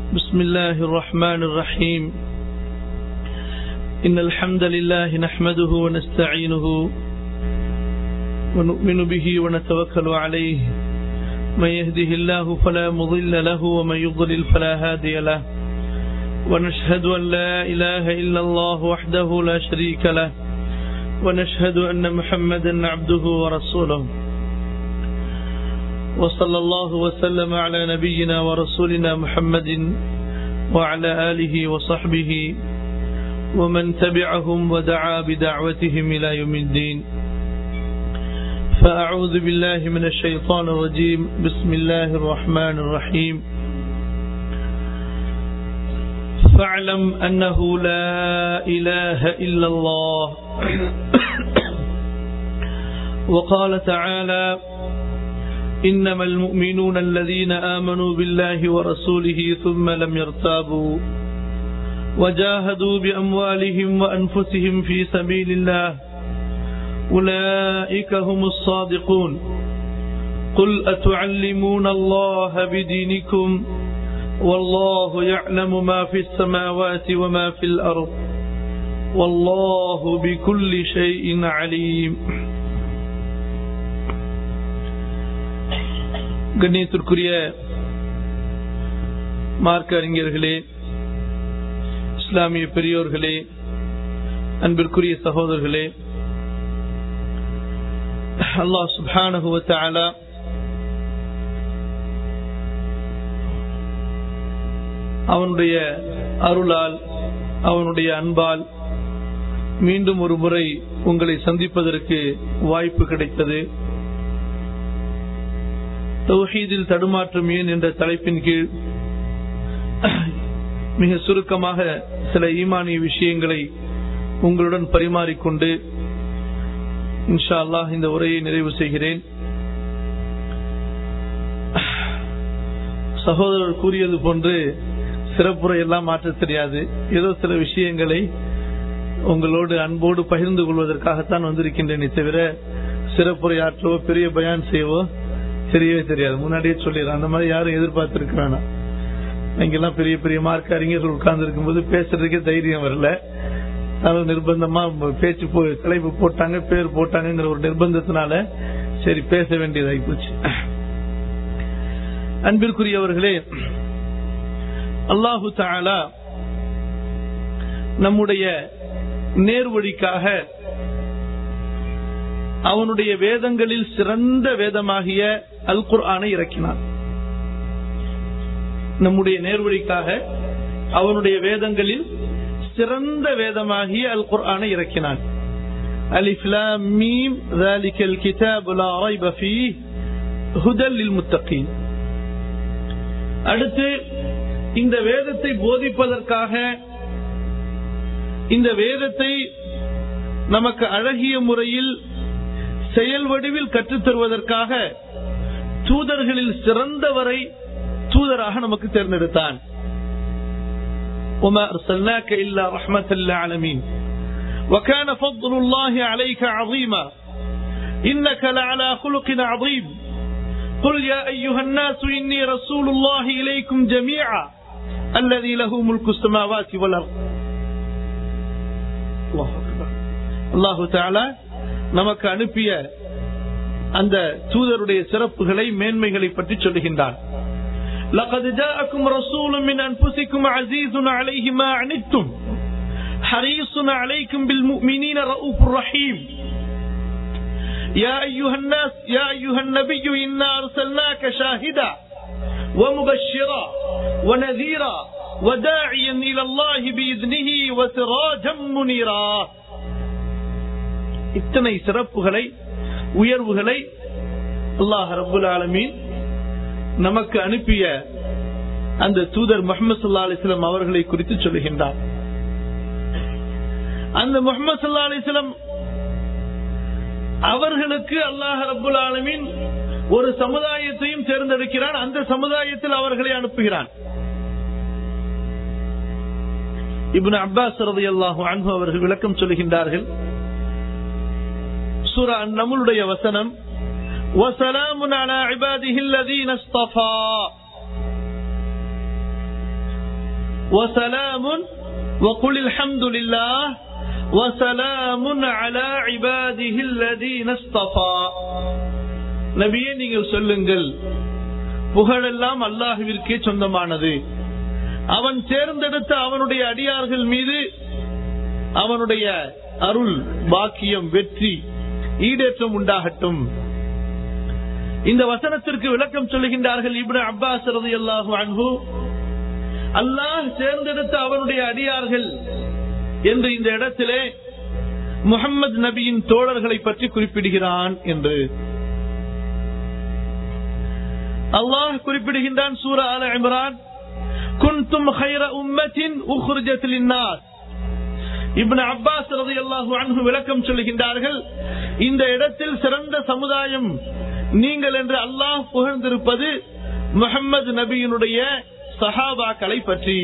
بسم الله الرحمن الرحيم إن الحمد لله نحمده ونستعينه ونؤمن به ونتوكل عليه من يهده الله فلا مضل له ومن يضلل فلا هادي له ونشهد أن لا إله إلا الله وحده لا شريك له ونشهد أن محمدا عبده ورسوله وصلى الله وسلم على نبينا ورسولنا محمد وعلى آله وصحبه ومن تبعهم ودعا بدعوتهم إلى يوم الدين فأعوذ بالله من الشيطان الرجيم بسم الله الرحمن الرحيم فاعلم أنه لا إله إلا الله وقال تعالى إنما المؤمنون الذين آمنوا بالله ورسوله ثم لم يرتابوا وجاهدوا بأموالهم وأنفسهم في سبيل الله أولئك هم الصادقون قل أتعلمون الله بدينكم والله يعلم ما في السماوات وما في الأرض والله بكل شيء عليم கண்ணியத்திற்குரிய மார்க்க அறிஞர்களே இஸ்லாமிய பெரியோர்களே அன்பிற்குரிய சகோதரர்களே அல்லாஹ் சுபானுவத்தாலா அவனுடைய அருளால் அவனுடைய அன்பால் மீண்டும் ஒரு முறை உங்களை சந்திப்பதற்கு வாய்ப்பு கிடைத்தது தௌஹீதில் தடுமாற்றம் ஏன் என்ற தலைப்பின் கீழ் மிக சுருக்கமாக சில ஈமானிய விஷயங்களை உங்களுடன் பரிமாறிக்கொண்டு இன்ஷா அல்லாஹ் இந்த உரையை நிறைவு செய்கிறேன் சகோதரர் கூறியது போன்று சிறப்புரை எல்லாம் மாற்ற தெரியாது ஏதோ சில விஷயங்களை உங்களோடு அன்போடு பகிர்ந்து கொள்வதற்காகத்தான் வந்திருக்கின்றேனே தவிர சிறப்புரை ஆற்றவோ பெரிய பயான் செய்யவோ தெரியவே தெரியாது முன்னாடியே சொல்லிடுறேன் அந்த மாதிரி யாரும் எதிர்பார்த்திருக்கிறானா இங்கெல்லாம் பெரிய பெரிய மார்க் அறிஞர்கள் உட்கார்ந்து இருக்கும்போது பேசுறதுக்கே தைரியம் வரல அதனால நிர்பந்தமா பேச்சு தலைப்பு போட்டாங்க பேர் போட்டாங்கிற ஒரு நிர்பந்தத்தினால சரி பேச வேண்டியதாகி போச்சு அன்பிற்குரியவர்களே அல்லாஹு தாலா நம்முடைய நேர்வழிக்காக அவனுடைய வேதங்களில் சிறந்த வேதமாகிய அல் குர்ஆனை இறக்கினான் நம்முடைய நேர்வழிக்காக அவனுடைய வேதங்களில் சிறந்த வேதமாகிய அல் குர்ஆனை இறக்கினான் ألف لام ميم ذلك الكتاب لا ريب فيه هدى للمتقين அடுத்து இந்த வேதத்தை போதிப்பதற்காக இந்த வேதத்தை நமக்கு அழகிய முறையில் செயல் வடிவில் கற்றுத்தருவதற்காக தூதர்களில் சிறந்தவரை தூதராக நமக்கு தேர்ந்தெடுத்தான் وما أرسلناك إلا رحمة للعالمين وكان فضل الله عليك عظيما إنك لعلى خلق عظيم قل يا أيها الناس إني رسول الله إليكم جميعا الذي له ملك السماوات والأرض الله أكبر الله تعالى நமக்கு அனுப்பிய அந்த தூதருடைய சிறப்புகளை மேன்மைகளை பற்றி சொல்லுகின்றான் لقد جاءكم رسول من أنفسكم عزيز عليه ما عنتم حريص عليكم بالمؤمنين رؤوف رحيم يا أيها الناس يا أيها النبي إنا أرسلناك شاهدا ومبشرا ونذيرا وداعيا إلى الله بإذنه وسراجا منيرا இத்தனை சிறப்புகளை உயர்வுகளை அல்லாஹ் ரபுல் ஆலமீன் நமக்கு அனுப்பிய அந்த தூதர் முகமது சல்லா அலிஸ்லாம் அவர்களை குறித்து சொல்லுகின்றார் அந்த முகமது சல்லா அலிஸ்லாம் அவர்களுக்கு அல்லாஹ் ரபுல் ஆலமீன் ஒரு சமுதாயத்தையும் தேர்ந்தெடுக்கிறான் அந்த சமுதாயத்தில் அவர்களை அனுப்புகிறான் இப்னு அப்பாஸ் ரதி அல்லாஹு அன்பு அவர்கள் விளக்கம் சொல்லுகின்றார்கள் சூரா நம்மளுடைய வசனம் وسلام على عباده الذين اصطفى وسلام وقل الحمد لله وسلام على عباده الذين اصطفى நபியே நீங்கள் சொல்லுங்கள் புகழெல்லாம் அல்லாஹுவிற்கே சொந்தமானது அவன் தேர்ந்தெடுத்த அவனுடைய அடியார்கள் மீது அவனுடைய அருள் பாக்கியம் வெற்றி ஈடேற்றம் உண்டாகட்டும் இந்த வசனத்திற்கு விளக்கம் சொல்லுகின்றார்கள் இப்னு அப்பாஸ் ரலியல்லாஹு அன்ஹு அல்லாஹ் தேர்ந்தெடுத்த அவனுடைய அடியார்கள் என்று இந்த இடத்திலே முகம்மது நபியின் தோழர்களை பற்றி குறிப்பிடுகிறான் என்று அல்லாஹ் குறிப்பிடுகின்றான் சூரா அல இம்ரான் குன்தும் خير أمة أخرجت للناس இப்னு அப்பாஸ் ரலியல்லாஹு அன்ஹு விளக்கம் சொல்லுகின்றார்கள் இந்த இடத்தில் சிறந்த சமுதாயம் நீங்கள் என்று அல்லாஹ் புகழ்ந்திருப்பது முகம்மது நபியினுடைய சஹாபாக்களை பற்றி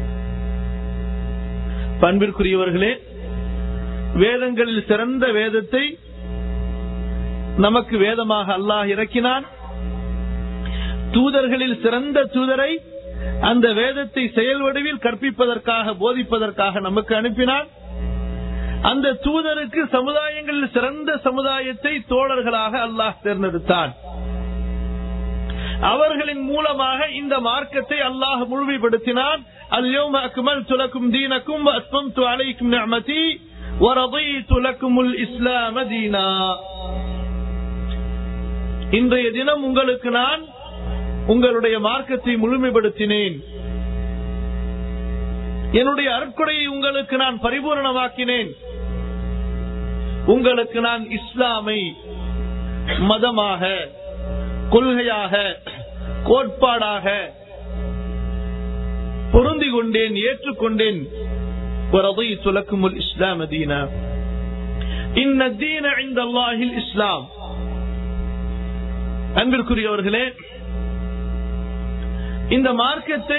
பண்பிற்குரியவர்களே வேதங்களில் சிறந்த வேதத்தை நமக்கு வேதமாக அல்லாஹ் இறக்கினான் தூதர்களில் சிறந்த தூதரை அந்த வேதத்தை செயல் வடிவில் கற்பிப்பதற்காக போதிப்பதற்காக நமக்கு அனுப்பினான் அந்த தூதருக்கு சமுதாயங்களில் சிறந்த சமுதாயத்தை தோழர்களாக அல்லாஹ் தேர்ந்தெடுத்தான் அவர்களின் மூலமாக இந்த மார்க்கத்தை அல்லாஹ் முழுமைப்படுத்தினான் اليوم أكملت لكم دينكم وأتممت عليكم نعمتي ورضيت لكم الإسلام دينا இன்றைய தினம் உங்களுக்கு நான் உங்களுடைய மார்க்கத்தை முழுமைப்படுத்தினேன் என்னுடைய அருட்கொடையை உங்களுக்கு நான் பரிபூரணமாக்கினேன் உங்களுக்கு நான் இஸ்லாமை மதமாக கொள்கையாக கோட்பாடாக பொருந்தி கொண்டேன் ஏற்றுக்கொண்டேன் துலக்கும் இஸ்லாம் அதீனா இன்ன தீன இந்த அல்லாஹில் இஸ்லாம் அன்பிற்குரியவர்களே இந்த மார்க்கத்தை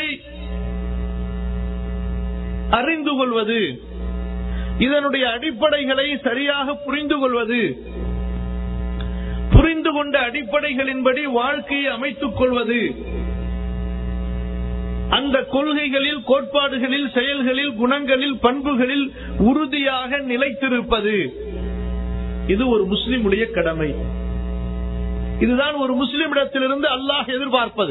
அறிந்து கொள்வது இதனுடைய அடிப்படைகளை சரியாக புரிந்து கொள்வது புரிந்து கொண்ட அடிப்படைகளின்படி வாழ்க்கையை அமைத்துக் கொள்வது அந்த கொள்கைகளில் கோட்பாடுகளில் செயல்களில் குணங்களில் பண்புகளில் உறுதியாக நிலைத்திருப்பது இது ஒரு முஸ்லிமுடைய கடமை இதுதான் ஒரு முஸ்லிமிடத்திலிருந்து அல்லாஹ் எதிர்பார்ப்பது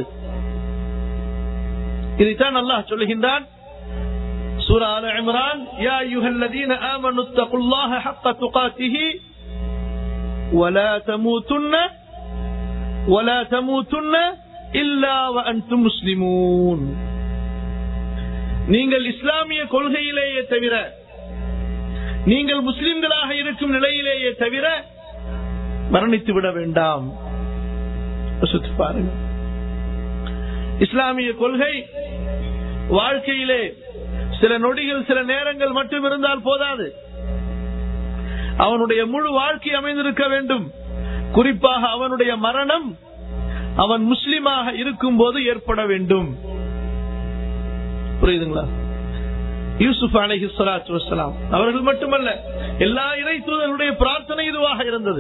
இதைத்தான் அல்லாஹ் சொல்லுகின்றான் سورة آل عمران يا أيها الذين آمنوا اتقوا الله حق تقاته ولا تموتن ولا تموتن إلا وأنتم مسلمون நீங்கள் இஸ்லாமிய கொள்கையிலேயே தவிர நீங்கள் முஸ்லிம்களாக இருக்கும் நிலையிலேயே தவிர மரணித்து விட வேண்டாம் சுத்தி பாருங்க இஸ்லாமிய கொள்கை வாழ்க்கையிலே சில நொடிகள் சில நேரங்கள் மட்டும் இருந்தால் போதாது அவனுடைய முழு வாழ்க்கை அமைந்திருக்க வேண்டும் குறிப்பாக அவனுடைய மரணம் அவன் முஸ்லிமாக இருக்கும் போது ஏற்பட வேண்டும் புரியுதுங்களா யூசுப் அலஹி சலாத்து வசலாம் அவர்கள் மட்டுமல்ல எல்லா இறை தூதர்களுடைய பிரார்த்தனை இதுவாக இருந்தது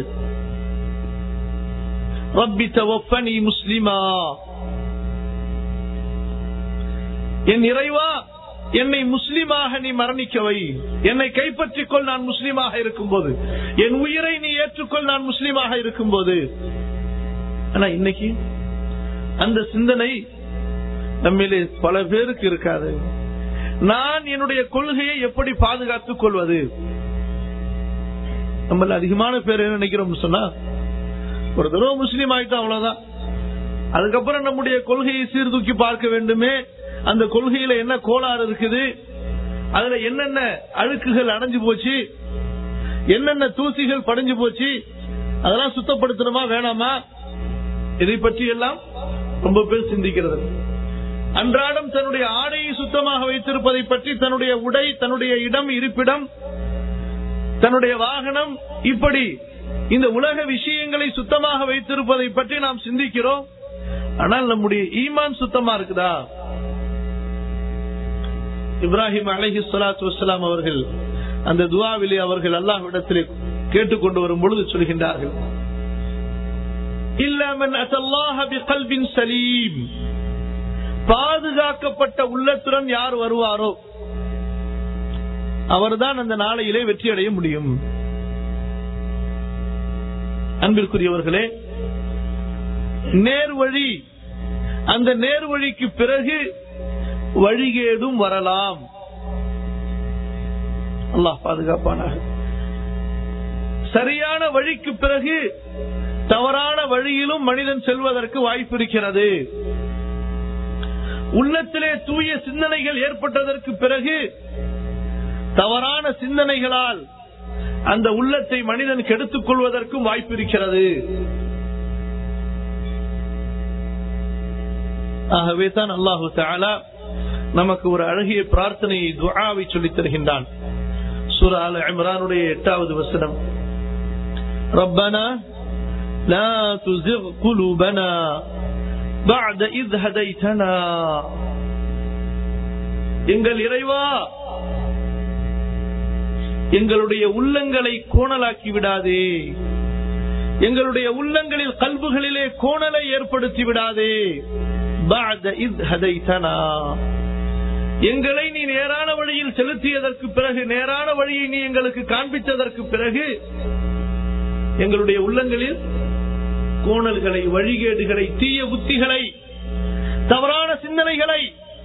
ரப்பி தவப்பனி முஸ்லிமா என் இறைவா என்னை முஸ்லிமாக நீ மரணிக்க வை என்னை கைப்பற்றிக்கொள் நான் முஸ்லிமாக இருக்கும் போது என் உயிரை நீ ஏற்றுக்கொள் நான் முஸ்லிமாக இருக்கும் போது ஆனா இன்னைக்கு அந்த சிந்தனை நம்மிலே பல பேருக்கு இருக்காது நான் என்னுடைய கொள்கையை எப்படி பாதுகாத்துக் கொள்வது நம்ம அதிகமான பேர் என்ன நினைக்கிறோம் சொன்னா ஒரு தடவை முஸ்லீம் ஆயிட்டோம் அவ்வளவுதான் அதுக்கப்புறம் நம்முடைய கொள்கையை சீர்தூக்கி பார்க்க வேண்டுமே அந்த கொள்கையில என்ன கோளாறு இருக்குது அதுல என்னென்ன அழுக்குகள் அடைஞ்சு போச்சு என்னென்ன தூசிகள் படைஞ்சு போச்சு அதெல்லாம் சுத்தப்படுத்தணுமா வேணாமா இதை பற்றி எல்லாம் ரொம்ப பேர் சிந்திக்கிறது அன்றாடம் தன்னுடைய ஆடையை சுத்தமாக வைத்திருப்பதை பற்றி தன்னுடைய உடை தன்னுடைய இடம் இருப்பிடம் தன்னுடைய வாகனம் இப்படி இந்த உலக விஷயங்களை சுத்தமாக வைத்திருப்பதை பற்றி நாம் சிந்திக்கிறோம் ஆனால் நம்முடைய ஈமான் சுத்தமா இருக்குதா இப்ராஹிம் அலஹி சலாத்து வலாம் அவர்கள் அந்த துவாவிலே அவர்கள் அல்லாஹ்விடத்திலே கேட்டுக்கொண்டு வரும் பொழுது சொல்கின்றார்கள் இல்லாமன் அசல்லாஹ பிகல்பின் சலீம் பாதுகாக்கப்பட்ட உள்ள உள்ளத்துடன் யார் வருவாரோ அவர்தான் அந்த நாளையிலே வெற்றி அடைய முடியும் அன்பிற்குரியவர்களே நேர்வழி அந்த நேர்வழிக்கு பிறகு வழிகேடும் வரலாம் அல்லாஹ் பாதுகாப்பானாக சரியான வழிக்கு பிறகு தவறான வழியிலும் மனிதன் செல்வதற்கு வாய்ப்பு இருக்கிறது உள்ளத்திலே தூய சிந்தனைகள் ஏற்பட்டதற்கு பிறகு தவறான சிந்தனைகளால் அந்த உள்ளத்தை மனிதன் கெடுத்துக் கொள்வதற்கும் வாய்ப்பு இருக்கிறது ஆகவே தான் அல்லாஹு தாலா நமக்கு ஒரு அழகிய பிரார்த்தனையை துஆவை சொல்லித் தருகின்றான் சூரா அல் இம்ரானுடைய எட்டாவது வசனம் ربنا لا تزغ قلوبنا بعد إذ هديتنا எங்கள் இறைவா எங்களுடைய உள்ளங்களை கோணலாக்கி விடாதே எங்களுடைய உள்ளங்களில் கல்புகளிலே கோணலை ஏற்படுத்தி விடாதே بعد إذ هديتنا எங்களை நீ நேரான வழியில் செலுத்தியதற்கு பிறகு நேரான வழியை நீ எங்களுக்கு காண்பித்ததற்கு பிறகு எங்களுடைய உள்ளங்களில் கோணல்களை வழிகேடுகளை தீய புத்திகளை தவறான சிந்தனைகளை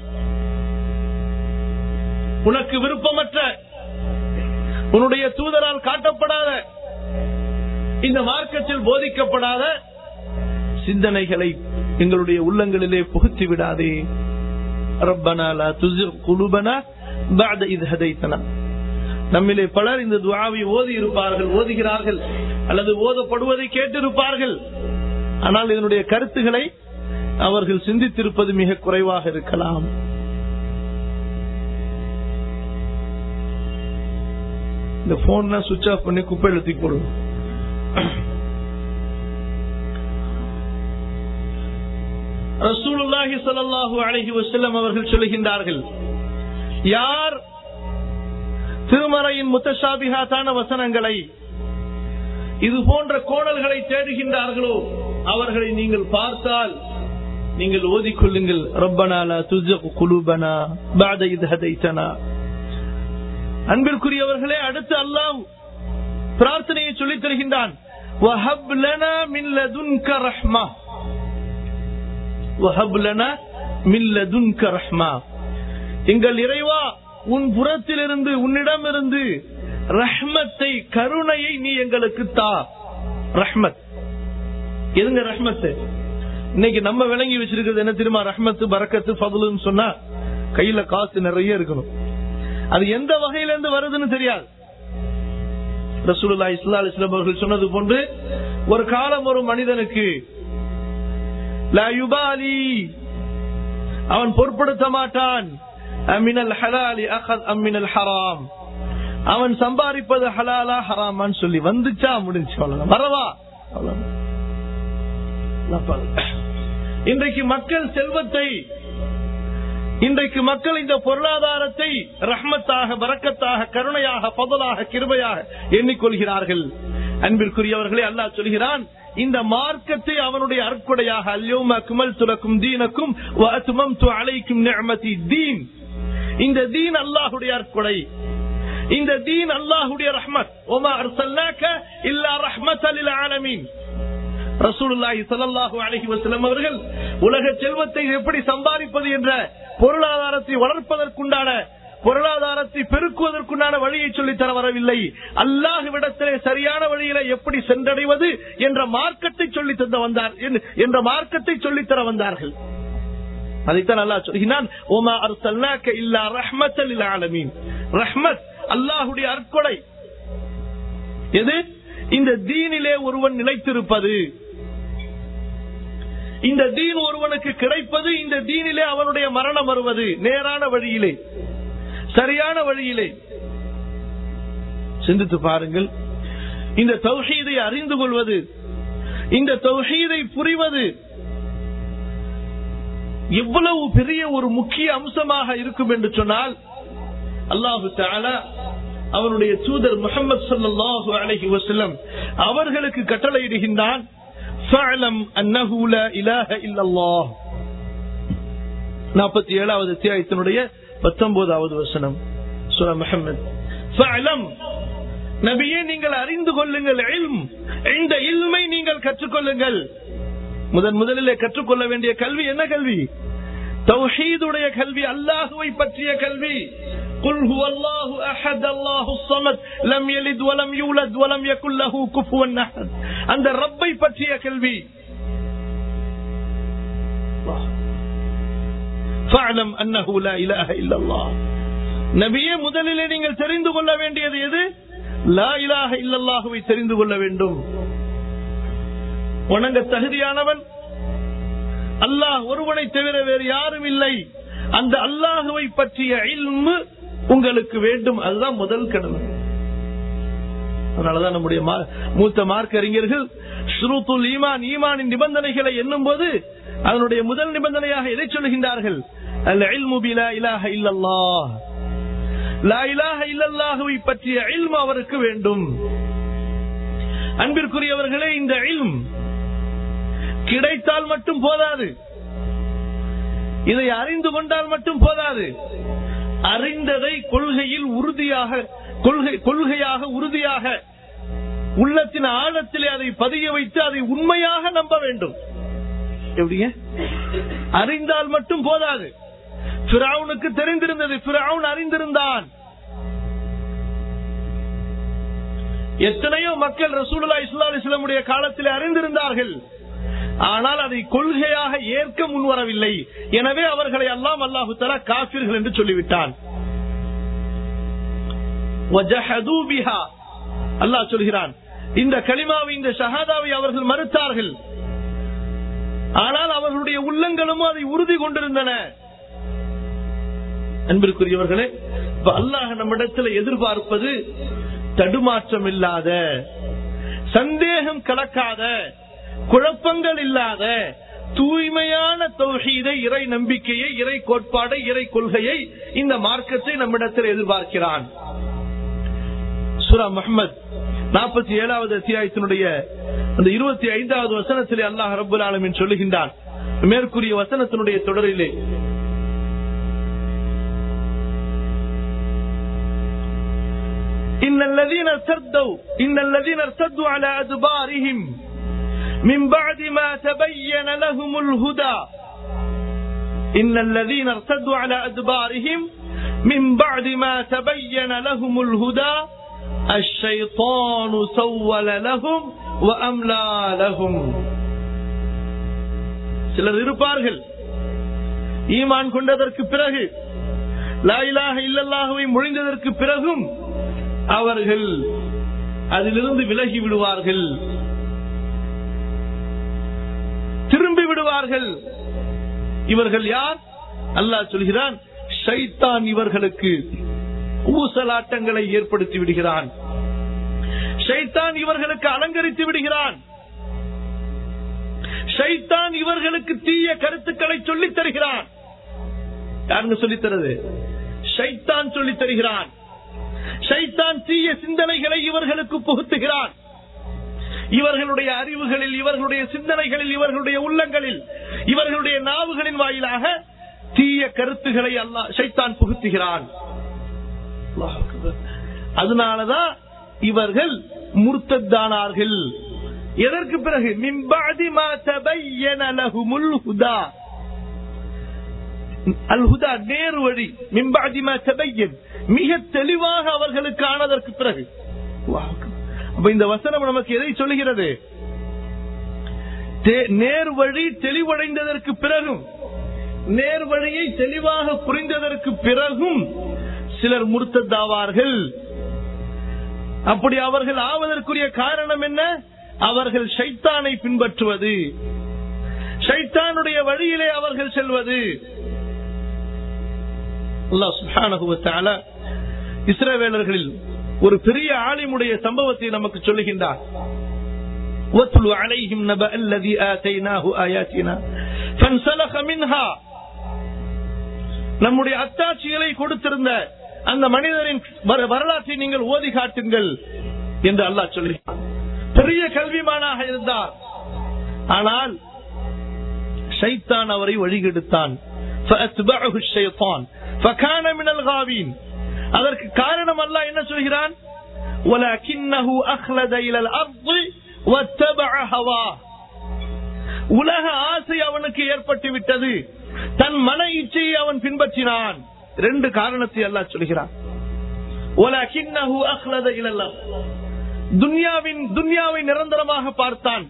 உனக்கு விருப்பமற்ற உன்னுடைய தூதரால் காட்டப்படாத இந்த மார்க்கத்தில் போதிக்கப்படாத சிந்தனைகளை எங்களுடைய உள்ளங்களிலே புகுத்தி விடாதே ரப்பனா லா துஸிக் குலூபனா பஅத இத் ஹதைத்தனா நம்மிலே பலர் இந்த துஆவை ஓதி இருப்பார்கள் ஓதுகிறார்கள் அல்லது ஓதப்படுவதை கேட்டிருப்பார்கள் ஆனால் இதனுடைய கருத்துக்களை அவர்கள் சிந்தித்திருப்பது மிக குறைவாக இருக்கலாம் இந்த போன்லாம் சுவிட்ச் ஆஃப் பண்ணி குப்பையில தூக்கி போடுங்க ரசூலுல்லாஹி ஸல்லல்லாஹு அலைஹி வஸல்லம் அவர்கள் சொல்லுகின்றார்கள் யார் திருமறையின் முத்தஷாபிஹாத்தான வசனங்களை இது போன்ற கோணல்களை தேடுகின்றார்களோ அவர்களை நீங்கள் பார்த்தால் நீங்கள் ஓதிக்கொள்ளுங்கள் ரப்பனாலா துஜக் குலூபனா பாத இது ஹதைத்தனா அன்பிற்குரியவர்களே அடுத்து அல்லாஹ் பிரார்த்தனையை சொல்லித் தருகின்றான் وَهَبْ لَنَا مِنْ لَدُنْكَ رَحْمَةً وَهَبْ لَنَا مِنْ لَدُنْكَ رَحْمَةً எங்கள் இறைவா உன் புறத்திலிருந்து உன்னிடமிருந்து ரஹ்மத்தை கருணையை நீ எங்களுக்கு தா ரஹ்மத் எதுங்க ரஹ்மத்து இன்னைக்கு நம்ம விளங்கி வச்சிருக்கிறது என்ன தெரியுமா ரஹ்மத்து பரக்கத்து ஃபதுலுன்னு சொன்னா கையில காசு நிறைய இருக்கணும் அது எந்த வகையில இருந்து வருதுன்னு தெரியாது ரசூலுல்லா இஸ்லா அலிஸ்லாம் அவர்கள் சொன்னது போன்று ஒரு காலம் ஒரு மனிதனுக்கு லா யுபாலி அவன் பொருட்படுத்த மாட்டான் அமினல் ஹலாலி அகத் அம்மினல் ஹராம் அவன் சம்பாதிப்பது ஹலாலா ஹராமான்னு சொல்லி வந்துச்சா முடிஞ்சு அவ்வளவுதான் வரவா அவ்வளவுதான். இன்றைக்கு மக்கள் செல்வத்தை இன்றைக்கு மக்கள் இந்த பொருளாதாரத்தை ரஹ்மத்தாக பரக்கத்தாக கருணையாக பதலாக கிருபையாக எண்ணிக்கொள்கிறார்கள் அன்பிற்குரியவர்களே அல்லாஹ் சொல்கிறான் இந்த மார்க்கத்தை அவனுடைய அற்கொடையாக அல்யோம குமல் துலக்கும் தீனக்கும் அழைக்கும் நிஅமதி தீன் இந்த தீன் அல்லாஹுடைய அற்கொடை இந்த தீன் அல்லாஹுடைய ரஹ்மத் ஒமா அர்சல்னாக்க இல்லா ரஹ்மத் ஆலமீன் ரசூலுல்லாஹி ஸல்லல்லாஹு அலைஹி வஸல்லம் அவர்கள் உலக செல்வத்தை எப்படி சம்பாதிப்பது என்ற பொருளாதாரத்தை வளர்ப்பதற்குண்டான பொருளாதாரத்தை பெருக்குவதற்குண்டான வழியை சொல்லி தர வரவில்லை அல்லாஹ்விடத்திலே சரியான வழியில எப்படி சென்றடைவது என்ற மார்க்கத்தை சொல்லி தந்த வந்தார் என்ற மார்க்கத்தை சொல்லி தர வந்தார்கள் அதைத்தான் அல்லாஹ் சொல்கிறான் ஓமா அர்சல்னாக்க இல்லா ரஹ்மத்தல் ஆலமீன் ரஹ்மத் அல்லாஹுடைய அற்கொடை எது இந்த தீனிலே ஒருவன் நிலைத்திருப்பது இந்த தீன் ஒருவனுக்கு கிடைப்பது இந்த தீனிலே அவனுடைய மரணம் வருவது நேரான வழியிலே சரியான வழியிலே சிந்தித்து பாருங்கள் இந்த தௌஹீதை அறிந்து கொள்வது இந்த தௌஹீதை புரிவது எவ்வளவு பெரிய ஒரு முக்கிய அம்சமாக இருக்கும் என்று சொன்னால் அல்லாஹு தாலா அவனுடைய தூதர் முகமது சல்லாஹூ அலஹி வசல்லம் அவர்களுக்கு கட்டளையிடுகின்றான் நாற்பத்தி ஏழாவது அத்தியாயத்தினுடைய பத்தொன்பதாவது வசனம் சூரா முஹம்மத் ஃபஅலம் நபியே நீங்கள் அறிந்து கொள்ளுங்கள் இல்ம் இந்த இல்மை நீங்கள் கற்றுக்கொள்ளுங்கள் முதன் முதலிலே கற்றுக்கொள்ள வேண்டிய கல்வி என்ன கல்வி தௌஹீதுடைய கல்வி அல்லாஹுவை பற்றிய கல்வி قل هو الله احد الله الصمد لم يلد ولم يولد ولم يكن له كفوا احد அந்த ரப்பை பற்றிய கல்வி فاعلم انه لا اله الا الله நபியே முதலிலே நீங்கள் தெரிந்து கொள்ள வேண்டியது எது லா இலாஹ இல்லல்லாஹுவை தெரிந்து கொள்ள வேண்டும் வணங்க தகுதியானவன் அல்லாஹ் ஒருவனை தவிர வேறு யாரும் இல்லை அந்த அல்லாஹுவை பற்றிய இல்மு உங்களுக்கு வேண்டும் அதுதான் முதல் கடமை அதனாலதான் நம்முடைய மா- மூத்த மார்க் அறிஞர்கள் ஷ்ரூத்துல் ஈமான் ஈமானின் நிபந்தனைகளை எண்ணும் போது அதனுடைய முதல் நிபந்தனையாக எதை சொல்கின்றார்கள் அல் இல்மு பிலா இலாஹ இல்லல்லாஹ் லா இலாஹ இல்லல்லாஹுவை பற்றிய இல்மு அவருக்கு வேண்டும் அன்பிற்குரியவர்களே இந்த இல்ம் கிடைத்தால் மட்டும் போதாது இதை அறிந்து கொண்டால் மட்டும் போதாது அறிந்ததை கொள்கையில் உறுதியாக கொள்கை கொள்கையாக உறுதியாக உள்ளத்தின் ஆழத்திலே அதை பதிய வைத்து அதை உண்மையாக நம்ப வேண்டும் எப்படிங்க அறிந்தால் மட்டும் போதாது பிராவுனுக்கு தெரிந்திருந்தது பிராவுன் அறிந்திருந்தான் எத்தனையோ மக்கள் ரசூலுல்லா இஸ்லா இஸ்லாமுடைய காலத்தில் அறிந்திருந்தார்கள் ஆனால் அதை கொள்கையாக ஏற்க முன்வரவில்லை எனவே அவர்களை அல்லாம் அல்லாஹு தலா காபிர்கள் என்று சொல்லிவிட்டான் وَجَحَدُوا بِهَا. அல்லாஹ் சொல்கிறான் இந்த களிமாவை இந்த ஷஹாதாவை அவர்கள் மறுத்தார்கள் ஆனால் அவர்களுடைய உள்ளங்களும் அதை உறுதி கொண்டிருந்தன அன்பிற்குரியவர்களே இப்ப அல்லாஹ் நம்மிடத்தில் எதிர்பார்ப்பது தடுமாற்றம் இல்லாத சந்தேகம் கலக்காத குழப்பங்கள் இல்லாத தூய்மையான தௌஹீதை இறை நம்பிக்கையை இறை கோட்பாடை இறை கொள்கையை இந்த மார்க்கத்தை நம்மிடத்தில் எதிர்பார்க்கிறான் சுரா முஹம்மத் நாற்பத்தி ஏழாவது அத்தியாயத்தினுடைய அந்த இருபத்தி ஐந்தாவது வசனத்திலே அல்லாஹ் ரபுல் ஆலமின் சொல்லுகின்றான் மேற்கூறிய வசனத்தினுடைய தொடரிலே إن الذين ارتدوا إن الذين ارتدوا على أدبارهم من بعد ما تبين لهم الهدى إن الذين ارتدوا على أدبارهم من بعد ما تبين لهم الهدى الشيطان سول لهم وأملى لهم சிலர் இருப்பார்கள் ஈமான் கொண்டதற்கு பிறகு லாயிலாக இல்லல்லாகவை மொழிந்ததற்கு பிறகும் அவர்கள் அதிலிருந்து விலகி விடுவார்கள் திரும்பி விடுவார்கள் இவர்கள் யார் அல்லாஹ் சொல்கிறான் ஷைத்தான் இவர்களுக்கு ஊசலாட்டங்களை ஏற்படுத்தி விடுகிறான் ஷைத்தான் இவர்களுக்கு அலங்கரித்து விடுகிறான் ஷைத்தான் இவர்களுக்கு தீய கருத்துக்களை சொல்லித் தருகிறான் யாருங்க சொல்லித் தருது ஷைத்தான் சொல்லித் தருகிறான் ஷைத்தான் தீய சிந்தனைகளை இவர்களுக்கு புகுத்துகிறான் இவர்களுடைய அறிவுகளில் இவர்களுடைய சிந்தனைகளில் இவர்களுடைய உள்ளங்களில் இவர்களுடைய நாவுகளின் வாயிலாக தீய கருத்துக்களை அல்லா ஷைத்தான் புகுத்துகிறான் அல்லாஹ் அக்பர். அதனாலதான் இவர்கள் முர்த்தத்தானார்கள் எதற்கு பிறகு மிம்பாதி மா தபையன லஹுமுல் ஹுதா அல் ஹுதா நேர் வழி மிம்பாதி மா தபையன் மிக தெளிவாக அவர்களுக்கு ஆனதற்கு பிறகு அல்லாஹ் அக்பர். அப்ப இந்த வசனம் நமக்கு எதை சொல்லுகிறது தே- நேர் வழி தெளிவடைந்ததற்கு பிறகும் நேர் வழியை தெளிவாக புரிந்ததற்கு பிறகும் சிலர் முர்த்ததாவார்கள் அப்படி அவர்கள் ஆவதற்குரிய காரணம் என்ன அவர்கள் ஷைத்தானை பின்பற்றுவது ஷைத்தானுடைய வழியிலே அவர்கள் செல்வது அல்லாஹ் சுப்ஹானஹு வ தஆலா இஸ்ரவேலர்களில் ஒரு பெரிய ஆலிமுடைய சம்பவத்தை நமக்கு சொல்லுகின்றார் وَاتْلُ عَلَيْهِمْ نَبَأَ الَّذِي آتَيْنَاهُ آيَاتِنَا فَانْسَلَخَ مِنْهَا நம்முடைய அத்தாட்சிகளை கொடுத்திருந்த அந்த மனிதரின் வர- வரலாற்றை நீங்கள் ஓதி காட்டுங்கள் என்று அல்லாஹ் சொல்கிறான் பெரிய கல்விமானாக இருந்தார் ஆனால் ஷைத்தான் அவரை வழிகெடுத்தான் فأتبعه الشيطان فكان من الغاوين அதற்கு காரணம் அல்லாஹ் என்ன சொல்கிறான் ولكنه أخلد إلى الأرض واتبع هواه உலக ஆசை அவனுக்கு ஏற்பட்டு விட்டது தன் மன இச்சையை அவன் பின்பற்றினான் ரெண்டு காரணத்தை அல்லாஹ் சொல்கிறான் ولكنه أخلد إلى الأرض துன்யாவின் துன்யாவை நிரந்தரமாக பார்த்தான்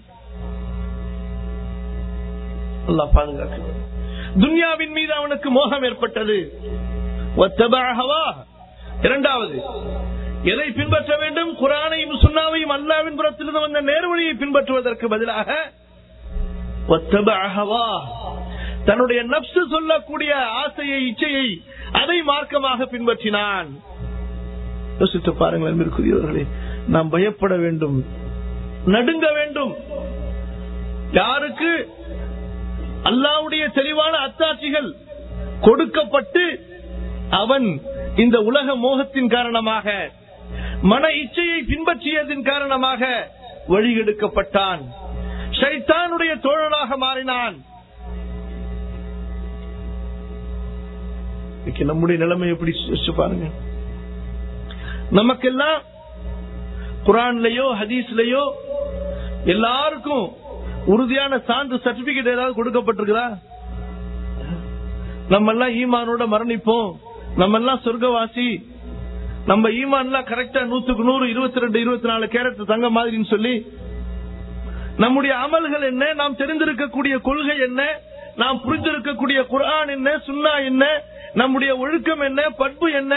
அல்லாஹ் பாதுகாக்க துன்யாவின் மீது அவனுக்கு மோகம் ஏற்பட்டது واتبع هواه. இரண்டாவது எதை பின்பற்ற வேண்டும் குரானையும் சுண்ணாவையும் அல்லாவின் புறத்திலிருந்து வந்த நேர்வழியை பின்பற்றுவதற்கு பதிலாக واتبع هواه. தன்னுடைய நப்சு சொல்லக்கூடிய ஆசையை இச்சையை அதை மார்க்கமாக பின்பற்றினான் யோசித்து பாருங்கள் அன்பிற்குரியவர்களே நாம் பயப்பட வேண்டும் நடுங்க வேண்டும் யாருக்கு அல்லாவுடைய தெளிவான அத்தாட்சிகள் கொடுக்கப்பட்டு அவன் இந்த உலக மோகத்தின் காரணமாக மன இச்சையை பின்பற்றியதன் காரணமாக வழிகெடுக்கப்பட்டான் ஷைத்தானுடைய தோழனாக மாறினான் இன்னைக்கு நம்முடைய நிலைமை எப்படி யோசிச்சு பாருங்க நமக்கெல்லாம் குரான்லயோ ஹதீஸ்லயோ எல்லாருக்கும் உறுதியான சான்று சர்டிபிகேட் ஏதாவது கொடுக்கப்பட்டிருக்குதா நம்ம எல்லாம் ஈமானோட மரணிப்போம் நம்ம எல்லாம் சொர்க்கவாசி நம்ம ஈமான்லாம் கரெக்டா நூத்துக்கு நூறு இருபத்தி ரெண்டு இருபத்தி நாலு கேரட் தங்க மாதிரின்னு சொல்லி நம்முடைய அமல்கள் என்ன நாம் தெரிந்திருக்கக்கூடிய கொள்கை என்ன நாம் புரிந்திருக்கக்கூடிய குர்ஆன் என்ன சுன்னா என்ன நம்முடைய ஒழுக்கம் என்ன பண்பு என்ன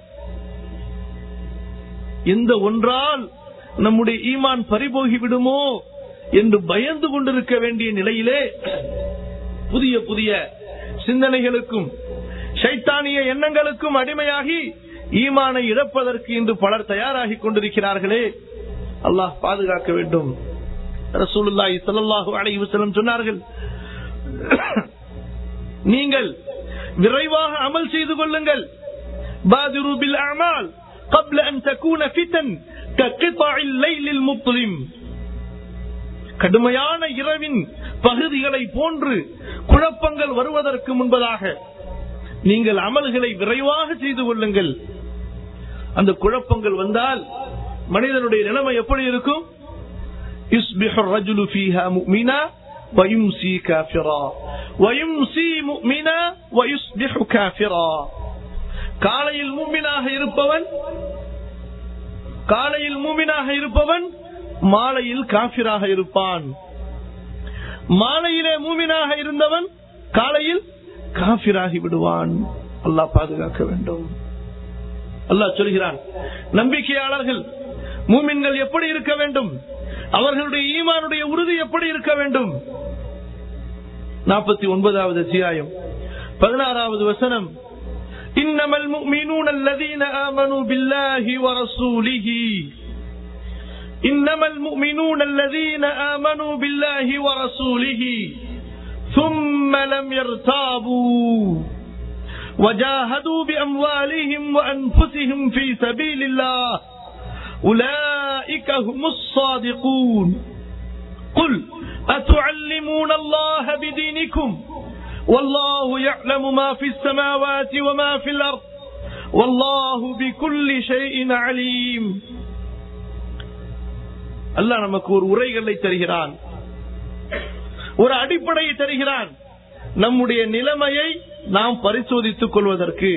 எந்த ஒன்றால் நம்முடைய ஈமான் பறிபோகி விடுமோ என்று பயந்து கொண்டிருக்க வேண்டிய நிலையிலே புதிய புதிய சிந்தனைகளுக்கும் சைத்தானிய எண்ணங்களுக்கும் அடிமையாகி ஈமானை இழப்பதற்கு இன்று பலர் தயாராகி கொண்டிருக்கிறார்களே அல்லாஹ் பாதுகாக்க வேண்டும் ரசூலுல்லாஹி ஸல்லல்லாஹு அலைஹி வஸல்லம் சொன்னார்கள் நீங்கள் விரைவாக அமல் செய்து கொள்ளுங்கள் பாதிரு பில் அமால் قبل أن تكون فتن كقطع الليل المظلم கடுமையான இரவின் பகுதிகளை போன்று குழப்பங்கள் வருவதற்கு முன்பதாக நீங்கள் அமல்களை விரைவாக செய்து கொள்ளுங்கள் அந்த குழப்பங்கள் வந்தால் மனிதனுடைய நிலைமை எப்படி இருக்கும் يصبح الرجل فيها مؤمنا ويمسي كافرا ويمسي مؤمنا ويصبح كافرا காலையில் மூமினாக இருப்பவன் காலையில் மூமினாக இருப்பவன் மாலையில் காபிராக இருப்பான் மாலையிலே மூமினாக இருந்தவன் காலையில் காபிராகி விடுவான் அல்லாஹ் பாதுகாக்க வேண்டும் அல்லாஹ் சொல்கிறான் நம்பிக்கையாளர்கள் மூமின்கள் எப்படி இருக்க வேண்டும் அவர்களுடைய ஈமானுடைய உறுதி எப்படி இருக்க வேண்டும் நாற்பத்தி ஒன்பதாவது அத்தியாயம் பதினாறாவது வசனம் إنما المؤمنون الذين آمنوا بالله ورسوله إنما المؤمنون الذين آمنوا بالله ورسوله ثم لم يرتابوا وجاهدوا بأموالهم وأنفسهم في سبيل الله أولئك هم الصادقون قل أتعلمون الله بدينكم والله يعلم ما في السماوات وما في الأرض والله بكل شيء عليم அல்லாஹ் நமக்கு ஒரு உரைகளை தருகிறான் ஒரு அடிப்படையை தருகிறான் நம்முடைய நிலைமையை நாம் பரிசோதித்துக் கொள்வதற்கு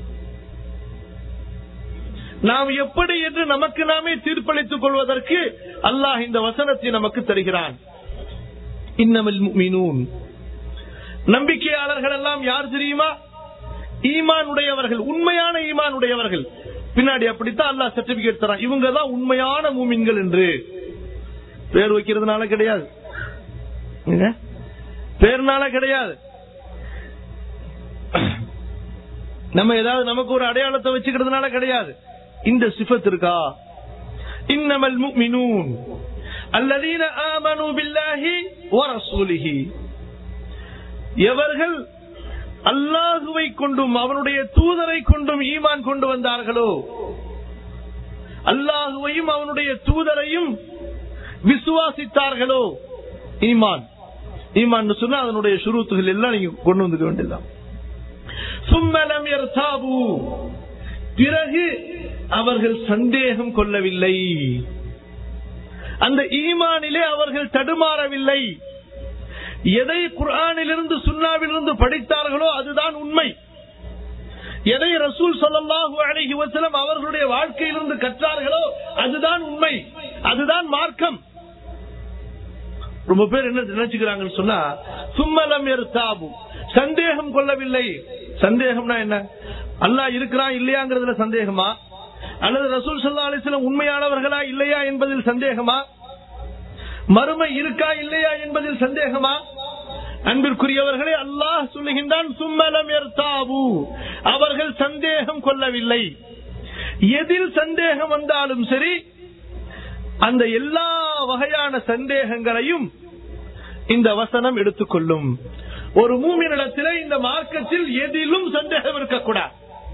நாம் எப்படி என்று நமக்கு நாமே தீர்ப்பளித்துக் கொள்வதற்கு அல்லாஹ் இந்த வசனத்தை நமக்கு தருகிறான் இன்னமல் முஃமினூன் நம்பிக்கையாளர்கள் எல்லாம் யார் தெரியுமா ஈமான் உடையவர்கள் உண்மையான ஈமான் உடையவர்கள் பின்னாடி அப்படித்தான் அல்லாஹ் சர்டிபிகேட் தரான் இவங்க தான் உண்மையான மூமின்கள் என்று பேர் வைக்கிறதுனால கிடையாது என்ன? பேர்னால கிடையாது நம்ம ஏதாவது நமக்கு ஒரு அடையாளத்தை வச்சுக்கிறதுனால கிடையாது இந்த சிஃபத் இருக்கா இன்னமல் முஃமினூன் அல்லதீன ஆமனு பில்லாஹி வ ரசூலிஹி எவர்கள் அல்லாஹுவை கொண்டும் அவனுடைய தூதரை கொண்டும் ஈமான் கொண்டு வந்தார்களோ அல்லாஹுவையும் அவனுடைய தூதரையும் விசுவாசித்தார்களோ ஈமான் ஈமான் சொன்னா அதனுடைய சுருத்துகள் எல்லாம் நீங்க கொண்டு வந்துக்க வேண்டியதுதான் சும்மலம் யர்தாபு பிறகு அவர்கள் சந்தேகம் கொள்ளவில்லை அந்த ஈமானிலே அவர்கள் தடுமாறவில்லை எதை குர்ஆனிலிருந்து சுன்னாவிலிருந்து படித்தார்களோ அதுதான் உண்மை எதை ரசூல் ஸல்லல்லாஹு அலைஹி வஸல்லம் அவர்களுடைய வாழ்க்கையிலிருந்து கற்றார்களோ அதுதான் உண்மை அதுதான் மார்க்கம் ரொம்ப பேர் என்ன நினைச்சுக்கிறாங்கன்னு சொன்னா சும்மலம் எருத்தாபு சந்தேகம் கொள்ளவில்லை சந்தேகம்னா என்ன அல்லாஹ் இருக்கிறான் இல்லையாங்கிறதுல சந்தேகமா அல்லது ரசூல் சல்லா அலிஸ்லாம் உண்மையானவர்களா இல்லையா என்பதில் சந்தேகமா மறுமை இருக்கா இல்லையா என்பதில் சந்தேகமா அன்பிற்குரியவர்களே அல்லாஹ் சொல்லுகின்றான் சும்மலம் எர்தாபு அவர்கள் சந்தேகம் கொள்ளவில்லை எதில் சந்தேகம் வந்தாலும் சரி அந்த எல்லா வகையான சந்தேகங்களையும் இந்த வசனம் எடுத்துக்கொள்ளும் ஒரு மூமினிடத்திலே இந்த மார்க்கத்தில் எதிலும் சந்தேகம் இருக்கக்கூடாது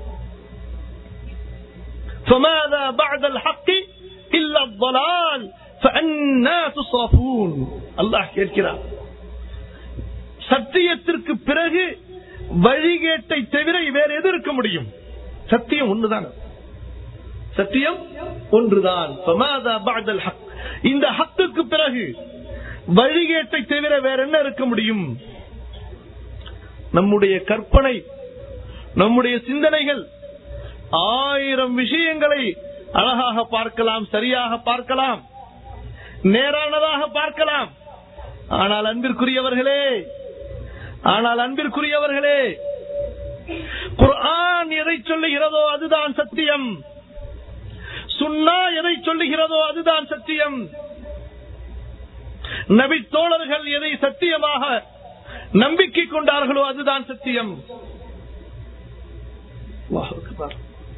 فماذا بعد الحق إلا الضلال فأنا تصرفون الله கேட்கிறார் சத்தியத்திற்கு பிறகு வழிகேட்டை தவிர வேற எது இருக்க முடியும் சத்தியம் ஒண்ணுதான் சத்தியம் ஒன்றுதான் فماذا بعد الحق இந்த ஹத்துக்கு பிறகு வழிகேட்டை தவிர வேற என்ன இருக்க முடியும் நம்முடைய கற்பனை நம்முடைய சிந்தனைகள் ஆயிரம் விஷயங்களை அழகாக பார்க்கலாம் சரியாக பார்க்கலாம் நேரானதாக பார்க்கலாம் ஆனால் அன்பிற்குரியவர்களே ஆனால் அன்பிற்குரியவர்களே குர்ஆன் எதை சொல்லுகிறதோ அதுதான் சத்தியம் சுன்னா எதை சொல்லுகிறதோ அதுதான் சத்தியம் நபி தோழர்கள் எதை சத்தியமாக நம்பிக்கை கொண்டார்களோ அதுதான் சத்தியம் அல்லாஹ் அக்பர்.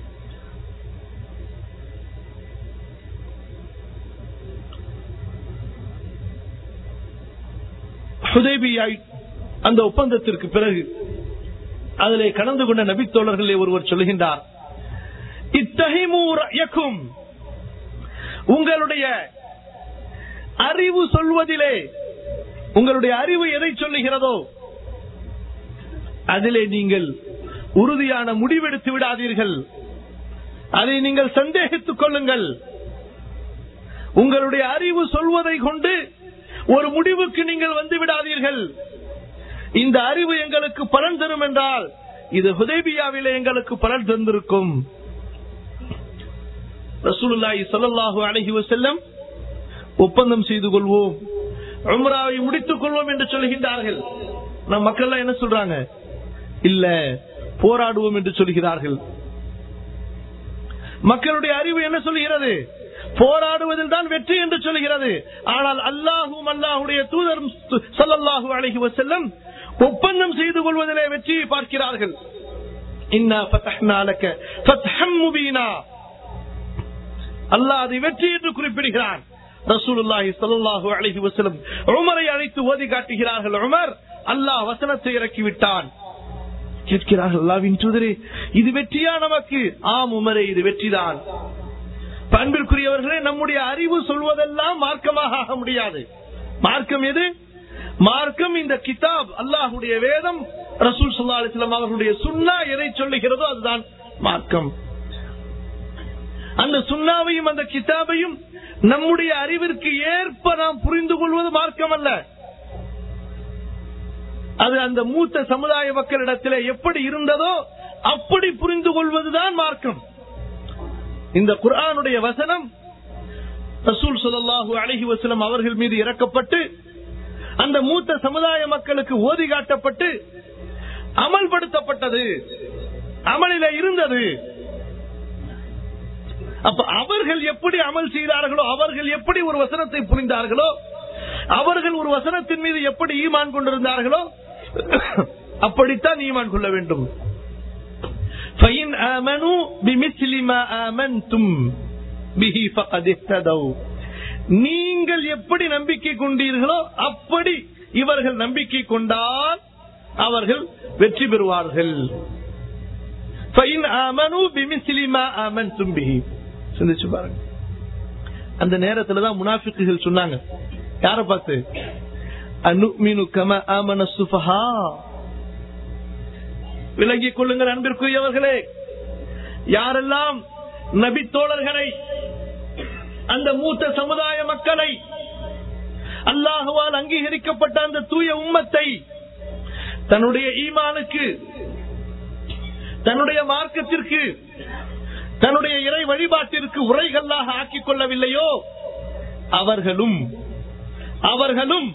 ஹுதைபியா அந்த ஒப்பந்தத்திற்கு பிறகு அதிலே கலந்து கொண்ட நபித்தோழர்களே ஒருவர் சொல்லுகின்றார் இத்தகைமூரக்கும் உங்களுடைய அறிவு சொல்வதிலே உங்களுடைய அறிவு எதை சொல்லுகிறதோ அதிலே நீங்கள் உறுதியான முடிவெடுத்து விடாதீர்கள் அதை நீங்கள் சந்தேகித்துக் கொள்ளுங்கள் உங்களுடைய அறிவு சொல்வதை கொண்டு ஒரு முடிவுக்கு நீங்கள் வந்து விடாதீர்கள் இந்த அறிவு எங்களுக்கு பலன் தரும் என்றால் இது ஹுதைபியாவிலே எங்களுக்கு பலன் தந்திருக்கும் ரசூலுல்லாஹி ஸல்லல்லாஹு அலைஹி வஸல்லம் ஒப்பந்தம் செய்து கொள்வோம் உம்ராவை முடித்துக் கொள்வோம் என்று சொல்கின்றார்கள் நம் மக்கள் என்ன சொல்றாங்க இல்ல போராடுவோம் என்று சொல்கிறார்கள் மக்களுடைய அறிவு என்ன சொல்கிறது போராடுவதில் தான் வெற்றி என்று சொல்கிறது ஆனால் அல்லாஹும் அல்லாஹுடைய தூதர் சல்லல்லாஹு அலைஹி வஸல்லம் ஒப்பந்தம் செய்து கொள்வதிலே வெற்றியை பார்க்கிறார்கள் இன்னா ஃபதஹ்னா லக ஃபத்ஹம் முபீனா அல்லாஹ் அதை வெற்றி என்று குறிப்பிடுகிறான் ரசூலுல்லாஹி ஸல்லல்லாஹு அலைஹி வஸல்லம் உமரை அழைத்து ஓதி காட்டுகிறார்கள் உமர் அல்லாஹ் வசனத்தை இறக்கி விட்டான் கேட்கிறார்கள் அல்லாவின் தூதரே இது வெற்றியா நமக்கு ஆம் உமரே இது வெற்றிதான் பண்பிற்குரியவர்களே நம்முடைய அறிவு சொல்வதெல்லாம் மார்க்கமாக ஆக முடியாது மார்க்கம் எது மார்க்கம் இந்த கிதாப் அல்லாஹுடைய வேதம் ரசூல் சுல்லா அலிஸ்லாம் அவர்களுடைய சுண்ணா எதை சொல்லுகிறதோ அதுதான் மார்க்கம் அந்த சுண்ணாவையும் அந்த கிதாபையும் நம்முடைய அறிவிற்கு ஏற்ப நாம் புரிந்து கொள்வது மார்க்கம் அல்ல அது அந்த மூத்த சமுதாய மக்களிடத்தில் எப்படி இருந்ததோ அப்படி புரிந்து கொள்வதுதான் மார்க்கம் இந்த குர்ஆனுடைய வசனம் ரசூல் சொல்லல்லாஹு அழகி வசனம் அவர்கள் மீது இறக்கப்பட்டு அந்த மூத்த சமுதாய மக்களுக்கு ஓதி காட்டப்பட்டு அமல்படுத்தப்பட்டது அமலில இருந்தது அப்ப அவர்கள் எப்படி அமல் செய்தார்களோ அவர்கள் எப்படி ஒரு வசனத்தை புரிந்தார்களோ அவர்கள் ஒரு வசனத்தின் மீது எப்படி ஈமான் கொண்டிருந்தார்களோ அப்படித்தான் ஈமான் கொள்ள வேண்டும் فَإِنْ آمَنُوا بِمِثْلِ مَا آمَنْتُمْ بِهِ فَقَدِ اهْتَدَوْا நீங்கள் எப்படி நம்பிக்கை கொண்டீர்களோ அப்படி இவர்கள் நம்பிக்கை கொண்டால் அவர்கள் வெற்றி பெறுவார்கள் فَإِنْ آمَنُوا بِمِثْلِ مَا آمَنْتُمْ بِهِ சிந்திச்சு பாருங்க அந்த நேரத்துல தான் முனாஃபிக்குகள் சொன்னாங்க யார பார்த்து அனுமினு கம ஆமன சுஃபஹா விளங்கிக் கொள்ளுங்கள் அன்பிற்குரியவர்களே யாரெல்லாம் நபி தோழர்களை அந்த மூத்த சமுதாய மக்களை அல்லாஹுவால் அங்கீகரிக்கப்பட்ட அந்த தூய உம்மத்தை தன்னுடைய ஈமானுக்கு தன்னுடைய மார்க்கத்திற்கு தன்னுடைய இறை வழிபாட்டிற்கு உரைகளாக ஆக்கிக் கொள்ளவில்லையோ அவர்களும் அவர்களும்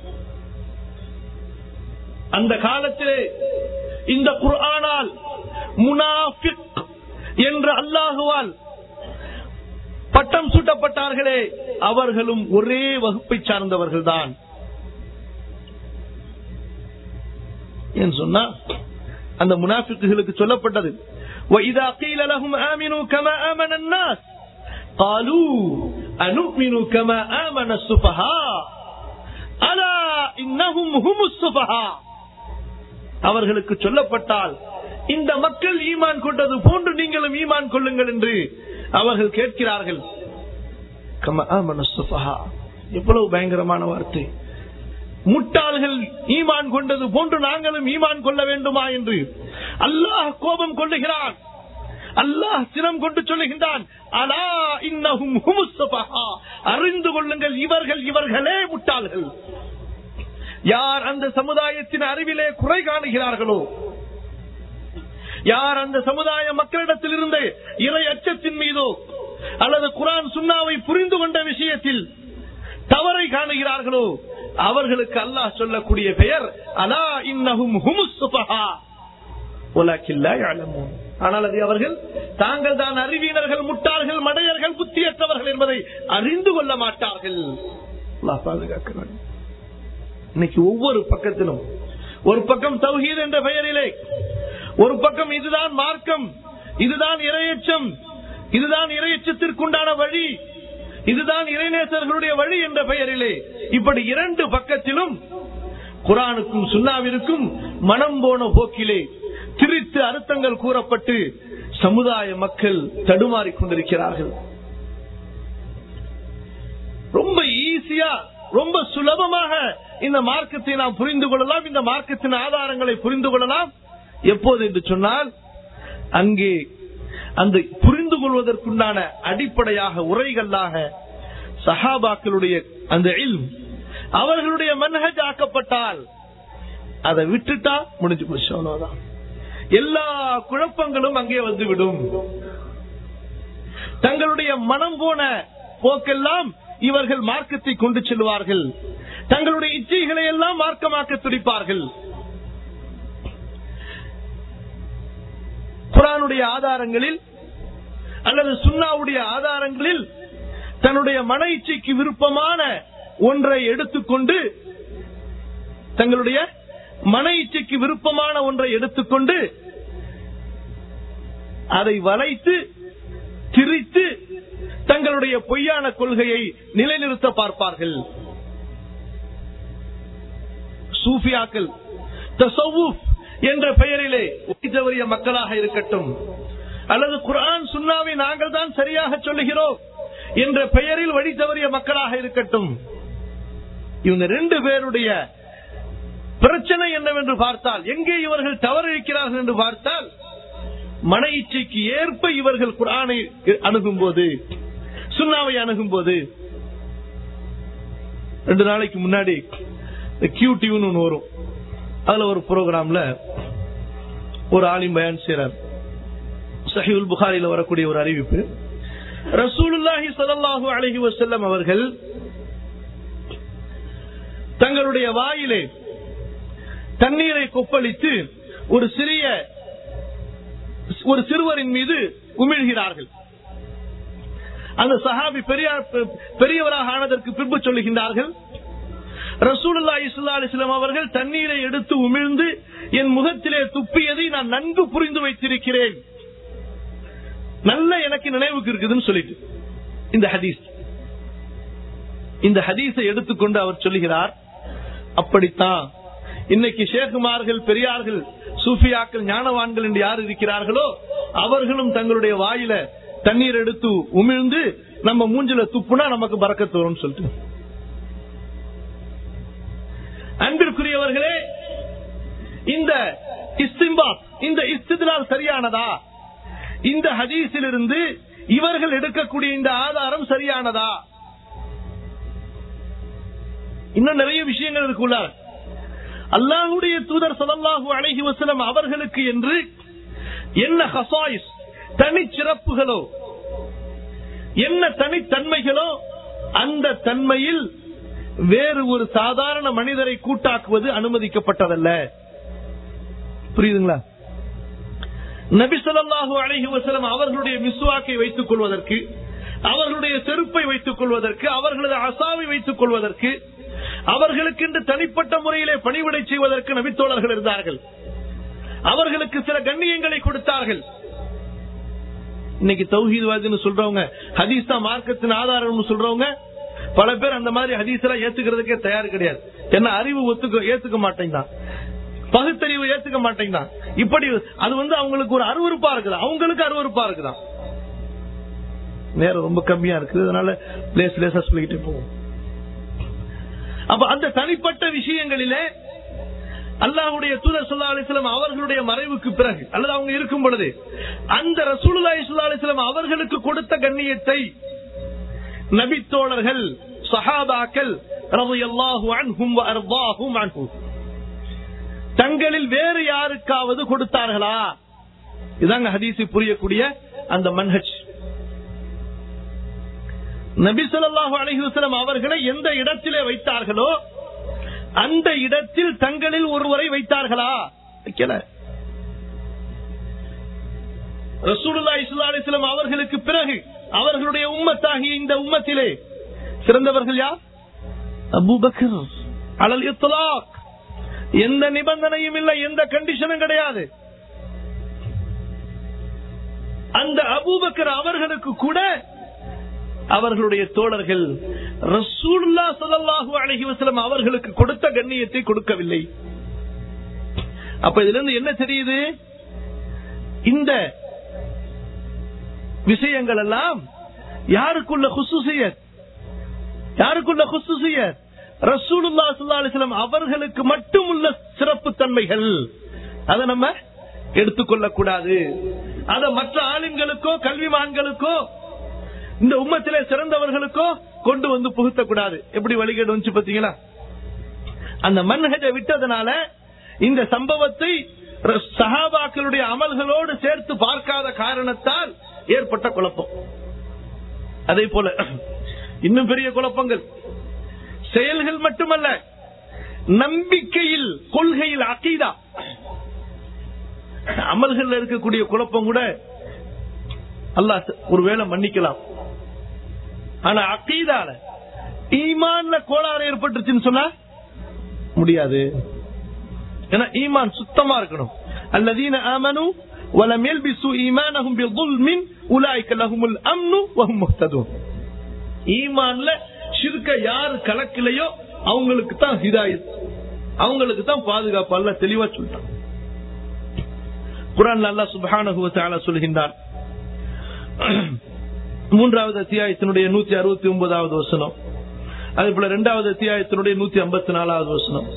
அந்த காலத்திலே இந்த குர்ஆனால் முனாஃபிக் என்று அல்லாஹுவால் பட்டம் சூட்டப்பட்டார்களே அவர்களும் ஒரே வகுப்பை சார்ந்தவர்கள் தான் ஏன் சொன்னா அந்த முனாஃபிக்குகளுக்கு சொல்லப்பட்டது وَإِذَا قِيلَ لَهُمْ آمِنُوا كَمَا آمَنَ النَّاسُ قَالُوا أَنُؤْمِنُ كَمَا آمَنَ السُّفَهَاءُ أَلَا إِنَّهُمْ هُمُ السُّفَهَاءُ அவர்களுக்கு சொல்லப்பட்டால் இந்த மக்கள் ஈமான் கொண்டது போன்று நீங்களும் ஈமான் கொள்ளுங்கள் என்று அவர்கள் கேட்கிறார்கள் கம ஆமன சுஃபஹா. எவ்வளவு பயங்கரமான வார்த்தை முட்டாள்கள் ஈமான் கொண்டது போன்று நாங்களும் ஈமான் கொள்ள வேண்டுமா என்று அல்லாஹ் கோபம் கொள்ளுகிறான் அல்லாஹ் சினம் கொண்டு சொல்லுகின்றான் அலா இன்னஹும் ஹுமுஸ் சுஃபஹா. அறிந்து கொள்ளுங்கள் இவர்கள் இவர்களே முட்டாள்கள் யார் அந்த சமுதாயத்தின் அறிவிலே குறை காணுகிறார்களோ யார் அந்த சமுதாய மக்களிடத்தில் இருந்து இறை அச்சத்தின் மீதோ அல்லது குரான் சுண்ணாவை புரிந்து கொண்ட விஷயத்தில் தவறை காணுகிறார்களோ அவர்களுக்கு அல்லாஹ் சொல்லக்கூடிய பெயர் அலா இன்னஹும் ஹுமுஸ் சுஃபஹா. வலாக்கின் லா யஅலமூன். ஆனால் அது அவர்கள் தாங்கள் தான் அறிவியினர்கள் முட்டாள்கள் மடையர்கள் புத்தியற்றவர்கள் என்பதை அறிந்து கொள்ள மாட்டார்கள் அல்லாஹ் பாதுகாக்க வேண்டும் இன்னைக்கு ஒவ்வொரு பக்கத்திலும் ஒரு பக்கம் தௌஹீத் என்ற பெயரிலே ஒரு பக்கம் இதுதான் மார்க்கம் இதுதான் இரையச்சம் இதுதான் இரையச்சத்திற்குண்டான வழி இதுதான் இறைநேசர்களுடைய வழி என்ற பெயரிலே இப்படி இரண்டு பக்கத்திலும் குரானுக்கும் சுண்ணாவிற்கும் மனம் போன போக்கிலே திரித்து அர்த்தங்கள் கூறப்பட்டு சமுதாய மக்கள் தடுமாறிக் கொண்டிருக்கிறார்கள் ரொம்ப ஈஸியா ரொம்ப சுலபமாக இந்த மார்க்கத்தை நாம் புரிந்து கொள்ளலாம் இந்த மார்க்கத்தின் ஆதாரங்களை புரிந்து கொள்ளலாம் எப்போது என்று சொன்னால் அங்கே அந்த புரிந்து கொள்வதற்குண்டான அடிப்படையாக உரைகளாக சஹாபாக்களுடைய அந்த இல்ம் அவர்களுடைய மன்ஹஜ் ஆக்கப்பட்டால் அதை விட்டுட்டா முடிஞ்சு போச்சு அவ்வளவுதான் எல்லா குழப்பங்களும் அங்கே வந்துவிடும் தங்களுடைய மனம் போன போக்கெல்லாம் இவர்கள் மார்க்கத்தை கொண்டு செல்வார்கள் தங்களுடைய இச்சைகளை எல்லாம் மார்க்கமாக்க துடிப்பார்கள் குரானுடைய ஆதாரங்களில் அல்லது சுன்னாவுடைய ஆதாரங்களில் தன்னுடைய மன இச்சைக்கு விருப்பமான ஒன்றை எடுத்துக்கொண்டு தங்களுடைய மன இச்சைக்கு விருப்பமான ஒன்றை எடுத்துக்கொண்டு அதை வளைத்து திரித்து தங்களுடைய பொய்யான கொள்கையை நிலைநிறுத்த பார்ப்பார்கள் சூஃபியாக்கள் தசவுப் என்ற பெயரிலே தவறிய மக்களாக இருக்கட்டும் அல்லது குர்ஆன் சுன்னாவை நாங்கள் தான் சரியாக சொல்லுகிறோம் என்ற பெயரில் வழி தவறிய மக்களாக இருக்கட்டும் இவங்க ரெண்டு பேருடைய பிரச்சனை என்னவென்று பார்த்தால் எங்கே இவர்கள் தவறு இருக்கிறார்கள் என்று பார்த்தால் மன இச்சைக்கு ஏற்ப இவர்கள் குரானை அணுகும் போது சுண்ணாவை அணுகும் போது ரெண்டு நாளைக்கு முன்னாடி கியூ டியூன்னு ஒன்று வரும் அதுல ஒரு ப்ரோக்ராம்ல ஒரு ஆலிம் பயன் செய்யறார் சஹிவுல் புகாரில வரக்கூடிய ஒரு அறிவிப்பு ரசூலுல்லாஹி ஸல்லல்லாஹு அலைஹி வஸல்லம் அவர்கள் தங்களுடைய வாயிலே தண்ணீரை கொப்பளித்து ஒரு சிறிய ஒரு சிறுவரின் மீது உமிழ்கிறார்கள் அந்த சஹாபி பெரியார் பெரியவராக ஆனதற்கு பின்பு சொல்லுகின்றார்கள் ரசூலுல்லா இஸ்லா அலிஸ்லாம் அவர்கள் தண்ணீரை எடுத்து உமிழ்ந்து என் முகத்திலே துப்பியதை நான் நன்கு புரிந்து வைத்திருக்கிறேன் நல்ல எனக்கு நினைவுக்கு இருக்குதுன்னு சொல்லிட்டு இந்த ஹதீஸ் இந்த ஹதீஸை எடுத்துக்கொண்டு அவர் சொல்லுகிறார் அப்படித்தான் இன்னைக்கு ஷேகுமார்கள் பெரியார்கள் சூஃபியாக்கள் ஞானவான்கள் என்று யார் இருக்கிறார்களோ அவர்களும் தங்களுடைய வாயில தண்ணீர் எடுத்து உமிழ்ந்து நம்ம மூஞ்சில துப்புனா நமக்கு பறக்கத்து வரும்னு சொல்லிட்டு அன்பிற்குரியவர்களே இந்த இஸ்திம்பாத் இந்த இஸ்திதலால் சரியானதா இந்த ஹதீஸிலிருந்து இவர்கள் எடுக்கக்கூடிய இந்த ஆதாரம் சரியானதா இன்னும் நிறைய விஷயங்கள் இருக்குள்ள அல்லாஹுடைய தூதர் ஸல்லல்லாஹு அலைஹி வஸல்லம் அவர்களுக்கு என்று என்ன ஹசாயிஸ் தனிச்சிறப்புகளோ என்ன தனித்தன்மைகளோ அந்த தன்மையில் வேறு ஒரு சாதாரண மனிதரை கூட்டாக்குவது அனுமதிக்கப்பட்டதல்ல புரியுதுங்களா நபி ஸல்லல்லாஹு அலைஹி வஸல்லம் அவர்களுடைய மிஸ்வாக்கை வைத்துக் கொள்வதற்கு அவர்களுடைய செருப்பை வைத்துக் கொள்வதற்கு அவர்களது அசாவை வைத்துக் கொள்வதற்கு அவர்களுக்கென்று தனிப்பட்ட முறையிலே பணிவிடை செய்வதற்கு நபித்தோழர்கள் இருந்தார்கள் அவர்களுக்கு சில கண்ணியங்களை கொடுத்தார்கள் இன்னைக்கு தௌஹீத்வாதின்னு சொல்றவங்க ஹதீஸ் தான் மார்க்கத்தின் ஆதாரம்னு சொல்றவங்க பல பேர் அந்த மாதிரி ஹதீஸ் எல்லாம் ஏத்துக்கிறதுக்கே தயார் கிடையாது என்ன அறிவு ஒத்துக்க ஏத்துக்க மாட்டேங்கிறான் பகுத்தறிவு ஏத்துக்க மாட்டேங்கிறான் இப்படி அது வந்து அவங்களுக்கு ஒரு அருவருப்பா இருக்குது அவங்களுக்கு அருவருப்பா இருக்குதான் நேரம் ரொம்ப கம்மியா இருக்குது அதனால லேஸ் லேசா சொல்லிக்கிட்டே போவோம் அப்ப அந்த தனிப்பட்ட விஷயங்களிலே அல்லாஹுடைய தூதர் சொல்லா அலிஸ்லாம் அவர்களுடைய மறைவுக்கு பிறகு அல்லது அவங்க இருக்கும் பொழுது அந்த ரசூலுல்லாஹி ஸல்லல்லாஹு அலைஹி வஸல்லம் அவர்களுக்கு கொடுத்த கண்ணியத்தை நபித்தோழர்கள் சஹாபாக்கள் ரலியல்லாஹு அன்ஹும் வ அர்தாஹும் அன்ஹு தங்களில் வேறு யாருக்காவது கொடுத்தார்களா இதாங்க ஹதீஸு புரியக்கூடிய அந்த மன்ஹஜ் நபி ஸல்லல்லாஹு அலைஹி வஸல்லம் அவர்களை எந்த இடத்திலே வைத்தார்களோ அந்த இடத்தில் தங்களில் ஒருவரை வைத்தார்களா வைக்கல ரசூலுல்லாஹி ஸல்லல்லாஹு அலைஹி வஸல்லம் அவர்களுக்கு பிறகு அவர்களுடைய உம்மத்தாகிய இந்த உம்மத்திலே சிறந்தவர்கள் யார் அபூபக்கர் அலல் இத்லாக் எந்த நிபந்தனையும் இல்லை எந்த கண்டிஷனும் கிடையாது அந்த அபூபக்கர் அவர்களுக்கு கூட அவர்களுடைய தோழர்கள் ரசூலுல்லா ஸல்லல்லாஹு அலைஹி வஸல்லம் அவர்களுக்கு கொடுத்த கண்ணியத்தை கொடுக்கவில்லை அப்ப இதுல இருந்து என்ன தெரியுது இந்த விஷயங்கள் எல்லாம் யாருக்குள்ள குசுசியத் யாருக்குள்ள குசுசியத் ரசூலுல்லா ஸல்லல்லாஹு அலைஹி வஸல்லம் அவர்களுக்கு மட்டும் உள்ள சிறப்பு தன்மைகள் அதை நம்ம எடுத்துக்கொள்ள கூடாது அதை மற்ற ஆளுங்களுக்கோ கல்விமான்களுக்கோ இந்த உம்மத்திலே சிறந்தவர்களுக்கோ கொண்டு வந்து புகுத்தக்கூடாது எப்படி வழிகேடு வந்துச்சு பாத்தீங்களா அந்த மன்ஹஜை விட்டதுனால இந்த சம்பவத்தை ர- சஹாபாக்களுடைய அமல்களோடு சேர்த்து பார்க்காத காரணத்தால் ஏற்பட்ட குழப்பம் அதே போல இன்னும் பெரிய குழப்பங்கள் செயல்கள் மட்டுமல்ல நம்பிக்கையில் கொள்கையில் அகீதா அமல்கள் இருக்கக்கூடிய குழப்பம் கூட அல்லாஹ் ஒருவேளை மன்னிக்கலாம் ஆனா அக்கீதால ஈமான்ல கோளாறு ஏற்பட்டுச்சுன்னு சொன்னா முடியாது ஏன்னா ஈமான் சுத்தமா இருக்கணும் அல்லதீன ஆமனு ولم يلبسوا ايمانهم بظلم اولئك لهم الامن وهم مهتدون ஈமான்ல ஷிர்க யார் கலக்கலையோ அவங்களுக்கு தான் ஹிதாயத் அவங்களுக்கு தான் பாதுகாப்பு அல்ல தெளிவா சொல்லிட்டான் குரான் அல்லாஹ் சுப்ஹானஹு வ தஆலா சொல்கின்றான் மூன்றாவது அத்தியாயத்தினுடைய நூத்தி அறுபத்தி ஒன்பதாவது வசனம் அதே போல இரண்டாவது அத்தியாயத்தினுடைய நூத்தி ஐம்பத்தி நாலாவது வசனம்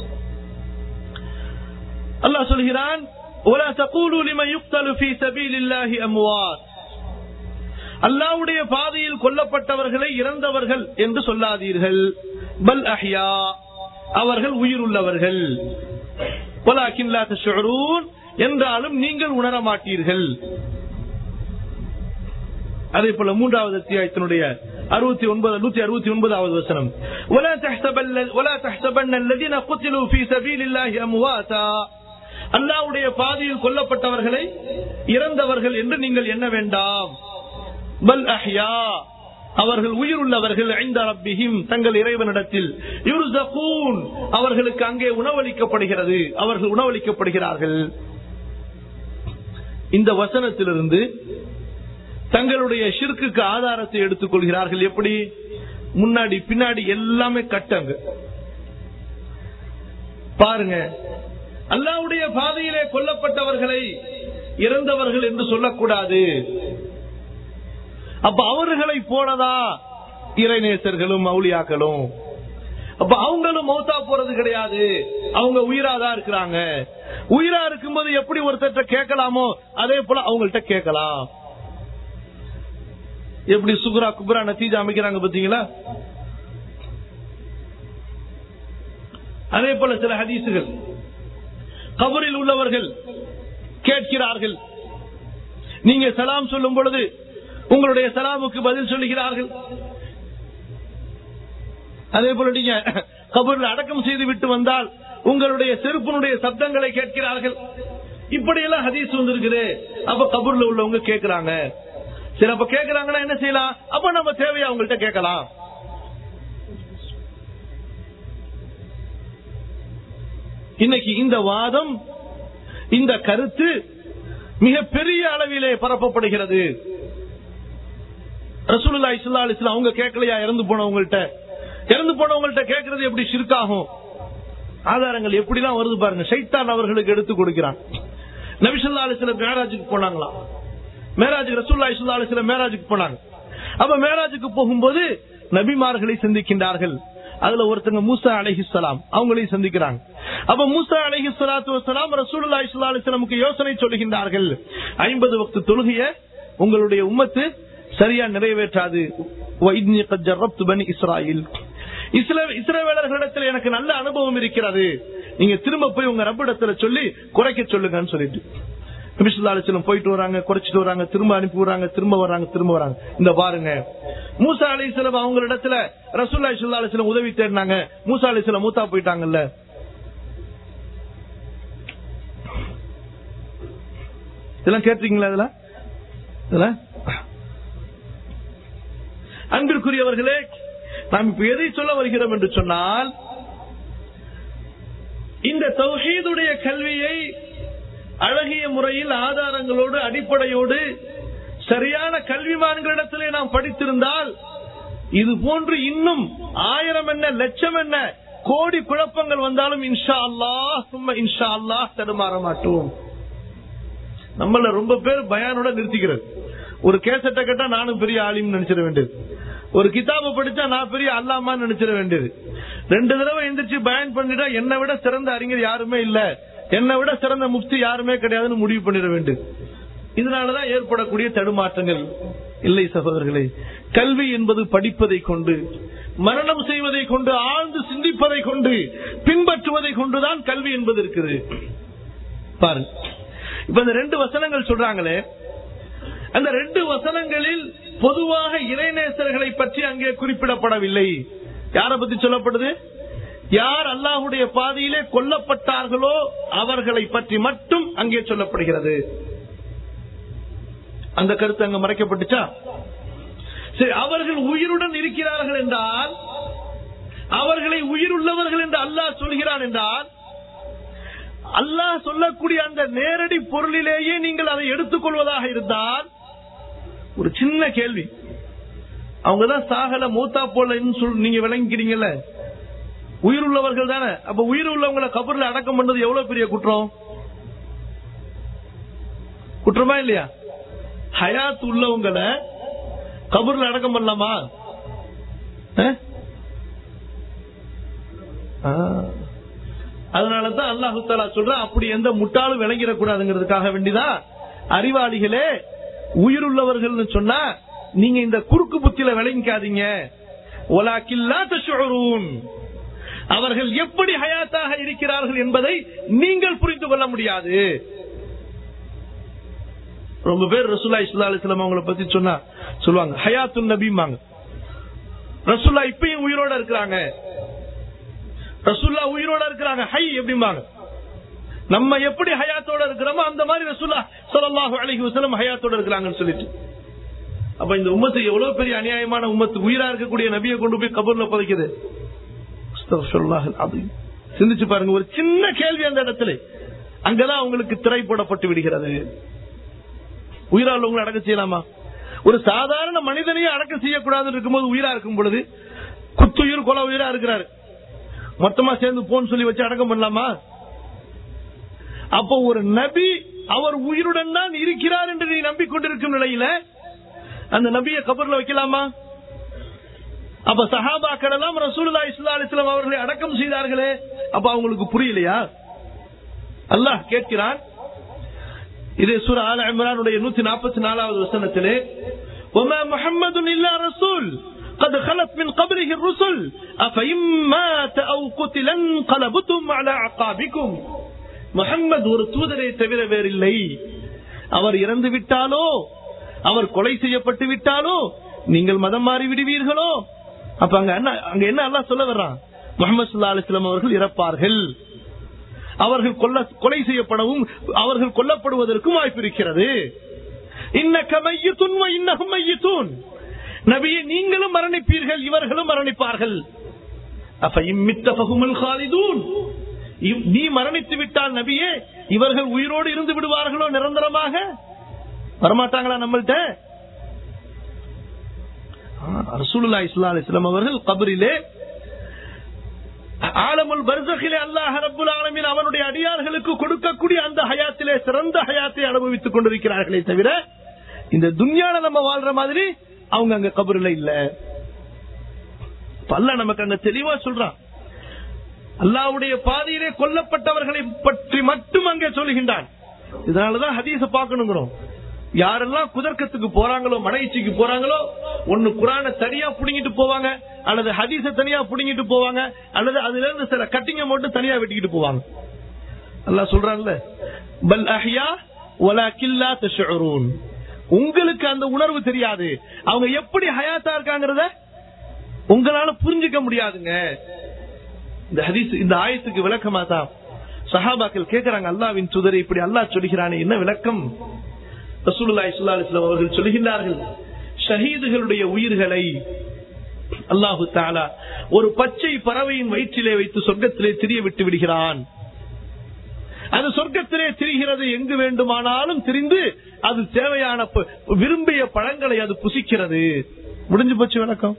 அல்லாஹ் சொல்கிறான் ولا تقولوا لمن يقتل في سبيل الله اموات அல்லாவுடைய பாதையில் கொல்லப்பட்டவர்களை இறந்தவர்கள் என்று சொல்லாதீர்கள் பல் அஹ்யா அவர்கள் உயிர் உள்ளவர்கள் வலாக்கின் லா தஷ்உரூன் என்றாலும் நீங்கள் உணர மாட்டீர்கள் அதே போல மூன்றாவது அத்தியாயத்தினுடைய அறுபத்தி ஒன்பது நூத்தி அறுபத்தி ஒன்பதாவது வசனம் ولا تحسبن ولا تحسبن الذين قتلوا في سبيل الله امواتا அல்லாஹ்வுடைய பாதையில் கொல்லப்பட்டவர்களை இறந்தவர்கள் என்று நீங்கள் எண்ண வேண்டாம் பல் அஹ்யா அவர்கள் உயிர் உள்ளவர்கள் ஐந்த ரப்பிஹிம் தங்கள் இறைவனிடத்தில் யுர்ஸகூன் அவர்களுக்கு அங்கே உணவளிக்கப்படுகிறது அவர்கள் உணவளிக்கப்படுகிறார்கள் இந்த வசனத்திலிருந்து தங்களுடைய ஷிர்க்குக்கு ஆதாரத்தை எடுத்துக் கொள்கிறார்கள் எப்படி முன்னாடி பின்னாடி எல்லாமே கட்டங்க பாருங்க அல்லாவுடைய பாதையிலே கொல்லப்பட்டவர்களை இறந்தவர்கள் என்று சொல்லக்கூடாது அப்ப அவர்களை போனதா இறைநேசர்களும் மௌலியாக்களும் அப்ப அவங்களும் மௌத்தா போறது கிடையாது அவங்க உயிராதான் இருக்கிறாங்க உயிரா இருக்கும்போது எப்படி ஒருத்தர்ட்ட கேட்கலாமோ அதே போல அவங்கள்ட்ட கேட்கலாம் எப்படி சுகுரா குபுரா நத்தீஜா அமைக்கிறாங்க பாத்தீங்களா அதே போல சில ஹதீசுகள் கபரில் உள்ளவர்கள் கேட்கிறார்கள் நீங்க சலாம் சொல்லும் பொழுது உங்களுடைய சலாமுக்கு பதில் சொல்லுகிறார்கள் அதே போல நீங்க கபரில் அடக்கம் செய்து விட்டு வந்தால் உங்களுடைய செருப்பினுடைய சப்தங்களை கேட்கிறார்கள் இப்படியெல்லாம் ஹதீஸ் வந்திருக்குது அப்ப கபூர்ல உள்ளவங்க கேட்கிறாங்க சரி அப்ப கேட்கிறாங்கன்னா என்ன செய்யலாம் அப்ப நம்ம தேவையா அவங்கள்ட்ட கேட்கலாம் இன்னைக்கு இந்த வாதம் இந்த கருத்து மிக பெரிய அளவிலே பரப்பப்படுகிறது ரசூலுல்லா இஸ்லா அலிஸ்லாம் அவங்க கேட்கலையா இறந்து போனவங்கள்ட்ட இறந்து போனவங்கள்ட்ட கேட்கறது எப்படி ஷிர்காகும் ஆதாரங்கள் எப்படிலாம் வருது பாருங்க சைத்தான் அவர்களுக்கு எடுத்து கொடுக்கிறான் நபிசல்லா அலிஸ்லாம் மேராஜுக்கு போனாங்களாம் மேராஜுக்கு ரசூல்லா இஸ்லா அலிஸ்லாம் மேராஜுக்கு போனாங்க அப்ப மேராஜுக்கு போகும்போது நபிமார்களை சந்திக்கின்றார்கள் அதுல ஒருத்தங்க மூசா அலைஹிஸ்லாம் அவங்களையும் சந்திக்கிறாங்க அப்ப மூசா அலைஹி சலாத்து வசலாம் ரசூலுல்லா இஸ்லா அலிஸ்லாமுக்கு யோசனை சொல்லுகின்றார்கள் ஐம்பது வக்து தொழுகைய உங்களுடைய உம்மத்து சரியா நிறைவேற்றாது வைத்னி கத் ஜர்ரப்து பனி இஸ்ராயில் இஸ்ரே- இஸ்ரவேலர்களிடத்தில் எனக்கு நல்ல அனுபவம் இருக்கிறது நீங்க திரும்ப போய் உங்க ரப்பிடத்துல சொல்லி குறைக்க சொல்லுங்கன்னு சொல்லிட்டு நபிசுல்லாலும் போயிட்டு வராங்க குறைச்சிட்டு வராங்க திரும்ப அனுப்பி வராங்க திரும்ப வராங்க திரும்ப வராங்க இந்த பாருங்க மூசா அலிஸ்லம் அவங்களிடத்துல ரசூல்லா இஸ்லா அலிஸ்லம் உதவி தேடினாங்க மூசா அலிஸ்லம் மூத்தா போயிட்டாங்கல்ல இதெல்லாம் கேட்டீங்களா இதெல்லாம் இதெல்லாம் அன்பிற்குரியவர்களே நாம் இப்ப எதை சொல்ல வருகிறோம் என்று சொன்னால் இந்த தௌஹீதுடைய கல்வியை அழகிய முறையில் ஆதாரங்களோடு அடிப்படையோடு சரியான கல்விமான்களிடத்திலே நாம் படித்திருந்தால் இது போன்று இன்னும் ஆயிரம் என்ன லட்சம் என்ன கோடி குழப்பங்கள் வந்தாலும் இன்ஷா அல்லாஹ் சும்மா இன்ஷா அல்லாஹ் தடுமாற மாட்டோம் நம்மள ரொம்ப பேர் பயானோட நிறுத்திக்கிறது ஒரு கேசட்டை கேட்டா நானும் பெரிய ஆலிம் நினைச்சிட வேண்டியது ஒரு கிதாபை படிச்சா நான் பெரிய அல்லாமா நினைச்சிட வேண்டியது ரெண்டு தடவை எந்திரிச்சு பயன் பண்ணிட்டா என்னை விட சிறந்த அறிஞர் யாருமே இல்ல என்னை விட சிறந்த முஃப்தி யாருமே கிடையாதுன்னு முடிவு பண்ணிட வேண்டியது இதனாலதான் ஏற்படக்கூடிய தடுமாற்றங்கள் இல்லை சகோதரர்களே கல்வி என்பது படிப்பதை கொண்டு மரணம் செய்வதை கொண்டு ஆழ்ந்து சிந்திப்பதை கொண்டு பின்பற்றுவதை கொண்டுதான் கல்வி என்பது இருக்குது பாருங்க இப்ப இந்த ரெண்டு வசனங்கள் சொல்றாங்களே அந்த ரெண்டு வசனங்களில் பொதுவாக இறைநேசர்களை பற்றி அங்கே குறிப்பிடப்படவில்லை யார பத்தி சொல்லப்படுது யார் அல்லாஹுடைய பாதையிலே கொல்லப்பட்டார்களோ அவர்களை பற்றி மட்டும் அங்கே சொல்லப்படுகிறது அந்த கருத்து அங்க மறைக்கப்பட்டுச்சா சரி அவர்கள் உயிருடன் இருக்கிறார்கள் என்றால் அவர்களை உயிருள்ளவர்கள் என்று அல்லாஹ் சொல்கிறான் என்றால் அல்லாஹ் சொல்லக்கூடிய அந்த நேரடி பொருளிலேயே நீங்கள் அதை எடுத்துக்கொள்வதாக இருந்தால் ஒரு சின்ன கேள்வி அவங்கதான் சாகல மூத்தா போல நீங்க விளங்கிக்கிறீங்கல்ல உயிர் உள்ளவர்கள் தானே அப்ப உயிர் உள்ளவங்களை கபர்ல அடக்கம் பண்ணது எவ்வளவு பெரிய குற்றம் குற்றமா இல்லையா ஹயாத் உள்ளவங்களை கபர்ல அடக்கம் பண்ணலாமா அஹ்? ஆ. அதனாலதான் அல்லாஹு தாலா சொல்ற அப்படி எந்த முட்டாளும் விளங்கிடக்கூடாதுங்கிறதுக்காக வேண்டிதான் அறிவாளிகளே உயிருள்ளவர்கள் சொன்னா நீங்க இந்த குறுக்கு புத்தியில விளங்கிக்காதீங்க ஒலாக்கில்லா தஷுரூன் அவர்கள் எப்படி ஹயாத்தாக இருக்கிறார்கள் என்பதை நீங்கள் புரிந்து கொள்ள முடியாது ரொம்ப பேர் ரசூல்லா இஸ்லா அலிஸ்லாம் அவங்கள பத்தி சொன்னா சொல்லுவாங்க ஹயாத்துன் நபிமாங்க ரசூல்லா இப்பயும் உயிரோட இருக்கிறாங்க ரசூல்லா உயிரோட இருக்கிறாங்க ஹை எப்படிம்பாங்க நம்ம எப்படி ஹயாத்தோட இருக்கிறோமோ அந்த மாதிரி ரசூல்லா ஸல்லல்லாஹு அலைஹி வஸல்லம் ஹயாத்தோட இருக்கிறாங்கன்னு சொல்லிட்டு அப்ப இந்த உம்மத்து எவ்வளவு பெரிய அநியாயமான உம்மத்து உயிரா இருக்கக்கூடிய நபியை கொண்டு போய் கபர்ல புதைக்குது அஸ்தக்ஃபிருல்லாஹ் அலீம். சிந்திச்சு பாருங்க ஒரு சின்ன கேள்வி அந்த இடத்துல அங்கதான் அவங்களுக்கு திரை போடப்பட்டு விடுகிறது உயிரால் உங்களை அடக்கம் செய்யலாமா ஒரு சாதாரண மனிதனையும் அடக்கம் செய்யக்கூடாதுன்னு இருக்கும்போது உயிரா இருக்கும் பொழுது குத்துயிர் கொலை உயிரா இருக்கிறாரு மொத்தமா சேர்ந்து போன் சொல்லி வச்சு அடக்கம் பண்ணலாமா அப்போ ஒரு நபி அவர் உயிருடன் தான் இருக்கிறார் என்று நீ நம்பிக்கொண்டிருக்கும் நிலையில அந்த நபியை கபர்ல வைக்கலாமா அப்ப சஹாபாக்கள் எல்லாம் ரசூலுல்லா இஸ்லா அலிஸ்லாம் அவர்களை அடக்கம் செய்தார்களே அப்ப அவங்களுக்கு புரியலையா அல்லாஹ் கேட்கிறான் இதே சூர ஆல இம்ரானுடைய நூத்தி நாற்பத்தி நாலாவது வசனத்திலே وما محمد إلا رسول قد خلت من قبله الرسل أفإن مات أو قتل انقلبتم على أعقابكم முகம்மது ஒரு தூதரை தவிர வேறில்லை அவர் இறந்து விட்டாலோ அவர் கொலை செய்யப்பட்டு விட்டாலோ நீங்கள் மதம் மாறி விடுவீர்களோ அப்ப அங்க என்ன அங்க என்ன அல்லாஹ் சொல்ல வர்றான் முகமது சுல்லா அலிஸ்லாம் அவர்கள் இறப்பார்கள் அவர்கள் கொல்ல கொலை செய்யப்படவும் அவர்கள் கொல்லப்படுவதற்கும் வாய்ப்பு இருக்கிறது இன்னக்க மையத்துன் இன்னகும் மையத்தூன் நபியை நீங்களும் மரணிப்பீர்கள் இவர்களும் மரணிப்பார்கள் அப்ப இம்மித்த பகுமல் காலிதூன் இவ்- நீ மரணித்து விட்டால் நபியே இவர்கள் உயிரோடு இருந்து விடுவார்களோ நிரந்தரமாக வரமாட்டாங்களா நம்மள்ட்ட ரசூலுல்லா இஸ்லா அலிஸ்லாம் அவர்கள் கபரிலே ஆலமுல் பர்சகிலே அல்லாஹ் ரப்புல் ஆலமீன் அவனுடைய அடியார்களுக்கு கொடுக்கக்கூடிய அந்த ஹயாத்திலே சிறந்த ஹயாத்தை அனுபவித்துக் கொண்டிருக்கிறார்களே தவிர இந்த துன்யால நம்ம வாழ்ற மாதிரி அவங்க அங்க கபருல இல்ல இப்ப அல்லாஹ் நமக்கு அங்க தெளிவா சொல்றான் அல்லாவுடைய பாதையிலே கொல்லப்பட்டவர்களை பற்றி மட்டும் அங்கே சொல்லுகின்றான் இதனாலதான் ஹதீஸ பார்க்கணுங்கிறோம் யாரெல்லாம் குதர்க்கத்துக்கு போறாங்களோ மனைச்சிக்கு போறாங்களோ ஒன்னு குரான தனியா புடுங்கிட்டு போவாங்க அல்லது ஹதீஸ தனியா புடுங்கிட்டு போவாங்க அல்லது அதுல இருந்து சில கட்டிங்க மட்டும் தனியா வெட்டிக்கிட்டு போவாங்க அல்லாஹ் சொல்றான்ல பல் அஹ்யா வலாக்கின் லா தஷ்உரூன் உங்களுக்கு அந்த உணர்வு தெரியாது அவங்க எப்படி ஹயாத்தா இருக்காங்கறத உங்களால புரிஞ்சுக்க முடியாதுங்க இந்த ஹதீஸ் இந்த ஆயத்துக்கு விளக்கமா தான் சஹாபாக்கள் கேக்குறாங்க அல்லாவின் தூதரை இப்படி அல்லாஹ் சொல்கிறானே என்ன விளக்கம் ரசூலுல்லாஹி ஸல்லல்லாஹு அலைஹி வஸல்லம் அவர்கள் சொல்கின்றார்கள் ஷஹீதுகளுடைய உயிர்களை அல்லாஹு தஆலா ஒரு பச்சை பறவையின் வயிற்றிலே வைத்து சொர்க்கத்திலே திரிய விட்டு விடுகிறான் அது சொர்க்கத்திலே திரிகிறது எங்கு வேண்டுமானாலும் திரிந்து அது தேவையான ப- விரும்பிய பழங்களை அது புசிக்கிறது முடிஞ்சு போச்சு விளக்கம்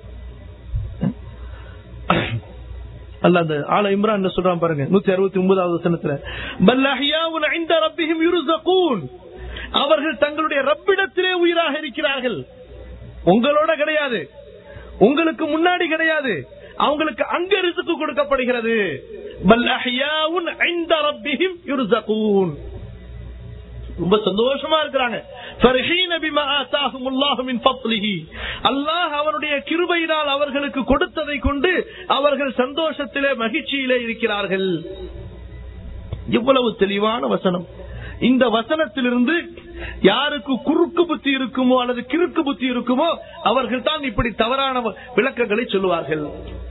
அல்ல அந்த ஆல இம்ரான் சொல்றான் பாருங்க நூத்தி அறுபத்தி ஒன்பதாவது வசனத்துல பல் அஹ்யாவுன் இன்த ரப்பிஹிம் யுர்ஸகூன் அவர்கள் தங்களுடைய ரப்பிடத்திலே உயிராக இருக்கிறார்கள் உங்களோட கிடையாது உங்களுக்கு முன்னாடி கிடையாது அவங்களுக்கு அங்க ரிசுக்கு கொடுக்கப்படுகிறது பல் அஹ்யாவுன் இன்த ரப்பிஹிம் யுர்ஸகூன் ரொம்ப சந்தோஷமா இருக்கிறாங்க ஃபர்ஹீன பிமா ஆதாஹுமுல்லாஹு மின் ஃபத்லிஹி. அல்லாஹ் அவனுடைய கிருபையினால் அவர்களுக்கு கொடுத்ததை கொண்டு அவர்கள் சந்தோஷத்திலே மகிழ்ச்சியிலே இருக்கிறார்கள் எவ்வளவு தெளிவான வசனம் இந்த வசனத்திலிருந்து யாருக்கு குறுக்கு புத்தி இருக்குமோ அல்லது கிறுக்கு புத்தி இருக்குமோ அவர்கள் தான் இப்படி தவறான விளக்கங்களை சொல்லுவார்கள்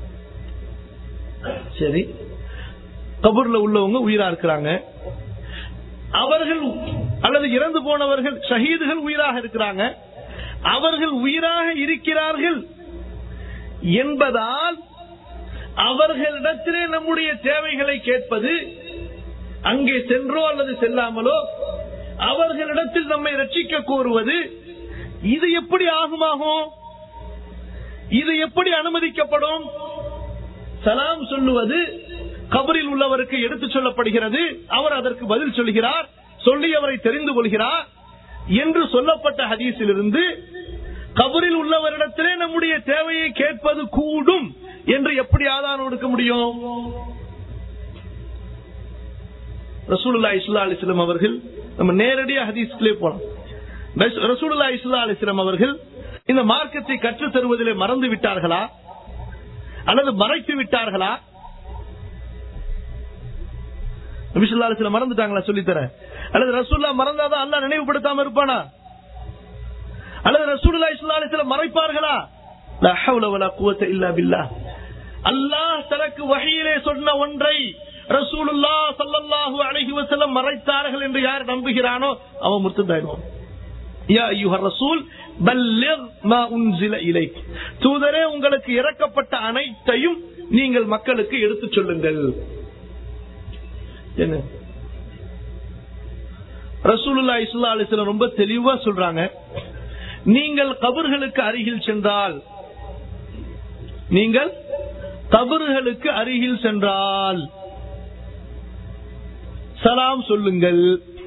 சரி கபூர்ல உள்ளவங்க உயிரா இருக்கிறாங்க அவர்கள் அல்லது இறந்து போனவர்கள் ஷஹீதுகள் உயிராக இருக்கிறாங்க அவர்கள் உயிராக இருக்கிறார்கள் என்பதால் அவர்களிடத்திலே நம்முடைய தேவைகளை கேட்பது அங்கே சென்றோ அல்லது செல்லாமலோ அவர்களிடத்தில் நம்மை ரட்சிக்க கோருவது இது எப்படி ஆகுமாகும் இது எப்படி அனுமதிக்கப்படும் சலாம் சொல்லுவது கபரில் உள்ளவருக்கு எடுத்துச் சொல்லப்படுகிறது அவர் அதற்கு பதில் சொல்கிறார் சொல்லி அவரை தெரிந்து கொள்கிறார் என்று சொல்லப்பட்ட ஹதீஸிலிருந்து கபரில் உள்ளவரிடத்திலே நம்முடைய தேவையை கேட்பது கூடும் என்று எப்படி ஆதாரம் கொடுக்க முடியும் ரசூலுல்லா இஸ்லா அலிஸ்லாம் அவர்கள் நம்ம நேரடியா ஹதீஸ்களே போலாம் ரஸ்- ரசூலுல்லா இஸ்லா அலிஸ்லாம் அவர்கள் இந்த மார்க்கத்தை கற்றுத் தருவதிலே மறந்து விட்டார்களா அல்லது மறைத்து விட்டார்களா நபிசுல்லா அலிஸ்லாம் மறந்துட்டாங்களா சொல்லித்தர அல்லது ரசூல்லா மறந்தாதான் அல்லாஹ் நினைவுபடுத்தாம இருப்பானா அல்லது ரசூலுல்லா இஸ்லா அலிஸ்லாம் மறைப்பார்களா லா ஹவ்ல வலா குவத்த இல்லா பில்லாஹ் அல்லாஹ் தனக்கு வகையிலே சொன்ன ஒன்றை ரசூலுல்லா ஸல்லல்லாஹு அலைஹி வஸல்லம் மறைத்தார்கள் என்று யார் நம்புகிறானோ அவன் முர்த்ததாயிடுவான் யா அய்யுஹர் ரசூல் பல்லிக் மா உன்சில இலைக் தூதரே உங்களுக்கு இறக்கப்பட்ட அனைத்தையும் நீங்கள் மக்களுக்கு எடுத்துச் சொல்லுங்கள் என்ன ரசூலுல்லா இஸ்லா அலிஸ்லாம் ரொம்ப தெளிவா சொல்றாங்க நீங்கள் கபர்களுக்கு அருகில் சென்றால் நீங்கள் கபர்களுக்கு அருகில் சென்றால் சலாம் சொல்லுங்கள்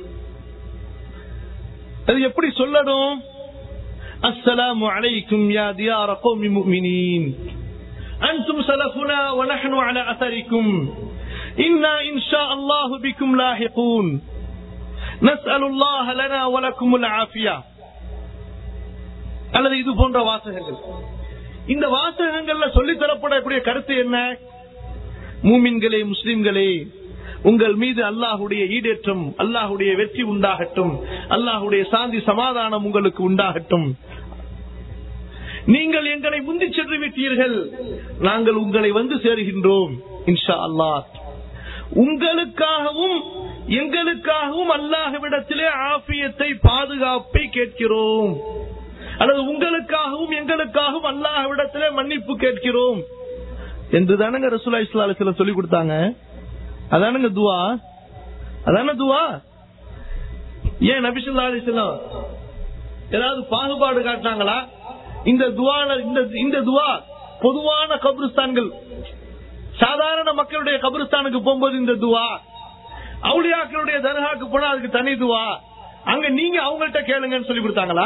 அது எப்படி சொல்லணும் அஸ்ஸலாமு அலைக்கும் யா தியார கௌமி முஃமினீன் أنتم سلفنا ونحن على أثركم إنا إن شاء الله بكم لاحقون نسأل الله لنا ولكم العافية அல்லது இது போன்ற வாசகங்கள் இந்த வாசகங்கள்ல சொல்லி தரப்படக்கூடிய கருத்து என்ன மூமின்களே முஸ்லிம்களே உங்கள் மீது அல்லாஹுடைய ஈடேற்றம் அல்லாஹுடைய வெற்றி உண்டாகட்டும் அல்லாஹுடைய சாந்தி சமாதானம் உங்களுக்கு உண்டாகட்டும் நீங்கள் எங்களை முந்தி சென்று விட்டீர்கள் நாங்கள் உங்களை வந்து சேருகின்றோம் இன்ஷா அல்லாஹ் உங்களுக்காகவும் எங்களுக்காகவும் அல்லாஹ்விடத்திலே ஆபியத்தை பாதுகாப்பை கேட்கிறோம் அல்லது உங்களுக்காகவும் எங்களுக்காகவும் அல்லாஹ்விடத்திலே மன்னிப்பு கேட்கிறோம் என்று தானங்க ரசூலா இஸ்லாத்துல சொல்லி கொடுத்தாங்க அதானுங்க துவா அதான துவா ஏன் நபிசுல்லா அலிஸ்லாம் ஏதாவது பாகுபாடு காட்டினாங்களா இந்த துவால இந்த இந்த துவா பொதுவான கபிரிஸ்தான்கள் சாதாரண மக்களுடைய கபிரிஸ்தானுக்கு போகும்போது இந்த துவா அவுளியாக்களுடைய தர்காக்கு போனா அதுக்கு தனி துவா அங்க நீங்க அவங்கள்ட்ட கேளுங்கன்னு சொல்லி கொடுத்தாங்களா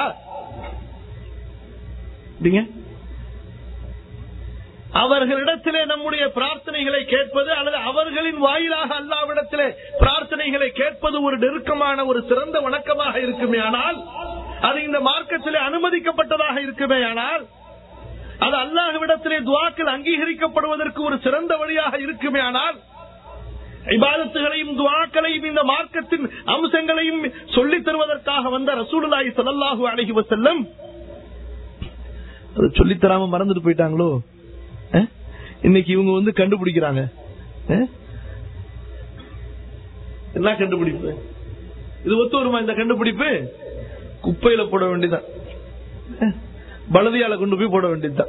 அப்படிங்க அவர்களிடத்திலே நம்முடைய பிரார்த்தனைகளை கேட்பது அல்லது அவர்களின் வாயிலாக அல்லாவிடத்திலே பிரார்த்தனைகளை கேட்பது ஒரு நெருக்கமான ஒரு சிறந்த வணக்கமாக இருக்குமே ஆனால் அது இந்த மார்க்கத்திலே அனுமதிக்கப்பட்டதாக இருக்குமே ஆனால் அது அல்லாஹ்விடத்திலே துவாக்கள் அங்கீகரிக்கப்படுவதற்கு ஒரு சிறந்த வழியாக இருக்குமே ஆனால் இபாதத்துகளையும் துவாக்களையும் இந்த மார்க்கத்தின் அம்சங்களையும் சொல்லித் தருவதற்காக வந்த ரசூலுல்லாஹி ஸல்லல்லாஹு அலைஹி வஸல்லம் அது சொல்லித் தராம மறந்துட்டு போயிட்டாங்களோ அஹ்? இன்னைக்கு இவங்க வந்து கண்டுபிடிக்கிறாங்க அஹ்? என்ன கண்டுபிடிப்பு இது ஒத்து வருமா இந்த கண்டுபிடிப்பு குப்பையில போட வேண்டியதான் அஹ்? பலதியால கொண்டு போய் போட வேண்டியதுதான்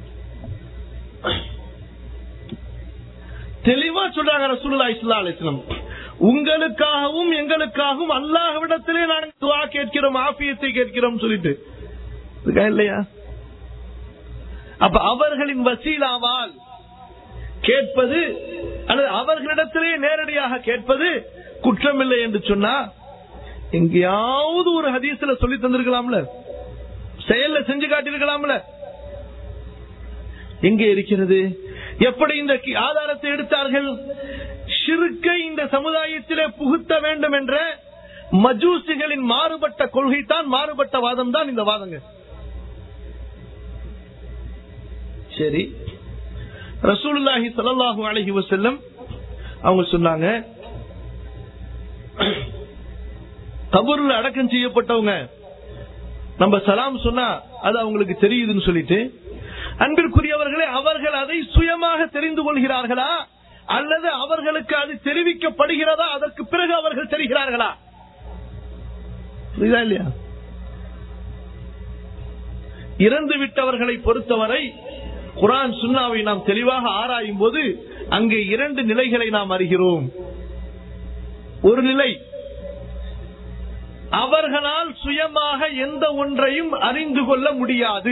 தெளிவா சொல்றாங்க ரசூலுல்லாஹி ஸல்லல்லாஹு அலைஹி வஸல்லம் உங்களுக்காகவும் எங்களுக்காகவும் அல்லாஹ்விடத்திலே நாங்கள் துஆ கேட்கிறோம் ஆஃபியத்தை கேட்கிறோம் சொல்லிட்டு இருக்கா இல்லையா அப்ப அவர்களின் வசீலாவால் கேட்பது அல்லது அவர்களிடத்திலே நேரடியாக கேட்பது குற்றமில்லை என்று சொன்னா எங்கேயாவது ஒரு ஹதீஸ்ல சொல்லி தந்திருக்கலாம்ல செயல்ல செஞ்சு காட்டியிருக்கலாம்ல எங்கே இருக்கிறது எப்படி இந்த கி- ஆதாரத்தை எடுத்தார்கள் ஷிருக்கை இந்த சமுதாயத்திலே புகுத்த வேண்டும் என்ற மஜூசிகளின் மாறுபட்ட கொள்கை தான் மாறுபட்ட வாதம் தான் இந்த வாதங்க சரி ரசூலுல்லாஹி ஸல்லல்லாஹு அலைஹி வஸல்லம் அவங்க சொன்னாங்க கபூர்ல அடக்கம் செய்யப்பட்டவங்க நம்ம சலாம் சொன்னா அது அவங்களுக்கு தெரியுதுன்னு சொல்லிட்டு அன்பிற்குரியவர்களே அவர்கள் அதை சுயமாக தெரிந்து கொள்கிறார்களா அல்லது அவர்களுக்கு அது தெரிவிக்கப்படுகிறதா அதற்கு பிறகு அவர்கள் தெரிகிறார்களா புரியுதா இல்லையா இறந்து விட்டவர்களை பொறுத்தவரை குரான் சுன்னாவை நாம் தெளிவாக ஆராயும் போது அங்கே இரண்டு நிலைகளை நாம் அறிகிறோம் ஒரு நிலை அவர்களால் சுயமாக எந்த ஒன்றையும் அறிந்து கொள்ள முடியாது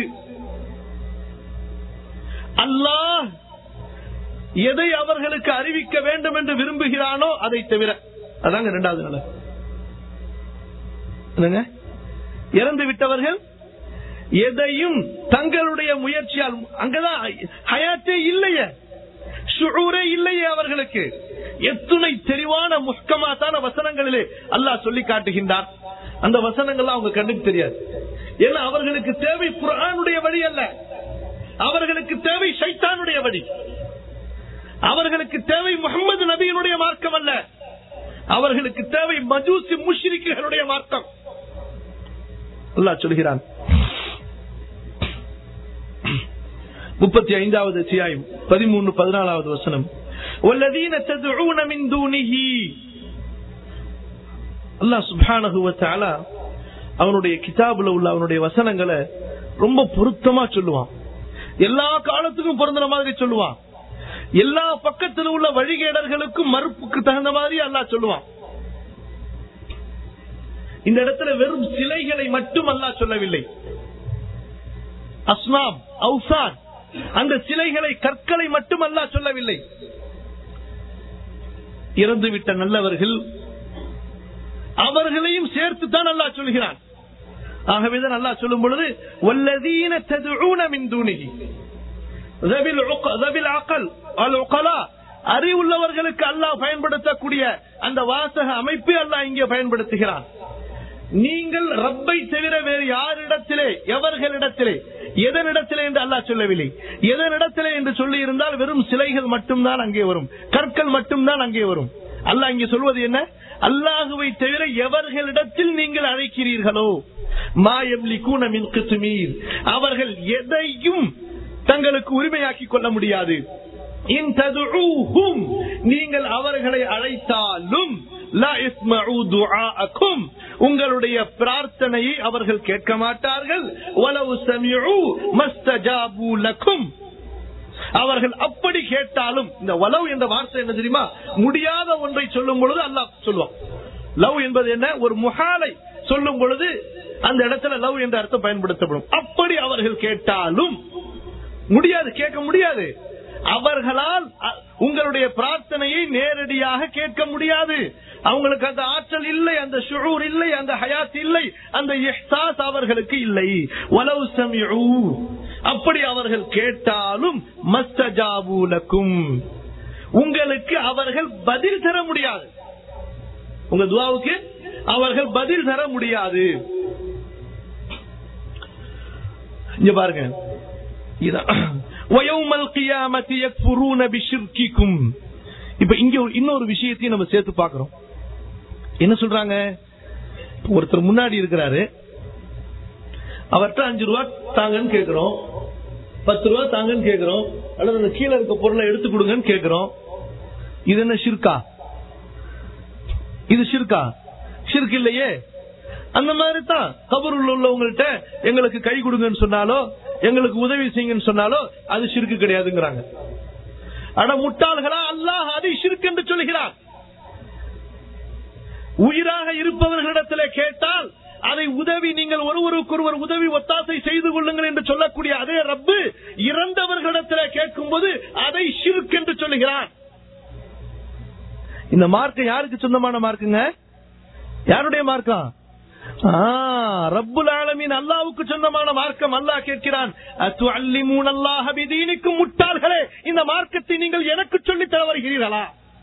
அல்லாஹ் எதை அவர்களுக்கு அறிவிக்க வேண்டும் என்று விரும்புகிறானோ அதை தவிர அதாங்க இரண்டாவது நிலை என்னங்க இறந்து விட்டவர்கள் எதையும் தங்களுடைய முயற்சியால் அங்கதான் ஹயாத்தே இல்லையே ஷுஊரே இல்லையே அவர்களுக்கு எத்துணை தெளிவான முஸ்கமாத்தான வசனங்களிலே அல்லாஹ் சொல்லி காட்டுகின்றார் அந்த வசனங்கள் அவங்க கண்ணுக்கு தெரியாது ஏன்னா அவர்களுக்கு தேவை குர்ஆனுடைய வழி அல்ல அவர்களுக்கு தேவை ஷைத்தானுடைய வழி அவர்களுக்கு தேவை முகமது நபியினுடைய மார்க்கம் அல்ல அவர்களுக்கு தேவை மஜூசி முஷ்ரிக்குகளுடைய மார்க்கம் அல்லாஹ் சொல்கிறான் முப்பத்தி ஐந்தாவது அத்தியாயம் பதிமூணு பதினாலாவது வசனம் والذين تدعون من دونه அல்லாஹ் சுப்ஹானஹு வ தஆலா அவனுடைய கிதாபுல உள்ள அவனுடைய வசனங்களை ரொம்ப பொருத்தமா சொல்லுவான் எல்லா காலத்துக்கும் பொருந்துற மாதிரி சொல்லுவான் எல்லா பக்கத்தில் உள்ள வழிகேடர்களுக்கும் மறுப்புக்கு தகுந்த மாதிரி அல்லாஹ் சொல்லுவான் இந்த இடத்துல வெறும் சிலைகளை மட்டும் அல்லாஹ் சொல்லவில்லை அஸ்மாம் அவுசான் அந்த சிலைகளை கற்களை மட்டும் அல்லாஹ் சொல்லவில்லை இறந்துவிட்ட நல்லவர்கள் அவர்களையும் சேர்த்து தான் அல்லாஹ் சொல்கிறான் ஆகவேதான் அல்லாஹ் சொல்லும் பொழுது வல்லதீன ததுஊன மின் தூணிகி ذوي العق- ذوي العقل العقلاء அறிவுள்ளவர்களுக்கு அல்லாஹ் பயன்படுத்தக்கூடிய அந்த வாசக அமைப்பை அல்லாஹ் இங்கே பயன்படுத்துகிறான் நீங்கள் ரப்பை தவிர வேறு யாரிடத்திலே எவர்களிடத்திலே எதனிடத்திலே என்று அல்லாஹ் சொல்லவில்லை எதனிடத்திலே என்று சொல்லி இருந்தால் வெறும் சிலைகள் மட்டும்தான் அங்கே வரும் கற்கள் மட்டும்தான் அங்கே வரும் அல்லாஹ் இங்கே சொல்வது என்ன அல்லாஹுவை தவிர எவர்களிடத்தில் நீங்கள் அழைக்கிறீர்களோ மாயம்லி கூனமின் கிசுமீர் அவர்கள் எதையும் தங்களுக்கு உரிமையாக்கிக் கொள்ள முடியாது இன் ததுஊஹும், நீங்கள் அவர்களை அழைத்தாலும் லா யஸ்மஊ துஆஅக்கும். உங்களுடைய பிரார்த்தனையை அவர்கள் கேட்க மாட்டார்கள் வலவு சமிஉ மஸ்தஜாபு லக்கும் அவர்கள் அப்படி கேட்டாலும் இந்த வலவ் என்ற வார்த்தை என்ன தெரியுமா முடியாத ஒன்றை சொல்லும் பொழுது அல்லாஹ் சொல்லுவான் லவ் என்பது என்ன ஒரு முகாலை சொல்லும் பொழுது அந்த இடத்துல லவ் என்ற அர்த்தம் பயன்படுத்தப்படும் அப்படி அவர்கள் கேட்டாலும் முடியாது கேட்க முடியாது அவர்களால் அ- உங்களுடைய பிரார்த்தனையை நேரடியாக கேட்க முடியாது அவங்களுக்கு அந்த ஆற்றல் இல்லை அந்த ஷுூர் இல்லை அந்த ஹயாத் இல்லை அந்த இஹ்சாஸ் அவர்களுக்கு இல்லை வலவு சமிஉ. அப்படி அவர்கள் கேட்டாலும் மஸ்தஜாபூலக்கும் உங்களுக்கு அவர்கள் பதில் தர முடியாது உங்க துவாவுக்கு அவர்கள் பதில் தர முடியாது இங்க பாருங்க இதான். وَيَوْمَ الْقِيَامَةِ يَكْفُرُونَ بِشِرْكِكُمْ. இப்ப இங்க ஒரு- இன்னொரு விஷயத்தையும் நம்ம சேர்த்து பார்க்கிறோம் என்ன சொல்றாங்க ஒருத்தர் முன்னாடி இருக்கிறாரு அவர்கிட்ட அஞ்சு ரூபா தாங்கன்னு கேக்குறோம் பத்து ரூபா தாங்கன்னு கேக்குறோம் அல்லது அந்த கீழே இருக்க பொருளை எடுத்து கொடுங்கன்னு கேக்குறோம் இது என்ன ஷிர்கா இது ஷிர்கா ஷிர்க் இல்லையே அந்த மாதிரி தான் கபருள்ள உள்ளவங்கள்ட்ட எங்களுக்கு கை கொடுங்கன்னு சொன்னாலோ எங்களுக்கு உதவி செய்யுங்கன்னு சொன்னாலோ அது ஷிர்க்கு கிடையாதுங்கிறாங்க ஆனா முட்டாள்களா அல்லாஹ் அதை ஷிர்க் என்று சொல்கிறான் உயிராக இருப்பவர்களிடத்திலே கேட்டால் அதை உதவி நீங்கள் ஒருவருக்கொருவர் உதவி ஒத்தாசை செய்து கொள்ளுங்கள் என்று சொல்லக்கூடிய அதே ரப்பு இறந்தவர்களிடத்திலே கேட்கும் போது அதை ஷிர்க் என்று சொல்லுகிறான் இந்த மார்க்கம் யாருக்கு சொந்தமான மார்க்குங்க யாருடைய மார்க்கம் ஆ, ரப்புல் ஆலமீன் அல்லாவுக்கு சொந்தமான மார்க்கம் அல்லாஹ் கேட்கிறான் அத்துஅல்லிமூன அல்லாஹ பிதீனிக்கும் முட்டாள்களே இந்த மார்க்கத்தை நீங்கள் எனக்கு சொல்லித் தர வருகிறீர்களா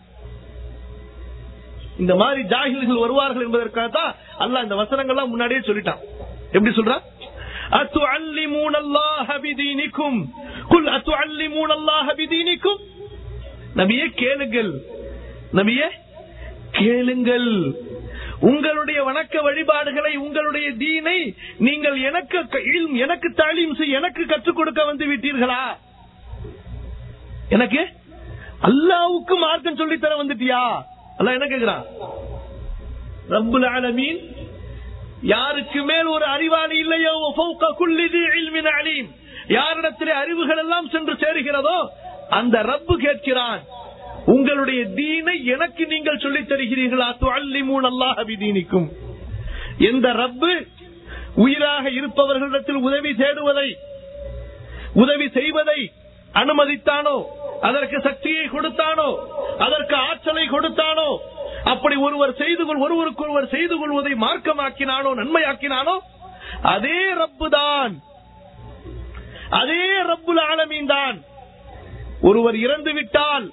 இந்த மாதிரி ஜாகில்கள் வருவார்கள் என்பதற்காக தான் அல்லாஹ் இந்த வசனங்கள்லாம் முன்னாடியே சொல்லிட்டான் எப்படி சொல்றான் அத்துஅல்லிமூன அல்லாஹ பிதீனிக்கும் குல் அத்துஅல்லிமூன அல்லாஹ பிதீனிக்கும் நபியே கேளுங்கள் நபியே கேளுங்கள் உங்களுடைய வணக்க வழிபாடுகளை உங்களுடைய தீனை நீங்கள் எனக்கு க- இல்ம், எனக்கு தாலீம் செய் எனக்கு கற்றுக் கொடுக்க வந்து விட்டீர்களா எனக்கு அல்லாவுக்கு மார்க்கம் சொல்லித் தர வந்துட்டியா அல்லாஹ் என்ன கேக்குறான் ரப்புல் ஆலமீன் யாருக்கு மேல் ஒரு அறிவாளி இல்லையோ ஃபௌக குல்லி தி இல்மின் அலீம் யாரிடத்திலே அறிவுகள் எல்லாம் சென்று சேருகிறதோ அந்த ரப்பு கேட்கிறான் உங்களுடைய தீனை எனக்கு நீங்கள் சொல்லித் தருகிறீர்களா துஅல்லிமூன் அல்லாஹ் பிதீனிக்கும் எந்த ரப்பு உயிராக இருப்பவர்களிடத்தில் உதவி தேடுவதை உதவி செய்வதை அனுமதித்தானோ அதற்கு சக்தியை கொடுத்தானோ அதற்கு ஆற்றலை கொடுத்தானோ அப்படி ஒருவர் செய்து கொள் ஒருவருக்கு ஒருவர் செய்து கொள்வதை மார்க்கமாக்கினானோ நன்மையாக்கினானோ அதே ரப்பு தான் அதே ரப்புல் ஆலமீன் தான் ஒருவர் இறந்து விட்டால்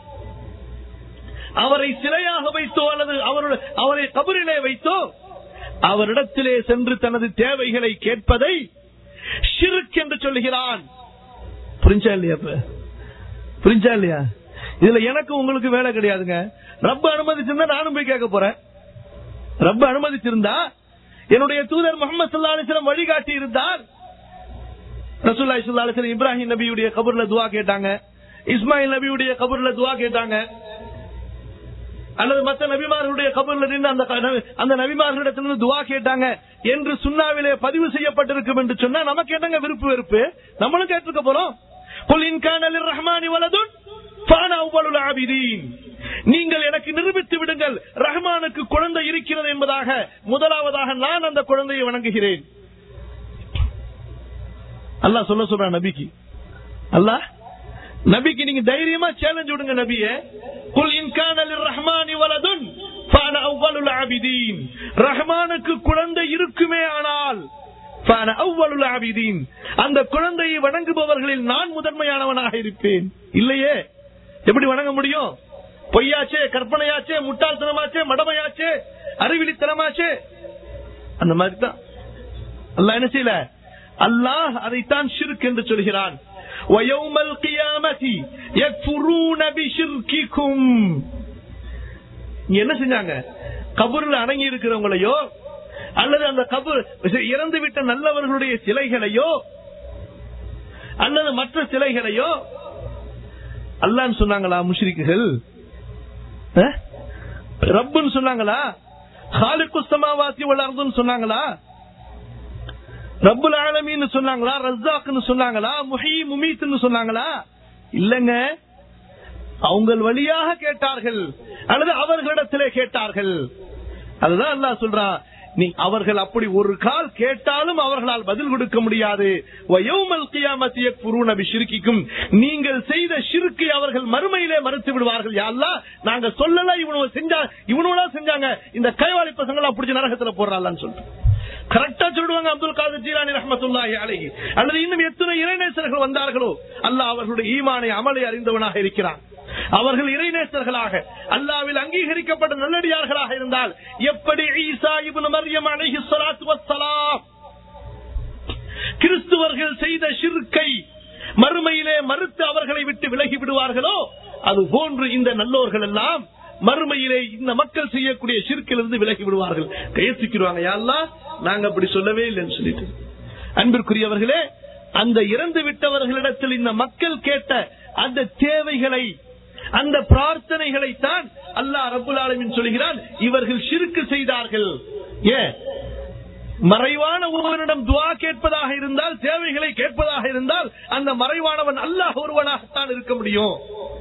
அவரை சிலையாக வைத்தோ அல்லது அவருடைய அவரை கபரிலே வைத்தோ அவரிடத்திலே சென்று தனது தேவைகளை கேட்பதை ஷிர்க் என்று சொல்லுகிறான் புரிஞ்சா இல்லையா இப்ப புரிஞ்சா இல்லையா இதுல எனக்கு உங்களுக்கு வேலை கிடையாதுங்க ரப்ப அனுமதிச்சிருந்தா நானும் போய் கேட்க போறேன் ரப்ப அனுமதிச்சிருந்தா என்னுடைய தூதர் முகமது சல்லா அலிஸ்லாம் வழிகாட்டி இருந்தார் ரசூல்லா சல்லா அலிஸ்லாம் இப்ராஹிம் நபியுடைய கபூர்ல துவா கேட்டாங்க இஸ்மாயில் நபியுடைய கபூர்ல துவா கேட்டாங்க அல்லது மற்ற நபிமார்களுடைய கபூர்ல நின்று அந்த க- அந்த நபிமார்களிடத்திலிருந்து துவா கேட்டாங்க என்று சுண்ணாவிலே பதிவு செய்யப்பட்டிருக்கும் என்று சொன்னா நமக்கு என்னங்க விருப்பு வெறுப்பு நம்மளும் கேட்டிருக்க போறோம் قل إن كان للرحمن ولد فأنا أول العابدين. நீங்கள் எனக்கு நிரூபித்து விடுங்கள் ரஹ்மானுக்கு குழந்தை இருக்கிறது என்பதாக முதலாவதாக நான் அந்த குழந்தையை வணங்குகிறேன் அல்லாஹ் சொல்ல சொல்றான் நபிக்கு அல்லாஹ் நபிக்கு நீங்க தைரியமா சேலஞ்ச் விடுங்க நபியே குல் இன் கான லிர்ரஹ்மானி வலதுன் ஃபஅன அவ்வலுல் ஆபிதீன் ரஹ்மானுக்கு குழந்தை இருக்குமே ஆனால் فأنا أول العابدين. அந்த குழந்தையை வணங்குபவர்களில் நான் முதன்மையானவனாக இருப்பேன் இல்லையே எப்படி வணங்க முடியும் பொய்யாச்சே கற்பனையாச்சே முட்டாள்தனமாச்சே மடமையாச்சே அறிவிலித்தனமாச்சே அந்த மாதிரி தான் அல்லாஹ் என்ன செய்யல அல்லாஹ் அதைத்தான் ஷிர்க் என்று சொல்கிறான் وَيَوْمَ الْقِيَامَةِ يَكْفُرُونَ بِشِرْكِكُمْ இங்க என்ன செஞ்சாங்க கபூர்ல அடங்கி இருக்கிறவங்களையோ அல்லது அந்த கபூர் இறந்து விட்ட நல்லவர்களுடைய சிலைகளையோ அல்லது மற்ற சிலைகளையோ அல்லான்னு சொன்னாங்களா முஷ்ரிக்குகள் அஹ்? ரப்புன்னு சொன்னாங்களா ஹாலிக்கு சமாவாசி வளர்ந்துன்னு சொன்னாங்களா ரப்புல் ஆலமீன்னு சொன்னாங்களா ரஸ்ஸாக்னு சொன்னாங்களா முஹி முமீத்னு சொன்னாங்களா இல்லங்க அவங்க வழியாக கேட்டார்கள் அல்லது அவர்களிடத்திலே கேட்டார்கள் அதுதான் அல்லாஹ் சொல்றான் நீ அவர்கள் அப்படி ஒரு கால் கேட்டாலும் அவர்களால் பதில் கொடுக்க முடியாது வயோமல் கியாமத் யக்ஃபுரூன பிஷிர்கிக்கும் நீங்கள் செய்த ஷிர்க்கை அவர்கள் மறுமையிலே மறுத்து விடுவார்கள் யா அல்லாஹ் நாங்க சொல்லல இவனுவ செஞ்சா இவனுவா செஞ்சாங்க இந்த கைவாளி பசங்களா பிடிச்ச நரகத்துல போடுறாங்கன்னு சொல்லிட்டு கரெக்டா சொல்லுவாங்க அப்துல் காதர் ஜீலானி ரஹமத்துல்லாஹி அலைஹி அல்லது இன்னும் எத்தனை இறைநேசர்கள் வந்தார்களோ அல்லாஹ் அவர்களுடைய ஈமானை அமலை அறிந்தவனாக இருக்கிறான் அவர்கள் இறைநேசர்களாக அல்லாவில் அங்கீகரிக்கப்பட்ட நல்லடியார்களாக இருந்தால் எப்படி ஈசா இப்னு மர்யம் அலைஹி ஸலாத்து வஸ்ஸலாம் கிறிஸ்துவர்கள் செய்த ஷிர்க்கை மறுமையிலே மறுத்து அவர்களை விட்டு விலகி விடுவார்களோ அது போன்று இந்த நல்லோர்கள் எல்லாம் மறுமையிலே இந்த மக்கள் செய்யக்கூடிய ஷிர்க்கிலிருந்து விலகி விடுவார்கள் கையசிக்கிறாங்க யாரெல்லாம் நாங்க அப்படி சொல்லவே இல்லைன்னு சொல்லிட்டு அன்பிற்குரியவர்களே அந்த இறந்து விட்டவர்களிடத்தில் இந்த மக்கள் கேட்ட அந்த தேவைகளை அந்த பிரார்த்தனைகளை தான் அல்லாஹ் ரபுல் ஆலமின் சொல்கிறான் இவர்கள் ஷிருக்கு செய்தார்கள் ஏன் மறைவான ஒருவனிடம் துவா கேட்பதாக இருந்தால் தேவைகளை கேட்பதாக இருந்தால் அந்த மறைவானவன் அல்லாஹ் ஒருவனாகத்தான் இருக்க முடியும்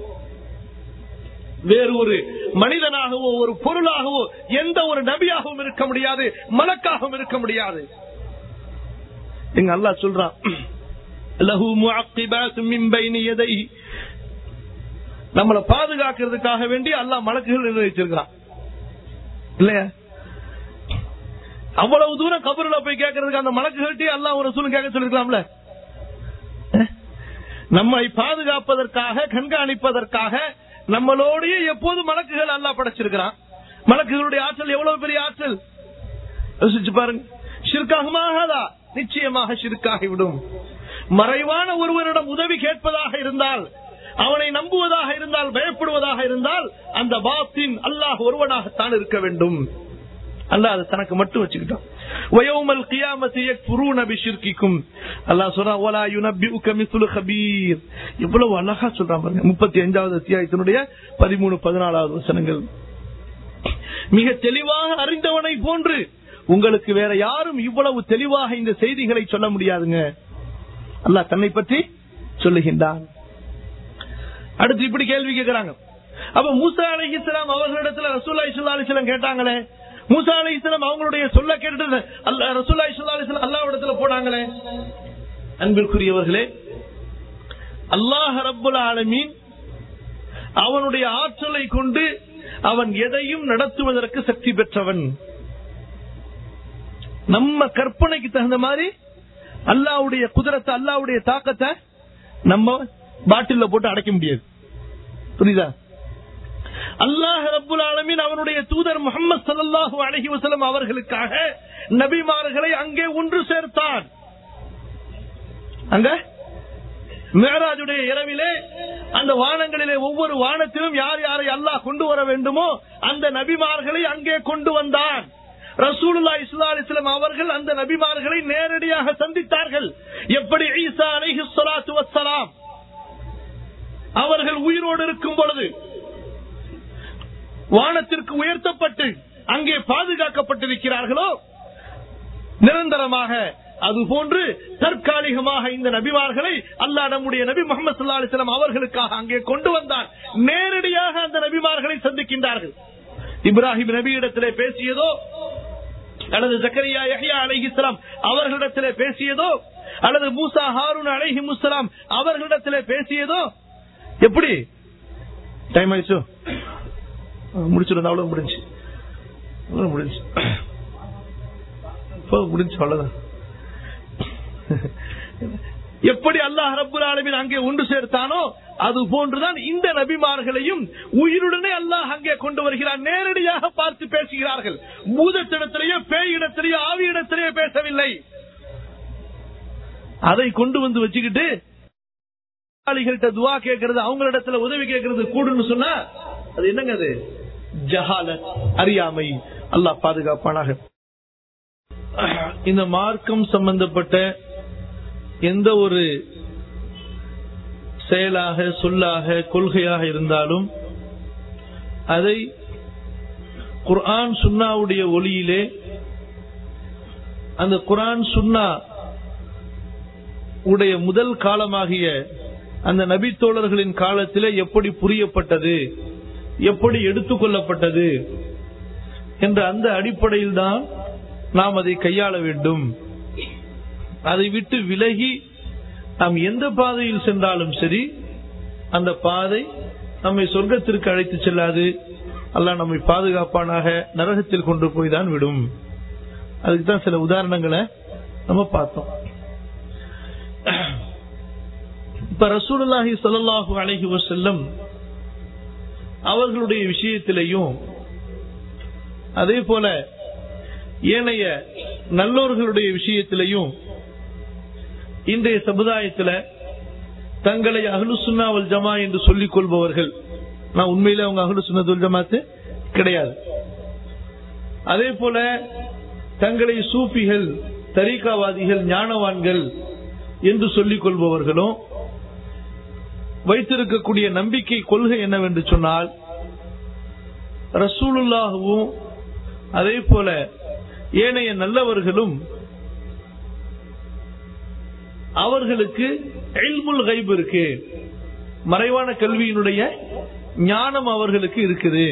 வேறு ஒரு மனிதனாகவோ ஒரு பொருளாகவோ எந்த ஒரு நபியாகவும் இருக்க முடியாது மலக்காகவும் இருக்க முடியாது எங்க அல்லாஹ் சொல்றான் லஹு முஅக்கிபாத்து மின் பைனி யதைஹி நம்மளை பாதுகாக்கிறதுக்காக வேண்டி அல்லாஹ் மலக்குகள் நிர்ணயிச்சிருக்கிறான் இல்லையா அவ்வளவு தூரம் கபருல போய் கேட்கறதுக்கு அந்த மலக்குகள்ட்டே அல்லாஹ் ஒரு சூழ்நிலை கேட்க சொல்லிருக்கலாம்ல அஹ்? நம்மை பாதுகாப்பதற்காக கண்காணிப்பதற்காக நம்மளோடய எப்போது மலக்குகள் அல்லாஹ் படைச்சிருக்கிறான் மலக்குகளுடைய ஆற்றல் எவ்வளவு பெரிய ஆற்றல் யோசிச்சு பாருங்க ஷிர்காகுமாகாதா நிச்சயமாக ஷிர்காகிவிடும் மறைவான ஒருவரிடம் உதவி கேட்பதாக இருந்தால் அவனை நம்புவதாக இருந்தால் பயப்படுவதாக இருந்தால் அந்த பாத்தின் அல்லாஹ் ஒருவனாகத்தான் இருக்க வேண்டும் அல்லாஹ் அதை தனக்கு மட்டும் வச்சுக்கிட்டான் வயோமல் கியாமத்தி யக்ஃபுரூன பிஷிர்கிக்கும் அல்லாஹ் சொல்றான் வலா யுனப்பிஉக மிஸ்லு கபீர் இவ்வளவு அழகா சொல்றான் பாருங்க 35வது அத்தியாயத்தினுடைய 13 14வது வசனங்கள் மிக தெளிவாக அறிந்தவனை போன்று உங்களுக்கு வேற யாரும் இவ்வளவு தெளிவாக இந்த செய்திகளை சொல்ல முடியாதுங்க அல்லாஹ் தன்னை பற்றி சொல்லுகின்றான் அடுத்து இப்படி கேள்வி கேட்கிறாங்க அப்ப மூசா அலிஹிஸ்லாம் அவர்களிடத்துல ரசூல்லா இஸ்லா அலிஸ்லாம் கேட்டாங்களே மூசா அலிஹிஸ்லாம் அவங்களுடைய சொல்ல கேட்டு அல்ல ரசூல்லா இஸ்லா அலிஸ்லாம் அல்லாவிடத்துல போனாங்களே அன்பிற்குரியவர்களே அல்லாஹ் ரப்புல் ஆலமீன் அவனுடைய ஆற்றலை கொண்டு அவன் எதையும் நடத்துவதற்கு சக்தி பெற்றவன் நம்ம கற்பனைக்கு தகுந்த மாதிரி அல்லாவுடைய குதிரத்தை அல்லாவுடைய தாக்கத்தை நம்ம பாட்டில்ல போட்டு அடைக்க முடியாது புரியுதா அல்லாஹ் ரப்புல் ஆலமீன் அவனுடைய தூதர் முகமது சல்லல்லாஹு அலைஹி வஸல்லம் அவர்களுக்காக நபிமார்களை அங்கே ஒன்று சேர்த்தான் அங்க மேராஜுடைய இரவிலே அந்த வானங்களிலே ஒவ்வொரு வானத்திலும் யார் யாரை அல்லாஹ் கொண்டு வர வேண்டுமோ அந்த நபிமார்களை அங்கே கொண்டு வந்தான் ரசூலுல்லா இஸ்லா அலிஸ்லாம் அவர்கள் அந்த நபிமார்களை நேரடியாக சந்தித்தார்கள் எப்படி ஈசா அலைஹி ஸலாத்து வஸ்ஸலாம் அவர்கள் உயிரோடு இருக்கும் பொழுது வானத்திற்கு உயர்த்தப்பட்டு அங்கே பாதுகாக்கப்பட்டிருக்கிறார்களோ நிரந்தரமாக அதுபோன்று தற்காலிகமாக இந்த நபிமார்களை அல்லாஹ் நம்முடைய நபி முகமது சல்லா அலிஸ்லாம் அவர்களுக்காக அங்கே கொண்டு வந்தான் நேரடியாக அந்த நபிமார்களை சந்திக்கின்றார்கள் இப்ராஹிம் நபியிடத்திலே பேசியதோ அல்லது ஜக்கரியா யஹ்யா அலைஹிஸ்லாம் அவர்களிடத்திலே பேசியதோ அல்லது மூசா ஹாரூன் அலைஹி முஸ்லாம் அவர்களிடத்திலே பேசியதோ எப்படி டைம் ஆயிடுச்சோ முடிச்சிருந்தா அவ்வளவு முடிஞ்சு அவ்வளவு முடிஞ்சு இப்போ முடிஞ்சு அவ்வளவுதான் எப்படி அல்லாஹ் ரப்புல் ஆலமீன் அங்கே ஒன்று சேர்த்தானோ அது போன்றுதான் இந்த நபிமார்களையும் உயிருடனே அல்லாஹ் அங்கே கொண்டு வருகிறார் நேரடியாக பார்த்து பேசுகிறார்கள் பூதத்திடத்திலேயோ பேயிடத்திலேயோ ஆவியிடத்திலேயோ பேசவில்லை அதை கொண்டு வந்து வச்சுக்கிட்டு ஆளிகள்கிட்ட துவா கேட்கறது அவங்களிடத்துல உதவி கேட்கறது கூடுன்னு சொன்னா அது என்னங்க அது ஜஹாலத் அறியாமை அல்லாஹ் பாதுகாப்பானாக இந்த மார்க்கம் சம்பந்தப்பட்ட எந்த ஒரு செயலாக சொல்லாக கொள்கையாக இருந்தாலும் அதை குர்ஆன் சுன்னாவுடைய ஒளியிலே அந்த குர்ஆன் சுன்னா உடைய முதல் காலமாகிய அந்த நபித்தோழர்களின் காலத்திலே எப்படி புரியப்பட்டது எப்படி எடுத்துக்கொள்ளப்பட்டது என்ற அந்த அடிப்படையில் தான் நாம் அதை கையாள வேண்டும் அதை விட்டு விலகி நாம் எந்த பாதையில் சென்றாலும் சரி அந்த பாதை நம்மை சொர்க்கத்திற்கு அழைத்து செல்லாது அல்லாஹ் நம்மை பாதுகாப்பானாக நரகத்தில் கொண்டு போய் தான் விடும் அதுக்கு தான் சில உதாரணங்களை நம்ம பார்த்தோம் இப்ப ரசூலுல்லாஹி ஸல்லல்லாஹு அலைஹி வஸல்லம் அவர்களுடைய விஷயத்திலையும் அதே போல ஏனைய நல்லோர்களுடைய விஷயத்திலையும் இன்றைய சமுதாயத்துல தங்களை அகலு சுன்னாவல் ஜமா என்று சொல்லிக் கொள்பவர்கள் நான் உண்மையில அவங்க அகலு சுன்னதுல் ஜமாத்து கிடையாது அதே போல தங்களை சூஃபிகள் தரீகாவாதிகள் ஞானவான்கள் என்று சொல்லிக் கொள்பவர்களும் வைத்திருக்கக்கூடிய நம்பிக்கை கொள்கை என்னவென்று சொன்னால் ரசூலுல்லாகவும் அதே போல ஏனைய நல்லவர்களும் அவர்களுக்கு எல்முல் கைப் இருக்கு மறைவான கல்வியினுடைய ஞானம் அவர்களுக்கு இருக்குது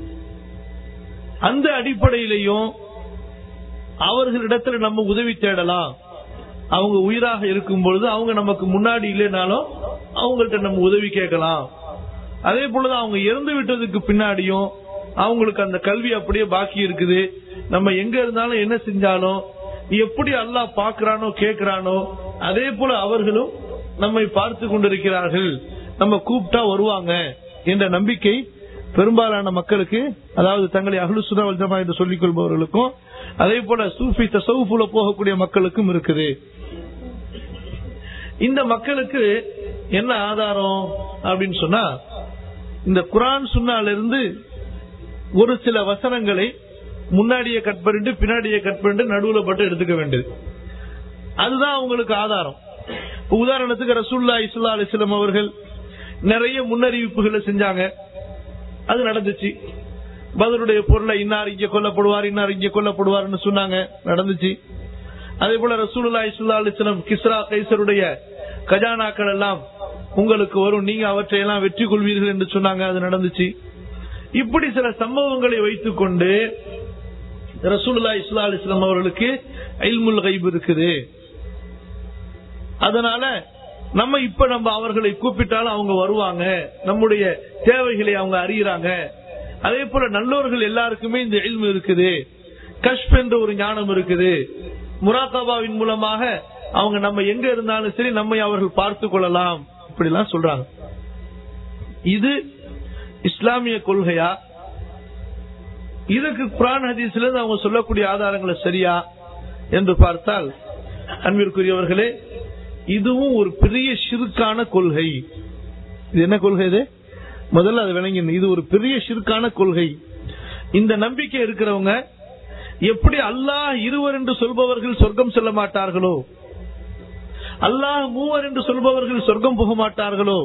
அந்த அடிப்படையிலையும் அவர்களிடத்துல நம்ம உதவி தேடலாம் அவங்க உயிராக இருக்கும் பொழுது அவங்க நமக்கு முன்னாடி இல்லைனாலும் அவங்கள்ட்ட நம்ம உதவி கேட்கலாம் அதே போலதான் அவங்க இறந்து விட்டதுக்கு பின்னாடியும் அவங்களுக்கு அந்த கல்வி அப்படியே பாக்கி இருக்குது நம்ம எங்க இருந்தாலும் என்ன செஞ்சாலும் எப்படி அல்லாஹ் பாக்குறானோ கேட்கிறானோ அதே போல அவர்களும் நம்மை பார்த்து கொண்டிருக்கிறார்கள் நம்ம கூப்பிட்டா வருவாங்க என்ற நம்பிக்கை பெரும்பாலான மக்களுக்கு அதாவது தங்களை அகலு சுதா என்று சொல்லிக் கொள்பவர்களுக்கும் அதே போல சூஃபி தசவுல போகக்கூடிய மக்களுக்கும் இருக்குது இந்த மக்களுக்கு என்ன ஆதாரம் அப்படின்னு சொன்னா இந்த குரான் சுன்னால இருந்து ஒரு சில வசனங்களை முன்னாடியே கட் பண்ணிட்டு பின்னாடியே கட் பண்ணிட்டு நடுவுல பட்டு எடுத்துக்க வேண்டியது அதுதான் அவங்களுக்கு ஆதாரம் இப்ப உதாரணத்துக்கு ரசூல்லா இஸ்லா அலிஸ்லாம் அவர்கள் நிறைய முன்னறிவிப்புகளை செஞ்சாங்க அது நடந்துச்சு பதிலுடைய பொருளை இன்னார் இங்க கொல்லப்படுவார் இன்னார் இங்க கொல்லப்படுவார்னு சொன்னாங்க நடந்துச்சு அதே போல ரசூலுல்லா இஸ்லா அலிஸ்லாம் கிஸ்ரா கைசருடைய கஜானாக்கள் எல்லாம் உங்களுக்கு வரும் நீங்க அவற்றை எல்லாம் வெற்றி கொள்வீர்கள் என்று சொன்னாங்க அது நடந்துச்சு இப்படி சில சம்பவங்களை வைத்துக் கொண்டு ரசூலுல்லா இஸ்லா அலிஸ்லாம் அவர்களுக்கு ஐல்முல் கைப் இருக்குது அதனால நம்ம இப்ப நம்ம அவர்களை கூப்பிட்டாலும் அவங்க வருவாங்க நம்முடைய தேவைகளை அவங்க அறியறாங்க அதே போல நல்லோர்கள் எல்லாருக்குமே இந்த எல்மு இருக்குது கஷ்ப் என்ற ஒரு ஞானம் இருக்குது முராத்தாபாவின் மூலமாக அவங்க நம்ம எங்க இருந்தாலும் சரி நம்மை அவர்கள் பார்த்து கொள்ளலாம் இப்படி எல்லாம் சொல்றாங்க இது இஸ்லாமிய கொள்கையா இதுக்கு குரான் ஹதீஸ்ல இருந்து அவங்க சொல்லக்கூடிய ஆதாரங்களை சரியா என்று பார்த்தால் அன்பிற்குரியவர்களே இதுவும் ஒரு பெரிய சிறுக்கான கொள்கை இது என்ன கொள்கை இது முதல்ல அது விளங்கி இது ஒரு பெரிய சிறுக்கான கொள்கை இந்த நம்பிக்கை இருக்கிறவங்க எப்படி அல்லாஹ் இருவர் என்று சொல்பவர்கள் சொர்க்கம் செல்ல மாட்டார்களோ அல்லாஹ் மூவர் என்று சொல்பவர்கள் சொர்க்கம் போக மாட்டார்களோ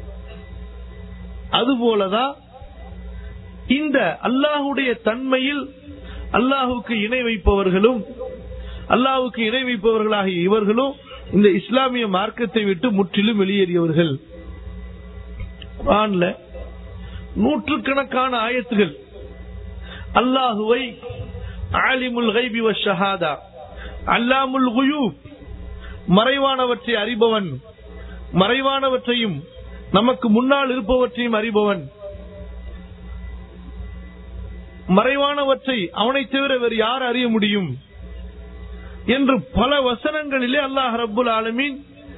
அதுபோலதான் இந்த அல்லாஹுடைய தன்மையில் அல்லாஹுக்கு இணை வைப்பவர்களும் அல்லாஹுக்கு இணை வைப்பவர்களாகிய இவர்களும் இந்த இஸ்லாமிய மார்க்கத்தை விட்டு முற்றிலும் வெளியேறியவர்கள் குரான்ல நூற்றுக்கணக்கான ஆயத்துகள் அல்லாஹுவை ஆலிமுல் கைபி ஷஹாதா அல்லாமுல் குயூப் மறைவானவற்றை அறிபவன் மறைவானவற்றையும் நமக்கு முன்னால் இருப்பவற்றையும் அறிபவன் மறைவானவற்றை அவனை தவிர வேறு யார் அறிய முடியும் என்று பல வசனங்களிலே அல்லாஹ் ரப்புல் ஆலமீன்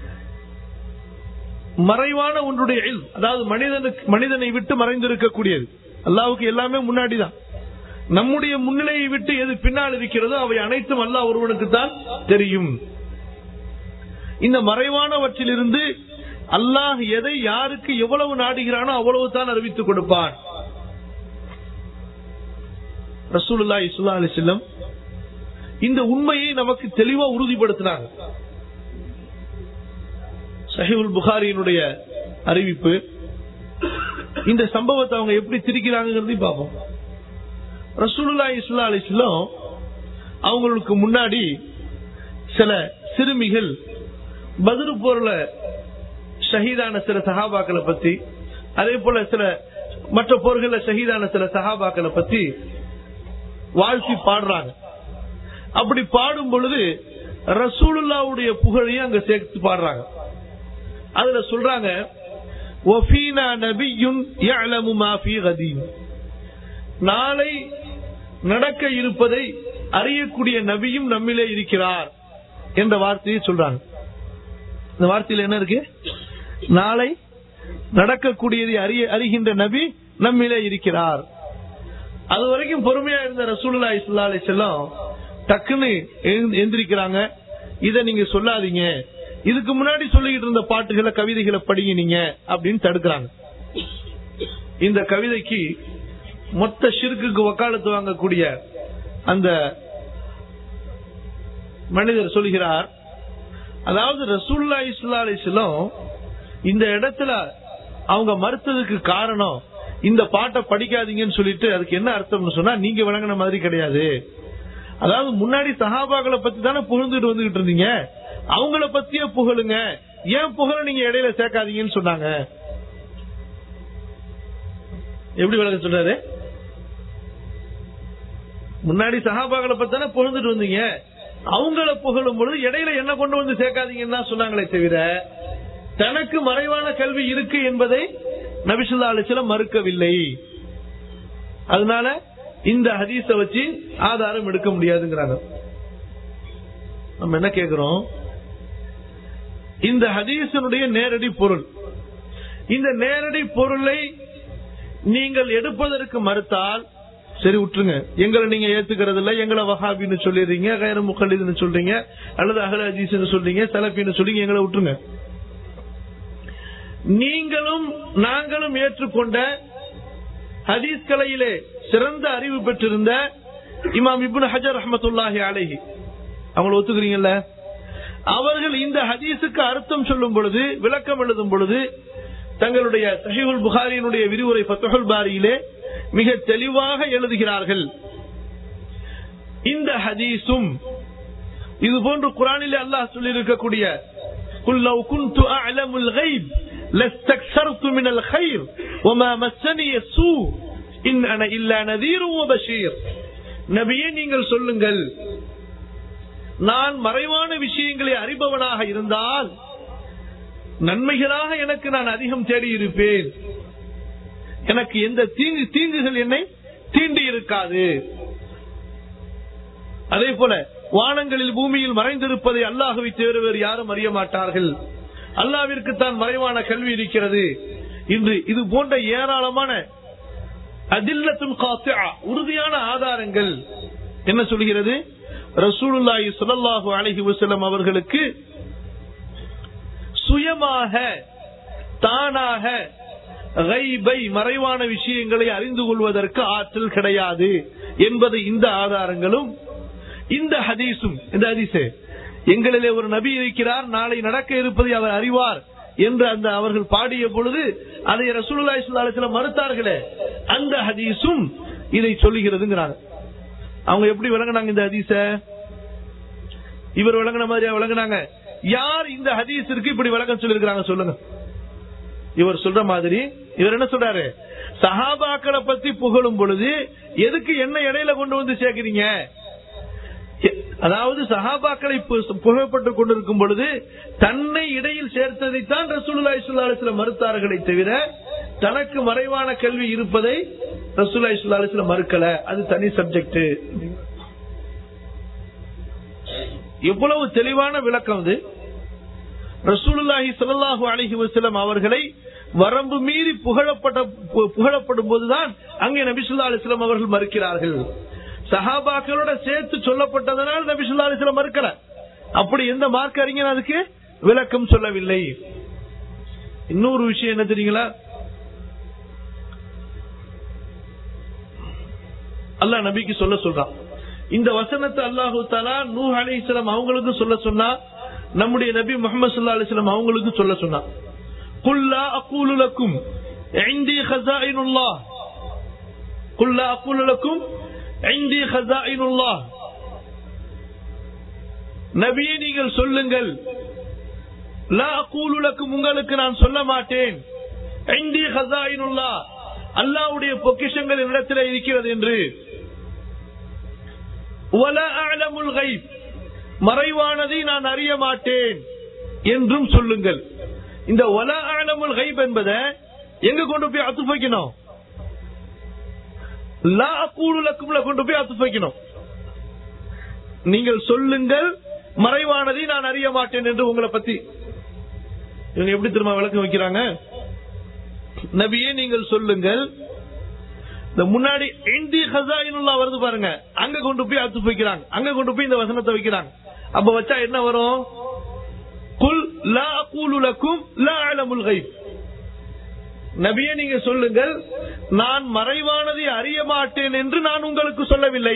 மறைவான ஒன்றுடைய இல்ம், அதாவது மனிதனுக்கு மனிதனை விட்டு மறைந்திருக்கக்கூடியது அல்லாவுக்கு எல்லாமே முன்னாடிதான் நம்முடைய முன்னிலையை விட்டு எது பின்னால் இருக்கிறதோ அவை அனைத்தும் அல்லாஹ் ஒருவனுக்கு தான் தெரியும் இந்த மறைவானவற்றிலிருந்து அல்லாஹ் எதை யாருக்கு எவ்வளவு நாடுகிறானோ அவ்வளவு தான் அறிவித்துக் கொடுப்பான் ரசூலுல்லாஹி ஸல்லல்லாஹு அலைஹி வஸல்லம் இந்த உண்மையை நமக்கு தெளிவா உறுதிப்படுத்தினாங்க சஹீஹுல் புகாரியினுடைய அறிவிப்பு இந்த சம்பவத்தை அவங்க எப்படி திரிக்கிறாங்கிறதையும் பார்ப்போம் ரசூலுல்லாஹி ஸல்லல்லாஹு அலைஹி வஸல்லம் அவங்களுக்கு முன்னாடி சில சிறுமிகள் பதிரு போர்ல ஷஹீதான சில சஹாபாக்களை பத்தி அதே போல சில மற்ற போர்கள்ல ஷஹீதான சில சஹாபாக்களை பத்தி வாழ்த்தி பாடுறாங்க அப்படி பாடும் பொழுது ரசூலுல்லாவுடைய புகழையும் அங்க சேர்த்து பாடுறாங்க அதுல சொல்றாங்க "வஃபீனா நபிய்யுன் யஅலமு மா ஃபீ கதீன்." நாளை நடக்க இருப்பதை அறியக்கூடிய நபியும் நம்மிலே இருக்கிறார் என்ற வார்த்தையை சொல்றாங்க இந்த வார்த்தையில் என்ன இருக்கு நாளை நடக்கக்கூடியதை அறிய அறிகின்ற நபி நம்மிலே இருக்கிறார் அது வரைக்கும் பொறுமையா இருந்த ரசூலுல்லா இஸ்லா அலி செல்லம் டக்குன்னு எழுந்து- எந்திரிக்கிறாங்க இத நீங்க சொல்லாதீங்க இதுக்கு முன்னாடி சொல்லிக்கிட்டு இருந்த பாட்டுகளை கவிதைகளை படிங்க நீங்க அப்படின்னு தடுக்கிறாங்க இந்த கவிதைக்கு மொத்த ஷிர்குக்கு வக்காலத்து வாங்கக்கூடிய அந்த மனிதர் சொல்கிறார் அதாவது ரசூல்லா இஸ்லா அலிஸ்லாம் இந்த இடத்துல அவங்க மறுத்ததுக்கு காரணம் இந்த பாட்டை படிக்காதீங்கன்னு சொல்லிட்டு அதுக்கு என்ன அர்த்தம்னு சொன்னா நீங்க விளங்கின மாதிரி கிடையாது அதாவது முன்னாடி சஹாபாக்களை பத்தி தானே புகழ்ந்துட்டு வந்துகிட்டு இருந்தீங்க அவங்கள பத்தியே புகழுங்க ஏன் புகழ நீங்க இடையில சேர்க்காதீங்கன்னு சொன்னாங்க எப்படி விளக்க சொல்றாரு முன்னாடி சஹாபாக்களை பத்தி தானே புகழ்ந்துட்டு வந்தீங்க அவங்கள புகழும் பொழுது இடையில என்ன கொண்டு வந்து சேர்க்காதீங்கன்னு தான் சொன்னாங்களே தவிர தனக்கு மறைவான கல்வி இருக்கு என்பதை நபிசுல்லா அலிஸ்லம் மறுக்கவில்லை அதனால இந்த ஹதீஸ வச்சு ஆதாரம் எடுக்க முடியாதுங்கிறாங்க நம்ம என்ன கேக்குறோம் இந்த ஹதீஸனுடைய நேரடி பொருள் இந்த நேரடி பொருளை நீங்கள் எடுப்பதற்கு மறுத்தால் சரி விட்டுருங்க எங்களை நீங்க ஏத்துக்கிறது இல்ல எங்களை வஹாபின்னு சொல்லிடுறீங்க கைர முகலிதுன்னு சொல்றீங்க அல்லது அகல அஜீஸ்னு சொல்றீங்க சலபின்னு சொல்றீங்க எங்களை விட்டுருங்க நீங்களும் நாங்களும் ஏற்றுக்கொண்ட ஹதீஸ் கலையிலே சிறந்த அறிவு பெற்றிருந்த இமாம் இப்னு ஹஜர் ரஹமத்துல்லாஹி அலைஹி அவங்கள ஒத்துக்கிறீங்கல்ல அவர்கள் இந்த ஹதீஸுக்கு அர்த்தம் சொல்லும் பொழுது விளக்கம் எழுதும் பொழுது தங்களுடைய சஹீஹுல் புகாரியினுடைய விரிவுரை ஃபத்துஹுல் பாரியிலே மிக தெளிவாக எழுதுகிறார்கள் இந்த ஹதீஸும் இது போன்று குரானிலே அல்லாஹ் சொல்லி இருக்கக்கூடிய قل لو كنت أعلم الغيب لاستكثرت من الخير وما مسني السوء إن أنا إلا نذير وبشير நபியே நீங்கள் சொல்லுங்கள் நான் மறைவான விஷயங்களை அறிபவனாக இருந்தால் நன்மைகளாக எனக்கு நான் அதிகம் தேடி இருப்பேன் எனக்கு எந்த தீங்கு தீங்குகள் என்னை தீண்டி இருக்காது அதே போல வானங்களில் பூமியில் மறைந்திருப்பதை அல்லாஹுவை தவிர வேறு யாரும் அறிய மாட்டார்கள் அல்லாவிற்கு தான் மறைவான கல்வி இருக்கிறது இன்று இது போன்ற ஏராளமான அதில்லத்தும் காசிஆ, உறுதியான ஆதாரங்கள் என்ன சொல்கிறது ரசூலுல்லாஹி ஸல்லல்லாஹு அலைஹி வஸல்லம் அவர்களுக்கு சுயமாக தானாக கைபை மறைவான விஷயங்களை அறிந்து கொள்வதற்கு ஆற்றல் கிடையாது என்பது இந்த ஆதாரங்களும் இந்த ஹதீஸும் இந்த ஹதீஸே எங்களிலே ஒரு நபி இருக்கிறார் நாளை நடக்க இருப்பதை அவர் அறிவார் என்று அந்த அவர்கள் பாடிய பொழுது அதை ரசூலுல்லாஹி ஸல்லல்லாஹு அலைஹி வஸல்லம் மறுத்தார்களே அந்த ஹதீஸும் இதை சொல்லுகிறதுங்கிறாங்க அவங்க எப்படி விளங்குனாங்க இந்த ஹதீஸ இவர் விளங்குன மாதிரியா விளங்குனாங்க யார் இந்த ஹதீஸிற்கு இப்படி விளக்கம் சொல்லிருக்காங்க சொல்லுங்க இவர் சொல்ற மாதிரி இவர் என்ன சொல்றாரு சஹாபாக்களை பத்தி புகழும் பொழுது எதுக்கு என்ன இடையில கொண்டு வந்து சேர்க்கிறீங்க எ- அதாவது சஹாபாக்களை பு- புகழப்பட்டுக் கொண்டிருக்கும் பொழுது தன்னை இடையில் சேர்த்ததைத்தான் ரசூலுல்லாஹி ஸல்லல்லாஹு அலைஹி வஸல்லம் மறுத்தார்களே தவிர தனக்கு மறைவான கல்வி இருப்பதை ரசூலுல்லாஹி ஸல்லல்லாஹு அலைஹி வஸல்லம் மறுக்கல அது தனி சப்ஜெக்ட் எவ்வளவு தெளிவான விளக்கம் இது ரசூலுல்லாஹி ஸல்லல்லாஹு அலைஹி வஸல்லம் அவர்களை வரம்பு மீறி புகழப்பட்ட பு- புகழப்படும் போதுதான் அங்கே நபிசுல்லா அலிஸ்லாம் அவர்கள் மறுக்கிறார்கள் சஹாபாக்களோட சேர்த்து சொல்லப்பட்டதனால் நபிசுல்லா அலிஸ்லாம் மறுக்கல அப்படி எந்த மார்க் அறிஞர் அதுக்கு விளக்கம் சொல்லவில்லை இன்னொரு விஷயம் என்ன தெரியுங்களா அல்லாஹ் நபிக்கு சொல்ல சொல்றான் இந்த வசனத்தை அல்லாஹு தாலா நூ அலிஸ்லாம் அவங்களுக்கும் சொல்ல சொன்னா நம்முடைய நபி முகமது சல்லா அலிஸ்லாம் அவங்களுக்கும் சொல்ல சொன்னா குல்லா அக்கூலு லக்கும் عندي خزائن الله قل لا أقول لكم عندي خزائن الله நபியே நீங்கள் சொல்லுங்கள் லா அக்கூலு லக்கும் உங்களுக்கு நான் சொல்ல மாட்டேன் ஐந்தி ஹசாயினுல்லா அல்லாவுடைய பொக்கிஷங்கள் என்னிடத்தில் இருக்கிறது என்று வல அலமுல் கைப் மறைவானதை நான் அறிய மாட்டேன் என்றும் சொல்லுங்கள் இந்த வல அலமுல் கைப் என்பதை எங்க கொண்டு போய் அத்து வைக்கணும் லா அக்கூலு லக்கும்ல கொண்டு போய் அத்து வைக்கணும் நீங்கள் சொல்லுங்கள் மறைவானதை நான் அறிய மாட்டேன் என்று உங்களை பத்தி இவங்க எப்படி திரும்ப விளக்கம் வைக்கிறாங்க நபியே நீங்கள் சொல்லுங்கள் இந்த முன்னாடி இந்தி ஹசாயினுல்லா வருது பாருங்க அங்க கொண்டு போய் அத்து வைக்கிறாங்க அங்க கொண்டு போய் இந்த வசனத்தை வைக்கிறாங்க அப்ப வச்சா என்ன வரும் குல் லா அகூலு லக்கும் லா அலமுல் கைப் நபியே நீங்க சொல்லுங்கள் நான் மறைவானதை அறிய மாட்டேன் என்று நான் உங்களுக்கு சொல்லவில்லை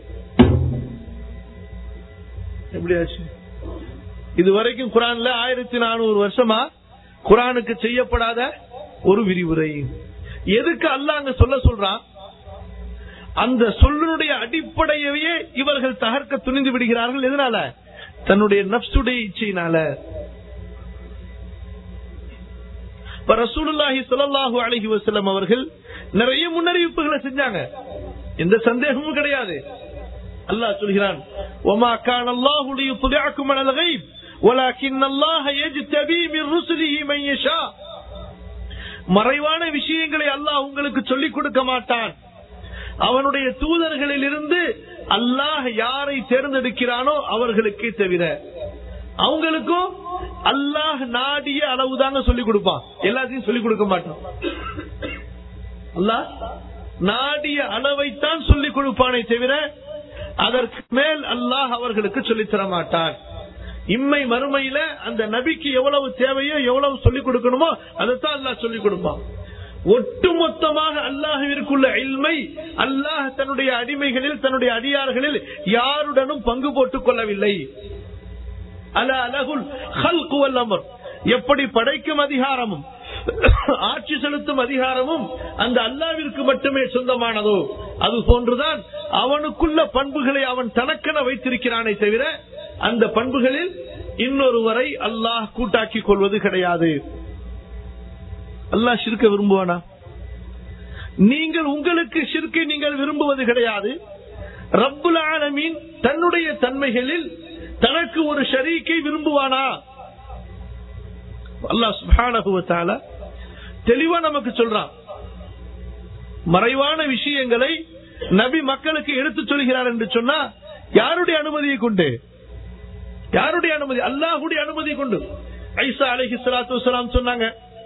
எப்படி ஆச்சு இதுவரைக்கும் குரான்ல ஆயிரத்தி நானூறு வருஷமா குரானுக்கு செய்யப்படாத ஒரு விரிவுரை எதுக்கு அல்லாஹ் அங்க சொல்ல சொல்றான் அந்த சொல்லுடைய அடிப்படையவே இவர்கள் தகர்க்க துணிந்து விடுகிறார்கள் எதனால தன்னுடைய நப்சுடைய இச்சையினால இப்ப ரசூலுல்லாஹி ஸல்லல்லாஹு அலைஹி வஸல்லம் அவர்கள் நிறைய முன்னறிவிப்புகளை செஞ்சாங்க எந்த சந்தேகமும் கிடையாது அல்லாஹ் சொல்கிறான் وما كان الله ليطلعكم على الغيب ولكن الله يجتبي من رسله من يشاء மறைவான விஷயங்களை அல்லாஹ் உங்களுக்கு சொல்லிக் கொடுக்க மாட்டான் அவனுடைய தூதர்களில் இருந்து அல்லாஹ் யாரை தேர்ந்தெடுக்கிறானோ அவர்களுக்கே தவிர அவங்களுக்கும் அல்லாஹ் நாடிய அளவுதாங்க சொல்லிக் கொடுப்பான் எல்லாத்தையும் சொல்லிக் கொடுக்க மாட்டான் அல்லாஹ் நாடிய அளவைத்தான் சொல்லிக் கொடுப்பானே தவிர அதற்கு மேல் அல்லாஹ் அவர்களுக்கு சொல்லித் தர மாட்டான் இம்மை மறுமையில அந்த நபிக்கு எவ்வளவு தேவையோ எவ்வளவு சொல்லிக் கொடுக்கணுமோ அதைத்தான் அல்லாஹ் சொல்லிக் கொடுப்பான் ஒட்டுமொத்தமாக அல்லாஹுவிற்குள்ள இல்மை அல்லாஹ் தன்னுடைய அடிமைகளில் தன்னுடைய அடியார்களில் யாருடனும் பங்கு போட்டுக் கொள்ளவில்லை அல அலகுல் ஹல்கு வல்லமர் எப்படி படைக்கும் அதிகாரமும் ஆட்சி செலுத்தும் அதிகாரமும் அந்த அல்லாவிற்கு மட்டுமே சொந்தமானதோ அது போன்றுதான் அவனுக்குள்ள பண்புகளை அவன் தனக்கென வைத்திருக்கிறானே தவிர அந்த பண்புகளில் இன்னொருவரை அல்லாஹ் கூட்டாக்கிக் கொள்வது கிடையாது அல்லாஹ் ஷிர்க்க விரும்புவானா நீங்கள் உங்களுக்கு ஷிர்க்கை நீங்கள் விரும்புவது கிடையாது ரப்புல் ஆலமீன் தன்னுடைய தன்மைகளில் தனக்கு ஒரு ஷரீக்கை விரும்புவானா அல்லாஹ் சுப்ஹானஹு வ தஆலா தெளிவா நமக்கு சொல்றான் மறைவான விஷயங்களை நபி மக்களுக்கு எடுத்துச் சொல்கிறார் என்று சொன்னா யாருடைய அனுமதியை கொண்டு யாருடைய அனுமதி அல்லாஹுடைய அனுமதி கொண்டு ஐசா அலைஹி ஸலாத்து வஸலாம் சொன்னாங்க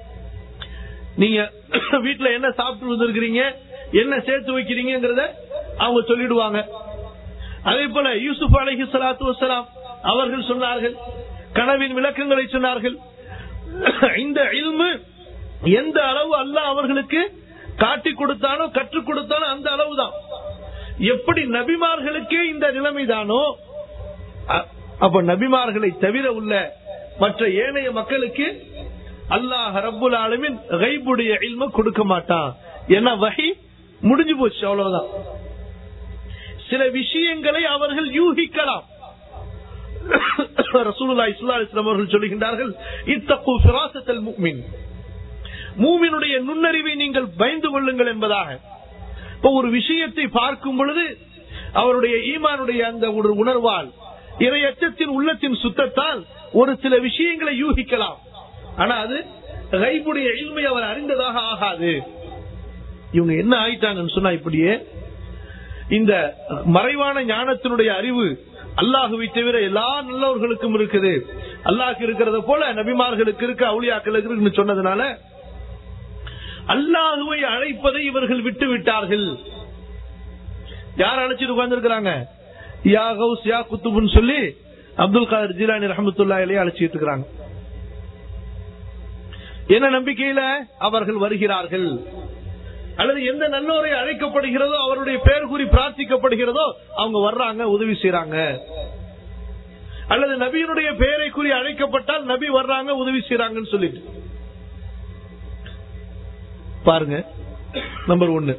நீங்க வீட்டுல என்ன சாப்பிட்டு வந்திருக்கிறீங்க என்ன சேர்த்து வைக்கிறீங்கிறத அவங்க சொல்லிடுவாங்க அதே போல யூசுப் அலைஹி ஸலாத்து வஸலாம் அவர்கள் சொன்னார்கள் கனவின் விளக்கங்களை சொன்னார்கள் இந்த இல்மு எந்த அளவு அல்லாஹ் அவர்களுக்கு காட்டி கொடுத்தானோ கற்றுக் கொடுத்தானோ அந்த அளவுதான் எப்படி நபிமார்களுக்கே இந்த நிலைமைதானோ அ- அப்ப நபிமார்களை தவிர உள்ள மற்ற ஏனைய மக்களுக்கு அல்லாஹ் ரப்புல் ஆலமின் கைபுடைய இல்ம கொடுக்க மாட்டான் ஏன்னா வகை முடிஞ்சு போச்சு அவ்வளவுதான் சில விஷயங்களை அவர்கள் யூகிக்கலாம் ரசூலுல்லாஹி ஸல்லல்லாஹு அலைஹி வஸல்லம் அவர்கள் சொல்லுகின்றார்கள் இத்தகு ஃபிராசத்தல் முஃமின் மூமினுடைய நுண்ணறிவை நீங்கள் பயந்து கொள்ளுங்கள் என்பதாக இப்ப ஒரு விஷயத்தை பார்க்கும் பொழுது அவருடைய ஈமானுடைய அந்த ஒரு உணர்வால் இரையச்சத்தின் உள்ளத்தின் சுத்தத்தால் ஒரு சில விஷயங்களை யூகிக்கலாம் ஆனா அது கைபுடைய இல்மை அவர் அறிந்ததாக ஆகாது இவங்க என்ன ஆயிட்டாங்கன்னு சொன்னா இப்படியே இந்த மறைவான ஞானத்தினுடைய அறிவு அல்லாஹுவை தவிர எல்லா நல்லவர்களுக்கும் இருக்குது அல்லாஹ் இருக்கிறத போல நபிமார்களுக்கு இருக்கு அவுளியாக்களுக்கு இருக்குன்னு சொன்னதுனால அல்லாஹுவை அழைப்பதை இவர்கள் விட்டு விட்டார்கள் யார் அழைச்சிட்டு உட்கார்ந்துருக்கிறாங்க யா கௌஸ் யா குத்துபுன்னு சொல்லி அப்துல் காதர் ஜிலானி ரஹமத்துல்லா அழைச்சிட்டு இருக்கிறாங்க என்ன நம்பிக்கையில அவர்கள் வருகிறார்கள் அல்லது எந்த நல்லோரை அழைக்கப்படுகிறதோ அவருடைய பெயர் கூறி பிரார்த்திக்கப்படுகிறதோ அவங்க வர்றாங்க உதவி செய்யறாங்க அல்லது நபியினுடைய பெயரை கூறி அழைக்கப்பட்டால் நபி வர்றாங்க உதவி செய்யறாங்கன்னு சொல்லிட்டு பாருங்க நம்பர் ஒன்னு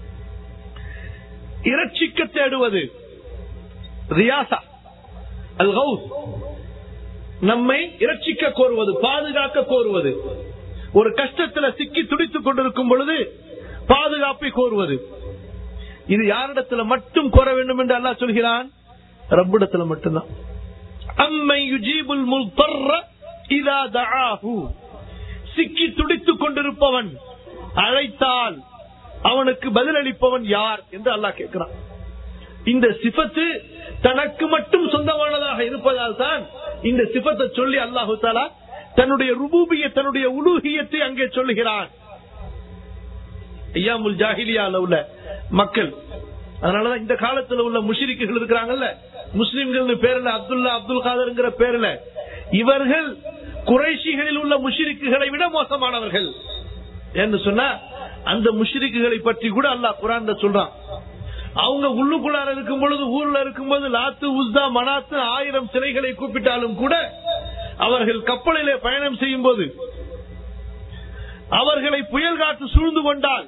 இரட்சிக்க தேடுவது ரியாசா அது ஹவுஸ் நம்மை இரட்சிக்க கோருவது பாதுகாக்க கோருவது ஒரு கஷ்டத்துல சிக்கி துடித்துக் கொண்டிருக்கும் பொழுது பாதுகாப்பை கோருவது இது யாரிடத்துல மட்டும் கோர வேண்டும் என்று அல்லாஹ் சொல்கிறான் ரப்பிடத்துல மட்டும்தான் அம்மை யுஜீபுல் முல்தர்ர இதா தஆஹு சிக்கி துடித்துக் கொண்டிருப்பவன் அழைத்தால் அவனுக்கு பதிலளிப்பவன் யார் என்று அல்லாஹ் கேட்கிறான் இந்த சிபத்து தனக்கு மட்டும் சொந்தமானதாக இருப்பதால் தான் இந்த சிபத்தை சொல்லி அல்லாஹு தாலா தன்னுடைய ருபூபிய தன்னுடைய உலூகியத்தை அங்கே சொல்லுகிறான் ஐயாமுல் ஜாஹிலியால உள்ள மக்கள் அதனாலதான் இந்த காலத்துல உள்ள முஷிரிக்குகள் இருக்கிறாங்கல்ல முஸ்லிம்கள் பேர்ல அப்துல்லா அப்துல் காதர்ங்கிற பேர்ல இவர்கள் குறைஷிகளில் உள்ள முஷிரிக்குகளை விட மோசமானவர்கள் என்று சொன்னா அந்த முஷிரிக்குகளை பற்றி கூட அல்லாஹ் குரான் சொல்றான் அவங்க உள்ளுக்குள்ளார இருக்கும் பொழுது ஊர்ல இருக்கும்போது லாத்து உஸ்தா மனாத்து ஆயிரம் சிலைகளை கூப்பிட்டாலும் கூட அவர்கள் கப்பலிலே பயணம் செய்யும் போது அவர்களை புயல் காற்று சூழ்ந்து கொண்டால்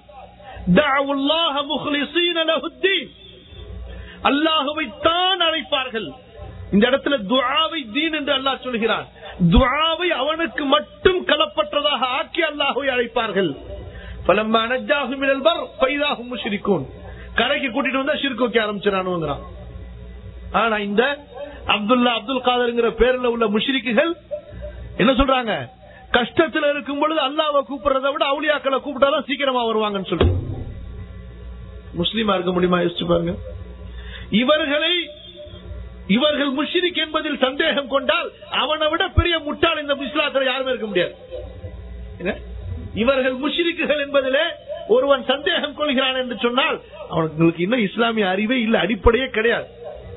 அல்லாஹுவை தான் அழைப்பார்கள் இந்த இடத்துல துஆவை தீன் என்று அல்லாஹ் சொல்கிறான் துஆவை அவனுக்கு மட்டும் கலப்பற்றதாக ஆக்கி அல்லாஹுவை அழைப்பார்கள் பலம்மா நஜ்ஜாகும் இழல்பர் பைதாகும் முஷிரிக்கும் கரைக்கு கூட்டிட்டு வந்தா ஷிர்க் வைக்க ஆரம்பிச்சிடானுங்கிறான் ஆனா இந்த அப்துல்லா அப்துல் காதர்ங்கிற பேர்ல உள்ள முஷிரிக்குகள் என்ன சொல்றாங்க கஷ்டத்துல இருக்கும் பொழுது அல்லாவை கூப்பிடுறத விட அவுளியாக்களை கூப்பிட்டாதான் சீக்கிரமா வருவாங்கன்னு சொல்லி முஸ்லீமா இருக்க முடியுமா யோசிச்சு பாருங்க இவர்களை இவர்கள் முஷிரிக் என்பதில் சந்தேகம் கொண்டால் அவனை விட பெரிய முட்டாள் இந்த இஸ்லாத்துல யாருமே இருக்க முடியாது என்ன? இவர்கள் முஷிரிக்குகள் என்பதிலே ஒருவன் சந்தேகம் கொள்கிறான் என்று சொன்னால் அவனுக்கு இன்னும் இஸ்லாமிய அறிவே இல்ல அடிப்படையே கிடையாது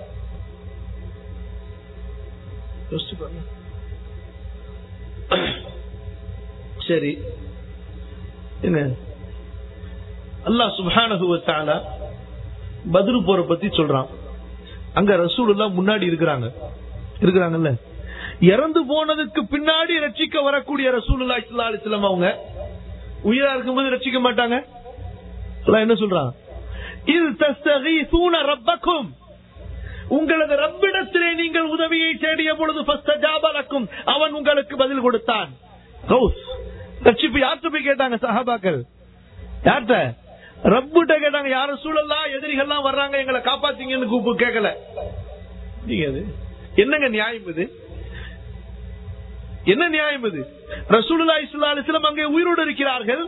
யோசிச்சு பாருங்க. சரி என்ன அல்லாஹ் சுப்ஹானஹு வ தஆலா பத்ரு போற பத்தி சொல்றான் அங்க ரசூலுல்லாஹ் முன்னாடி இருக்கிறாங்க இருக்கிறாங்கல்ல இறந்து போனதுக்கு பின்னாடி ரட்சிக்க வரக்கூடிய ரசூலுல்லாஹி ஸல்லல்லாஹு அலைஹி வஸல்லம் அவங்க உயிரா இருக்கும்போது ரட்சிக்க மாட்டாங்க அல்லாஹ் என்ன சொல்றான் இது தஸ்தகீசூன ரப்பக்கும் உங்களது ரப்பிடத்திலே நீங்கள் உதவியை தேடிய பொழுது ஃபஸ்தஜாபலக்கும் அவன் உங்களுக்கு பதில் கொடுத்தான் கௌஸ் ரட்சிப்பு யார்கிட்ட போய் கேட்டாங்க சஹாபாக்கள் யார்கிட்ட ரப்புட்ட கேட்டாங்க யார சூழல்லாம் எதிரிகள்லாம் வர்றாங்க எங்களை காப்பாத்தீங்கன்னு கூப்பு கேட்கல நீங்க அது என்னங்க நியாயம் இது என்ன நியாயம் இது ரசூலுல்லா இஸ்லா அலிஸ்லாம் அங்கே உயிரோடு இருக்கிறார்கள்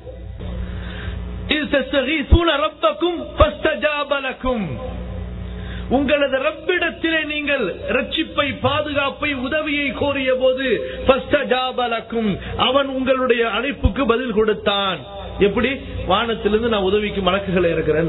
إذ تستغيثون ربكم فاستجاب لكم உங்களது ரப்பிடத்திலே நீங்கள் ரட்சிப்பை பாதுகாப்பை உதவியை கோரிய போது ஃபஸ்தஜாபலக்கும் அவன் உங்களுடைய அழைப்புக்கு பதில் கொடுத்தான் எப்படி வானத்திலிருந்து நான் உதவிக்கு மலக்குகளை இருக்கிறேன்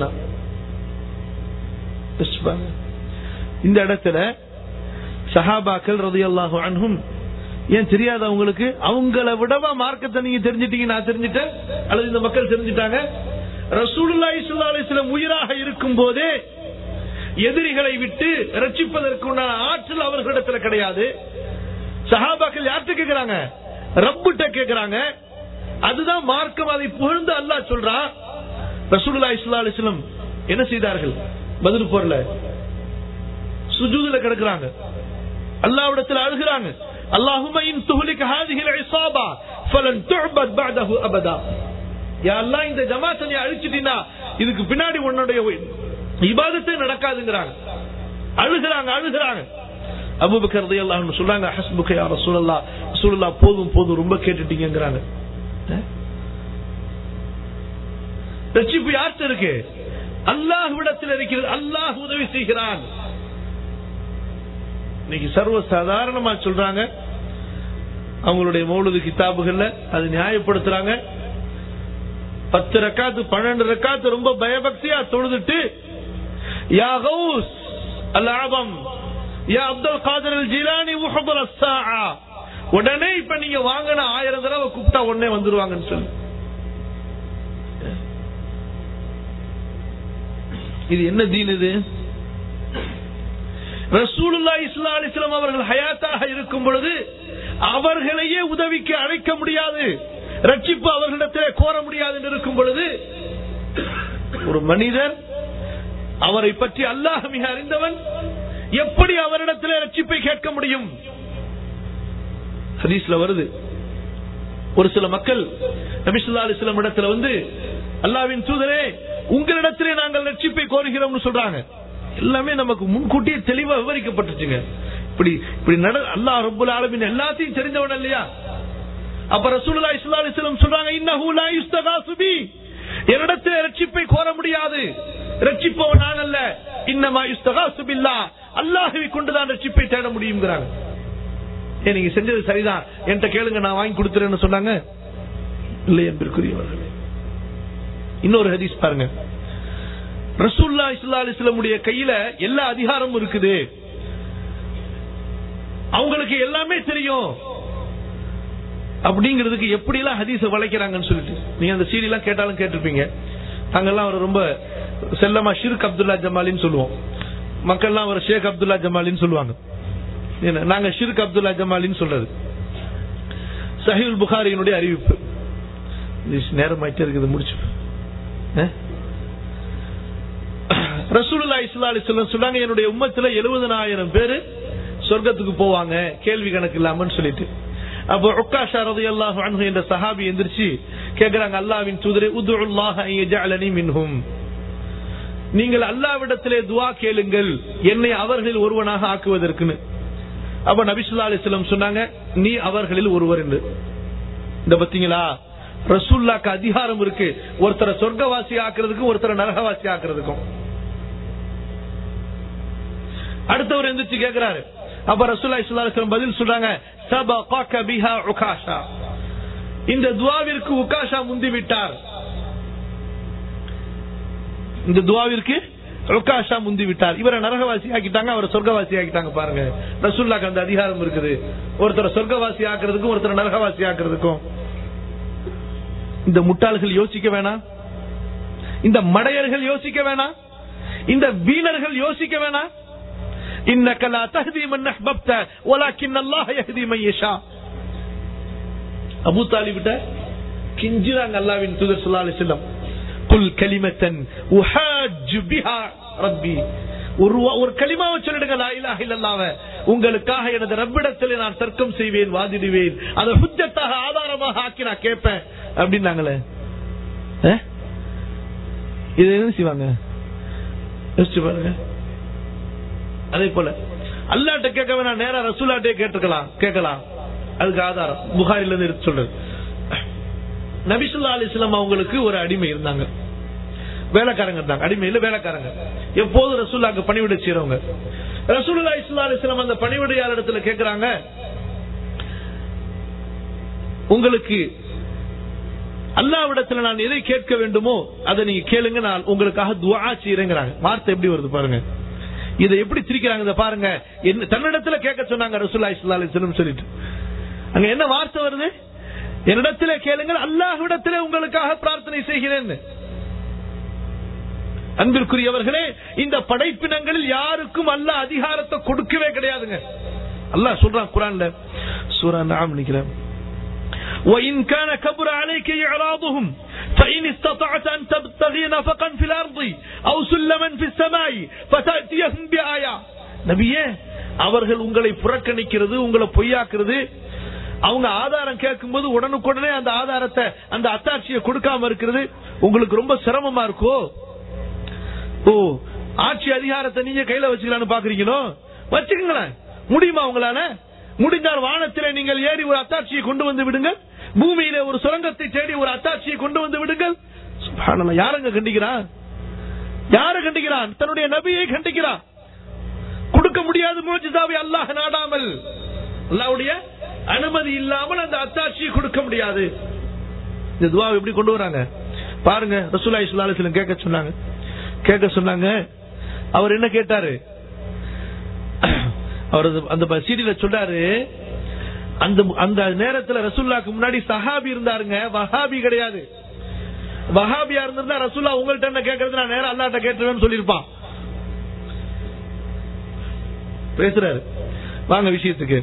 இந்த இடத்துல சஹாபாக்கள் ரதியல்லாஹு அன்ஹும் ஏன் தெரியாத அவங்களுக்கு அவங்கள விடவா மார்க்கத்தை நீங்க தெரிஞ்சிட்டீங்க நான் தெரிஞ்சிட்டேன் அல்லது இந்த மக்கள் தெரிஞ்சிட்டாங்க ரசூலுல்லாஹி ஸல்லல்லாஹு அலைஹி வஸல்லம் உயிராக இருக்கும் போதே எதிரிகளை விட்டு ரட்சிப்பதற்கு உண்டான ஆற்றல் அவர்களிடத்துல கிடையாது சஹாபாக்கள் யார்கிட்ட கேக்குறாங்க ரப்புட்ட கேக்குறாங்க அதுதான் மார்க்கம் அதை புகழ்ந்து அல்லாஹ் சொல்றான் ரசூலுல்லா இஸ்லா அலிஸ்லம் என்ன செய்தார்கள் பதில் போர்ல சுஜூதுல கிடக்குறாங்க அல்லாவிடத்தில் அழுகிறாங்க அல்லாஹும இன் துஹ்லிக ஹாதிஹில் இஸாபா ஃபலன் துஅபத் பஅதஹு அபதா யா அல்லாஹ் இந்த ஜமாத்தை நீ அழிச்சிட்டீனா இதுக்கு பின்னாடி உன்னுடைய இபாதத்தே நடக்காதுங்கிறாங்க அழுகிறாங்க அழுகிறாங்க அபூபக்கர் ரலியல்லாஹு சொல்றாங்க ஹஸ்புக யா ரசூலல்லாஹ் ரசூலுல்லாஹ் போதும் போதும் ரொம்ப கேட்டுட்டீங்கங்கறாங்க ரட்சிப்பு யார்கிட்ட இருக்கு அல்லாஹ்விடத்தில் இருக்கிறது அல்லாஹ் உதவி செய்கிறான் இன்னைக்கு சர்வ சாதாரணமா சொல்றாங்க அவங்களுடைய மௌலுது கிதாபுகள்ல அது நியாயப்படுத்துறாங்க பத்து ரக்காத்து பன்னெண்டு ரக்காத்து ரொம்ப பயபக்தியா தொழுதுட்டு யா கௌஸ் அல் ஆபம் யா அப்துல் காதர் அல் ஜிலானி உஹபர் அஸ்ஸாஆ உடனே இப்ப நீங்க வாங்கின ஆயிரம் தடவை கூப்பிட்டா உடனே வந்துருவாங்கன்னு சொல்லு இது என்ன தீன் இது ரசூலுல்லா இஸ்லா அலிஸ்லாம் அவர்கள் ஹயாத்தாக இருக்கும் பொழுது அவர்களையே உதவிக்கு அழைக்க முடியாது ரட்சிப்பு அவர்களிடத்திலே கோர முடியாது என்று இருக்கும் பொழுது ஒரு மனிதர் அவரை பற்றி அல்லாஹ் மிக அறிந்தவன் எப்படி அவரிடத்திலே ரட்சிப்பை கேட்க முடியும் ஹதீஸ்ல வருது ஒரு சில மக்கள் நபிசுல்லா அலிஸ்லாம் இடத்துல வந்து அல்லாவின் தூதரே உங்களிடத்திலே நாங்கள் ரட்சிப்பை கோருகிறோம்னு சொல்றாங்க எல்லாமே நமக்கு முன்கூட்டியே தெளிவா விவரிக்கப்பட்டுச்சுங்க இப்படி இப்படி நட அல்லாஹ் ரப்புல் ஆலமீன் எல்லாத்தையும் தெரிஞ்சவன் இல்லையா அப்ப ரசூலுல்லாஹி ஸல்லல்லாஹு அலைஹி வஸல்லம் சொல்றாங்க இன்னஹு லா யுஸ்தகாசு பி என்னிடத்தில் ரட்சிப்பை கோர முடியாது ரட்சிப்பவன் நான் அல்ல இன்னமா யுஸ்தகாசு பில்லாஹ் அல்லாஹ்வை கொண்டுதான் ரட்சிப்பை தேட முடியும்ங்கறாங்க ஏன் நீங்க செஞ்சது சரிதான் என்கிட்ட கேளுங்க நான் வாங்கி கொடுத்துறேன்னு சொன்னாங்க இல்லை என்பதற்குரியவர்களே இன்னொரு ஹதீஸ் பாருங்க ரசூல்லா இஸ்லா அலிஸ்லமுடைய கையில எல்லா அதிகாரமும் இருக்குது அவங்களுக்கு எல்லாமே தெரியும் அப்படிங்கிறதுக்கு எப்படி எல்லாம் ஹதீஸ வளைக்கிறாங்கன்னு சொல்லிட்டு நீங்க அந்த சீடி எல்லாம் கேட்டாலும் கேட்டிருப்பீங்க நாங்கெல்லாம் அவர் ரொம்ப செல்லமா ஷிர்க் அப்துல்லா ஜமாலின்னு சொல்லுவோம் மக்கள்லாம் அவர் ஷேக் அப்துல்லா ஜமாலின்னு சொல்லுவாங்க என்ன, நாங்க ஷிர்க் அப்துல்லா ஜமாலின்னு சொல்றது சஹீல் புகாரியினுடைய அறிவிப்பு நேரம் ஆயிட்டே இருக்குது முடிச்சு ரசூலுல்லா இஸ்லா அலிஸ்லாம் சொன்னாங்க என்னுடைய உம்மத்துல எழுபதனாயிரம் பேரு சொர்க்கத்துக்கு போவாங்க கேள்வி கணக்கு இல்லாமன்னு சொல்லிட்டு அப்போ உக்காஷா ரலியல்லாஹு அன்ஹு என்ற சஹாபி எந்திரிச்சு கேக்குறாங்க அல்லாஹ்வின் தூதரே உதுல்லாஹ அன் யஜஅலனி மின்ஹும் நீங்கள் அல்லாவிடத்திலே துஆ கேளுங்கள் என்னை அவர்களில் ஒருவனாக ஆக்குவதற்குன்னு அப்ப நபிசுல்லா அலிஸ்லாம் சொன்னாங்க நீ அவர்களில் ஒருவர் என்று இந்த பத்தீங்களா ரசூல்லாக்கு அதிகாரம் இருக்கு ஒருத்தரை சொர்க்கவாசி ஆக்குறதுக்கும் ஒருத்தரை நரகவாசி ஆக்குறதுக்கும் அடுத்தவர் எந்திரிச்சு கேக்குறாரு அப்ப ரசூல்லா இஸ்லா அலிஸ்லாம் பதில் சொல்றாங்க சபகாக பிஹா உகாஷா இந்த துவாவிற்கு உகாஷா முந்தி விட்டார் இந்த துவாவிற்கு ருக்காஷா முந்தி விட்டார் இவரை நரகவாசி ஆக்கிட்டாங்க அவரை சொர்க்கவாசி ஆக்கிட்டாங்க பாருங்க ரசூல்லாக்கு அந்த அதிகாரம் இருக்குது ஒருத்தரை சொர்க்கவாசி ஆக்குறதுக்கும் ஒருத்தரை நரகவாசி ஆக்குறதுக்கும் இந்த முட்டாள்கள் யோசிக்க வேணாம் இந்த மடையர்கள் யோசிக்க வேணாம் இந்த வீணர்கள் யோசிக்க வேணாம் இன்னக்க லா தஹ்தி மன் அஹ்பப்த வலாக்கின் அல்லாஹ் யஹ்தி மன் யஷா அபூ தாலிபிட்ட கிஞ்சுறாங்க அல்லாஹ்வின் தூதர் ஸல்லல்லாஹு அலைஹி வஸல்லம் குல் கலிமத்தன் உஹாஜ் பிஹா ரப்பி ஒரு ஒரு கலிமாவை சொல்லிடுங்க லா இலாஹ இல்லல்லாஹ் உங்களுக்காக எனது ரப்பிடத்தில் நான் தர்க்கம் செய்வேன் வாதிடுவேன் அதை ஹுஜ்ஜத்தாக ஆதாரமாக ஆக்கி நான் கேட்பேன் அப்படின்னாங்களே அஹ்? இது என்ன செய்வாங்க யோசிச்சு பாருங்க அதே போல அல்லாட்ட கேட்க வேணாம் நேரா ரசூலாட்டே கேட்டுக்கலாம் கேட்கலாம் அதுக்கு ஆதாரம் புகாரில இருந்து எடுத்து சொல்றது நபிசுல்லா அலிஸ்லாம் அவங்களுக்கு ஒரு அடிமை இருந்தாங்க வேலைக்காரங்க இருந்தாங்க அடிமை இல்ல வேலைக்காரங்க எப்போதும் ரசூல்லாக்கு பணிவிடை செய்யறவங்க ரசூலுல்லா இஸ்லா அலிஸ்லாம் அந்த பணிவிடையாளர் இடத்துல கேக்குறாங்க உங்களுக்கு அல்லாவிடத்துல நான் எதை கேட்க வேண்டுமோ அதை நீங்க கேளுங்க நான் உங்களுக்காக துவா செய்யறேங்கிறாங்க வார்த்தை எப்படி வருது பாருங்க இதை எப்படி திரிக்கிறாங்க இதை பாருங்க என்ன தன்னிடத்துல கேட்க சொன்னாங்க ரசூல்லா இஸ்லா அலிஸ்லம் சொல்லிட்டு அங்க என்ன வார்த்தை வருது என்னிடத்திலே கேளுங்கள் அல்லாஹ்விடத்திலே உங்களுக்காக பிரார்த்தனை செய்கிறேன் அன்பிற்குரியவர்களே இந்த படைப்பினங்களில் யாருக்கும் அல்லாஹ் அதிகாரத்தை கொடுக்கவே கிடையாதுங்க அல்லாஹ் சொல்றான் குரான்ல சூரா நாம் நினைக்கிறேன் وإن كان كبر عليك إعراضهم فإن استطعت أن تبتغي نفقا في الأرض أو سلما في السماء فتأتيهم بآية நபியே அவர்கள் உங்களை புறக்கணிக்கிறது உங்களை பொய்யாக்குறது அவங்க ஆதாரம் கேட்கும்போது உடனுக்குடனே அந்த ஆதாரத்தை அந்த அத்தாட்சியை கொடுக்காம இருக்கிறது உங்களுக்கு ரொம்ப சிரமமா இருக்கோ ஓ ஆட்சி அதிகாரத்தை நீங்க கையில வச்சுக்கலாம்னு பாக்குறீங்களோ வச்சுக்கங்களேன் முடியுமா உங்களால முடிந்தால் வானத்திலே நீங்கள் ஏறி ஒரு அத்தாட்சியை கொண்டு வந்து விடுங்கள் பூமியிலே ஒரு சுரங்கத்தை தேடி ஒரு அத்தாட்சியை கொண்டு வந்து விடுங்கள் சுப்ஹானல்லாஹ், யாருங்க கண்டிக்கிறான் யாரு கண்டிக்கிறான் தன்னுடைய நபியை கண்டிக்கிறான் கொடுக்க கொடுக்க முடியாது மோஜிதாவை அல்லாஹ் நாடாமல் அல்லாவுடைய அனுமதி இல்லாமல் அந்த அத்தாட்சியை கொடுக்க முடியாது இந்த துவாவை எப்படி கொண்டு வராங்க பாருங்க ரசூலாய் சுல்லாலிஸ்லம் கேட்க சொன்னாங்க கேட்க சொன்னாங்க அவர் என்ன கேட்டாரு அவர் அது- அந்த சீடியில சொல்றாரு அந்த அந்த நேரத்துல ரசூல்லாக்கு முன்னாடி சஹாபி இருந்தாருங்க வஹாபி கிடையாது வஹாபியா இருந்திருந்தா ரசூல்லா உங்கள்ட்ட என்ன கேட்கறது நான் நேரம் அல்லாட்ட கேட்டுருவேன்னு சொல்லியிருப்பான் பேசுறாரு வாங்க விஷயத்துக்கு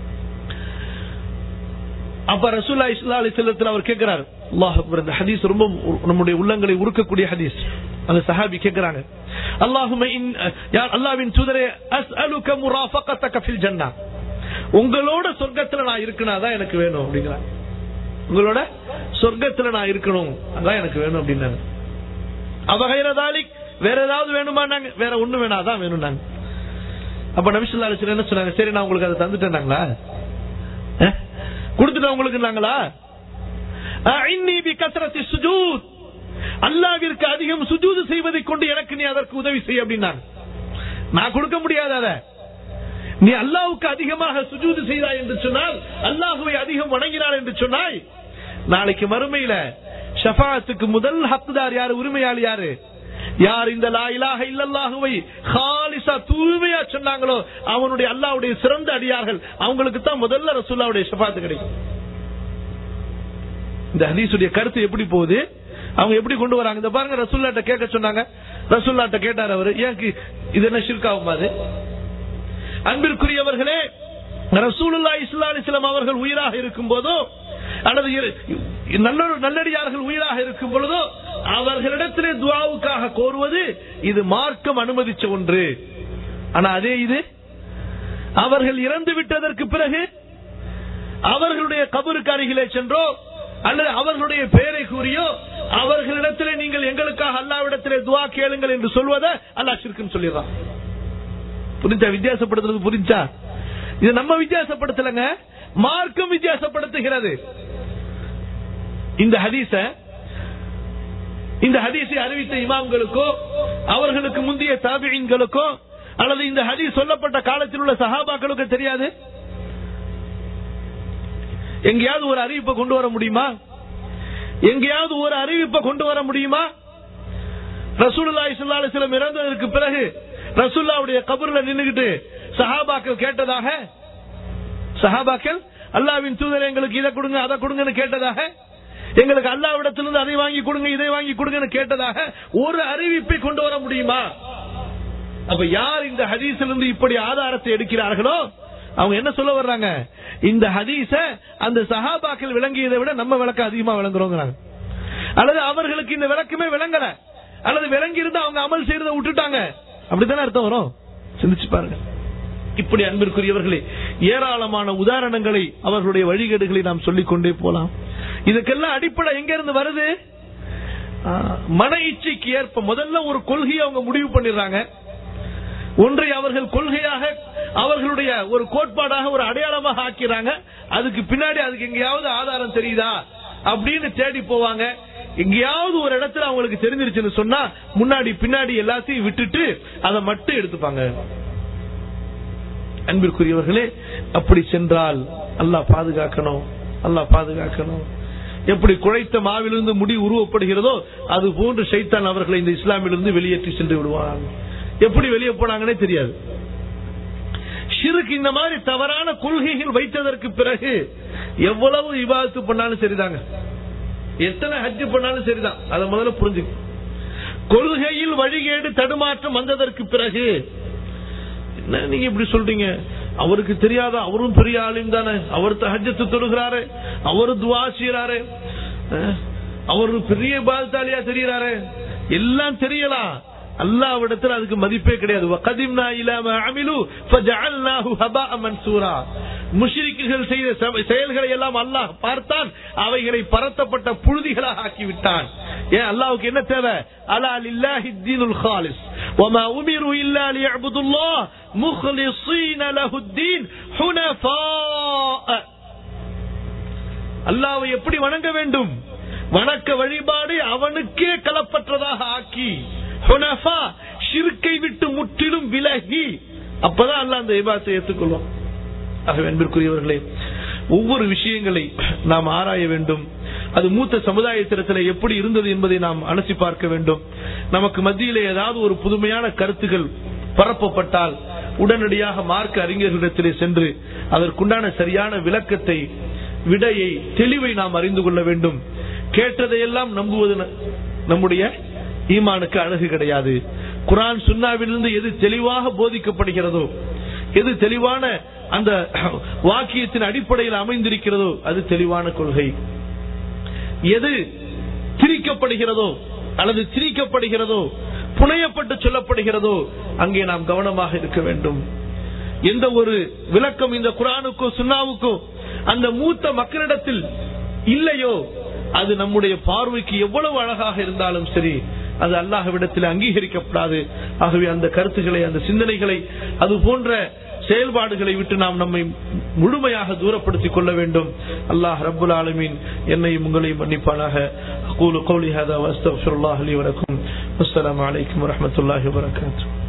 அப்ப ரசூல்லா இஸ்லா அலி செல்லத்தில் அவர் கேட்கிறார் அல்லாஹ் அக்பர் இந்த ஹதீஸ் ரொம்ப நம்முடைய உள்ளங்களை உருக்கக்கூடிய ஹதீஸ் அந்த சஹாபி கேட்கிறாங்க அல்லாஹும இன் யா அல்லாஹ்வின் தூதரே அஸ்அலுக முராஃபகத்தக ஃபில் ஜன்னah உங்களோட சொர்க்கத்துல நான் இருக்கணும் அதான் எனக்கு வேணும் அப்படிங்கிறாங்க உங்களோட சொர்க்கத்துல நான் இருக்கணும் அதான் எனக்கு வேணும் அப்படின்னாங்க அவகைரதாலிக் வேற ஏதாவது வேணுமா நாங்க வேற ஒண்ணு வேணாம் அதான் வேணும் நாங்க அப்ப நபிசுல்லா அலிஸ்லாம் என்ன சொன்னாங்க சரி நான் உங்களுக்கு அதை தந்துட்டேனாங்களா அஹ்? கொடுத்துட்டேன் உங்களுக்கு நாங்களா அஇன்னி பி கத்ரத்தி சுஜூத் அல்லாவிற்கு அதிகம் சுஜூது செய்வதை கொண்டு எனக்கு நீ அதற்கு உதவி செய் அப்படின்னாங்க நான் கொடுக்க முடியாது அதை நீ அல்லாவுக்கு அதிகமாக சுஜூது செய்தாய் என்று சொன்னால் அல்லாஹுவை அதிகம் வணங்கினார் என்று சொன்னாய் நாளைக்கு மறுமையில ஷஃபாத்துக்கு முதல் ஹக்குதார் யாரு உரிமையாளி யாரு யார் இந்த லா இலாஹ இல்லல்லாஹுவை ஹாலிசா தூய்மையா சொன்னாங்களோ அவனுடைய அல்லாஹ்வுடைய சிறந்த அடியார்கள் அவங்களுக்கு தான் முதல்ல ரசூல்லாவுடைய ஷஃபாத்து கிடைக்கும் இந்த ஹதீஸுடைய கருத்து எப்படி போகுது அவங்க எப்படி கொண்டு வராங்க இந்த பாருங்க ரசூல்லாட்ட கேட்க சொன்னாங்க ரசூல்லாட்ட கேட்டார் அவரு ஏன் கி- இது என்ன ஷிர்காகுமா அது அன்பிற்குரியவர்களே ரசூலுல்லா இஸ்லா அலிஸ்லாம் அவர்கள் உயிராக இருக்கும் போதோ அல்லது இரு- நல்ல நல்லடியார்கள் உயிராக இருக்கும் பொழுதோ அவர்களிடத்திலே துவாவுக்காக கோருவது இது மார்க்கம் அனுமதிச்ச ஒன்று ஆனா அதே இது அவர்கள் இறந்து விட்டதற்கு பிறகு அவர்களுடைய கபருக்கு அருகிலே சென்றோ அல்லது அவர்களுடைய பெயரை கூறியோ அவர்களிடத்திலே நீங்கள் எங்களுக்காக அல்லாவிடத்திலே துவா கேளுங்கள் என்று சொல்வதை அல்லாஹ் ஷிர்க்குன்னு சொல்லிடுறான் புரிஞ்சா வித்தியாசப்படுத்துறது புரிஞ்சா இது நம்ம வித்தியாசப்படுத்தலங்க மார்க்கம் வித்தியாசப்படுத்துகிறது இந்த ஹதீஸ இந்த ஹதீஸை அறிவித்த இமாம்களுக்கோ அவர்களுக்கு முந்தைய தாபியின்களுக்கோ அல்லது இந்த ஹதீஸ் சொல்லப்பட்ட காலத்தில் உள்ள சஹாபாக்களுக்கு தெரியாது எங்கேயாவது ஒரு அறிவிப்பை கொண்டு வர முடியுமா எங்கேயாவது ஒரு அறிவிப்பை கொண்டு வர முடியுமா ரசூலுல்லாஹி ஸல்லல்லாஹு அலைஹி வஸல்லம் இறந்ததற்கு பிறகு ரசூலுல்லாஹ்வுடைய கபர்ல நின்னுகிட்டு சஹாபாக்கள் கேட்டதாக சஹாபாக்கள் அல்லாஹ்வின் தூதர் எங்களுக்கு இதை கொடுங்க அதை கொடுங்கன்னு கேட்டதாக எங்களுக்கு அல்லாவிடத்திலிருந்து அதை வாங்கி கொடுங்க இதை வாங்கி கொடுங்கன்னு கேட்டதாக ஒரு அறிவிப்பை கொண்டு வர முடியுமா அப்ப யார் இந்த ஹதீஸிலிருந்து இப்படி ஆதாரத்தை எடுக்கிறார்களோ அவங்க என்ன சொல்ல வர்றாங்க இந்த ஹதீஸ அந்த சஹாபாக்கள் விளங்கியதை விட நம்ம விளக்கம் அதிகமா விளங்குறோங்கிறாங்க அல்லது அவர்களுக்கு இந்த விளக்கமே விளங்கல அல்லது விளங்கி இருந்து அவங்க அமல் செய்யறதை விட்டுட்டாங்க அப்படித்தானே அர்த்தம் வரும் சிந்திச்சு பாருங்க இப்படி அன்பிற்குரியவர்களே ஏராளமான உதாரணங்களை அவர்களுடைய வழிகேடுகளை நாம் சொல்லிக் கொண்டே போலாம் இதுக்கெல்லாம் அடிப்படை எங்க இருந்து வருது ஆ, மன இச்சைக்கு ஏற்ப முதல்ல ஒரு கொள்கையை அவங்க முடிவு பண்ணிடுறாங்க ஒன்றை அவர்கள் கொள்கையாக அவர்களுடைய ஒரு கோட்பாடாக ஒரு அடையாளமாக ஆக்கிறாங்க அதுக்கு பின்னாடி அதுக்கு எங்கேயாவது ஆதாரம் தெரியுதா அப்படின்னு தேடி போவாங்க எங்கேயாவது ஒரு இடத்துல அவங்களுக்கு தெரிஞ்சிருச்சுன்னு சொன்னா முன்னாடி பின்னாடி எல்லாத்தையும் விட்டுட்டு அதை மட்டும் எடுத்துப்பாங்க அன்பிற்குரியவர்களே அப்படி சென்றால் அல்லாஹ் பாதுகாக்கணும் அல்லாஹ் பாதுகாக்கணும் எப்படி குழைத்த மாவிலிருந்து முடி உருவப்படுகிறதோ அது போன்று ஷைத்தான் அவர்களை இந்த இஸ்லாமிலிருந்து வெளியேற்றி சென்று விடுவான் எப்படி வெளியே போனாங்கன்னே தெரியாது ஷிருக்கு இந்த மாதிரி தவறான கொள்கைகள் வைத்ததற்கு பிறகு எவ்வளவு விவாதத்து பண்ணாலும் சரிதாங்க எத்தனை ஹஜ் பண்ணாலும் சரிதான் அதை முதல்ல புரிஞ்சுக்க கொள்கையில் வழிகேடு தடுமாற்றம் வந்ததற்கு பிறகு என்ன நீங்க இப்படி சொல்றீங்க அவருக்கு தெரியாத அவரும் பெரிய ஆளும் தானே அவர் தஹஜத்து தொழுகிறாரு அவரு துவா செய்யறாரு அஹ், அவரு பெரிய பால்தாலியா தெரிகிறாரு எல்லாம் தெரியலாம் அல்லாவிடத்தில் அதுக்கு மதிப்பே கிடையாது وَقَدِمْنَا إِلَى مَا عَمِلُوا فَجَعَلْنَاهُ هَبَاءً مَنْثُورًا முஷ்ரிக்குகள் செய்த செ- செயல்களை எல்லாம் அல்லாஹ் பார்த்தான் அவைகளை பரத்தப்பட்ட புழுதிகளாக ஆக்கிவிட்டான் ஏன் அல்லாஹ்வுக்கு என்ன தேவை அலா லில்லாஹி தீனுல் خالص وما امروا الا ليعبدوا الله مخلصين له الدين حنفاء அல்லாவை எப்படி வணங்க வேண்டும் வணக்க வழிபாடு அவனுக்கே கலப்பற்றதாக ஆக்கி ஹுனஃபா ஷிர்க்கை விட்டு முற்றிலும் விலகி அப்பதான் அல்லாஹ் அந்த இபாத்தை ஏற்றுக்கொள்ளும் ஆகவே அன்பிற்குரியவர்களே ஒவ்வொரு விஷயங்களை நாம் ஆராய வேண்டும் அது மூத்த சமுதாயத்திடத்தில் எப்படி இருந்தது என்பதை நாம் அலசி பார்க்க வேண்டும் நமக்கு மத்தியிலே ஏதாவது ஒரு புதுமையான கருத்துகள் பரப்பப்பட்டால் உடனடியாக மார்க்க அறிஞர்களிடத்திலே சென்று அதற்குண்டான சரியான விளக்கத்தை விடையை தெளிவை நாம் அறிந்து கொள்ள வேண்டும் கேட்டதையெல்லாம் நம்புவது ந- நம்முடைய ஈமானுக்கு அழகு கிடையாது குரான் சுன்னாவிலிருந்து எது தெளிவாக போதிக்கப்படுகிறதோ எது தெளிவான அந்த வாக்கியத்தின் அடிப்படையில் அமைந்திருக்கிறதோ அது தெளிவான கொள்கை எது திரிக்கப்படுகிறதோ அல்லது திரிக்கப்படுகிறதோ புனையப்பட்டு சொல்லப்படுகிறதோ அங்கே நாம் கவனமாக இருக்க வேண்டும் எந்த ஒரு விளக்கம் இந்த குரானுக்கோ சுன்னாவுக்கோ அந்த மூத்த மக்களிடத்தில் இல்லையோ அது நம்முடைய பார்வைக்கு எவ்வளவு அழகாக இருந்தாலும் சரி அது அல்லாஹ்விடத்தில் அங்கீகரிக்கப்படாது ஆகவே அந்த கருத்துக்களை அந்த சிந்தனைகளை அது போன்ற செயல்பாடுகளை விட்டு நாம் நம்மை முழுமையாக தூரப்படுத்திக் கொள்ள வேண்டும் அல்லாஹ் ரப்புல் ஆலமீன் என்னையும் உங்களையும் மன்னிப்பானாக அகூலு கௌலி ஹதா வஸ்தக்ஃபிருல்லாஹ் லி வலக்கும் அஸ்ஸலாமு அலைக்கும் வரஹ்மத்துல்லாஹி வபரகாத்துஹு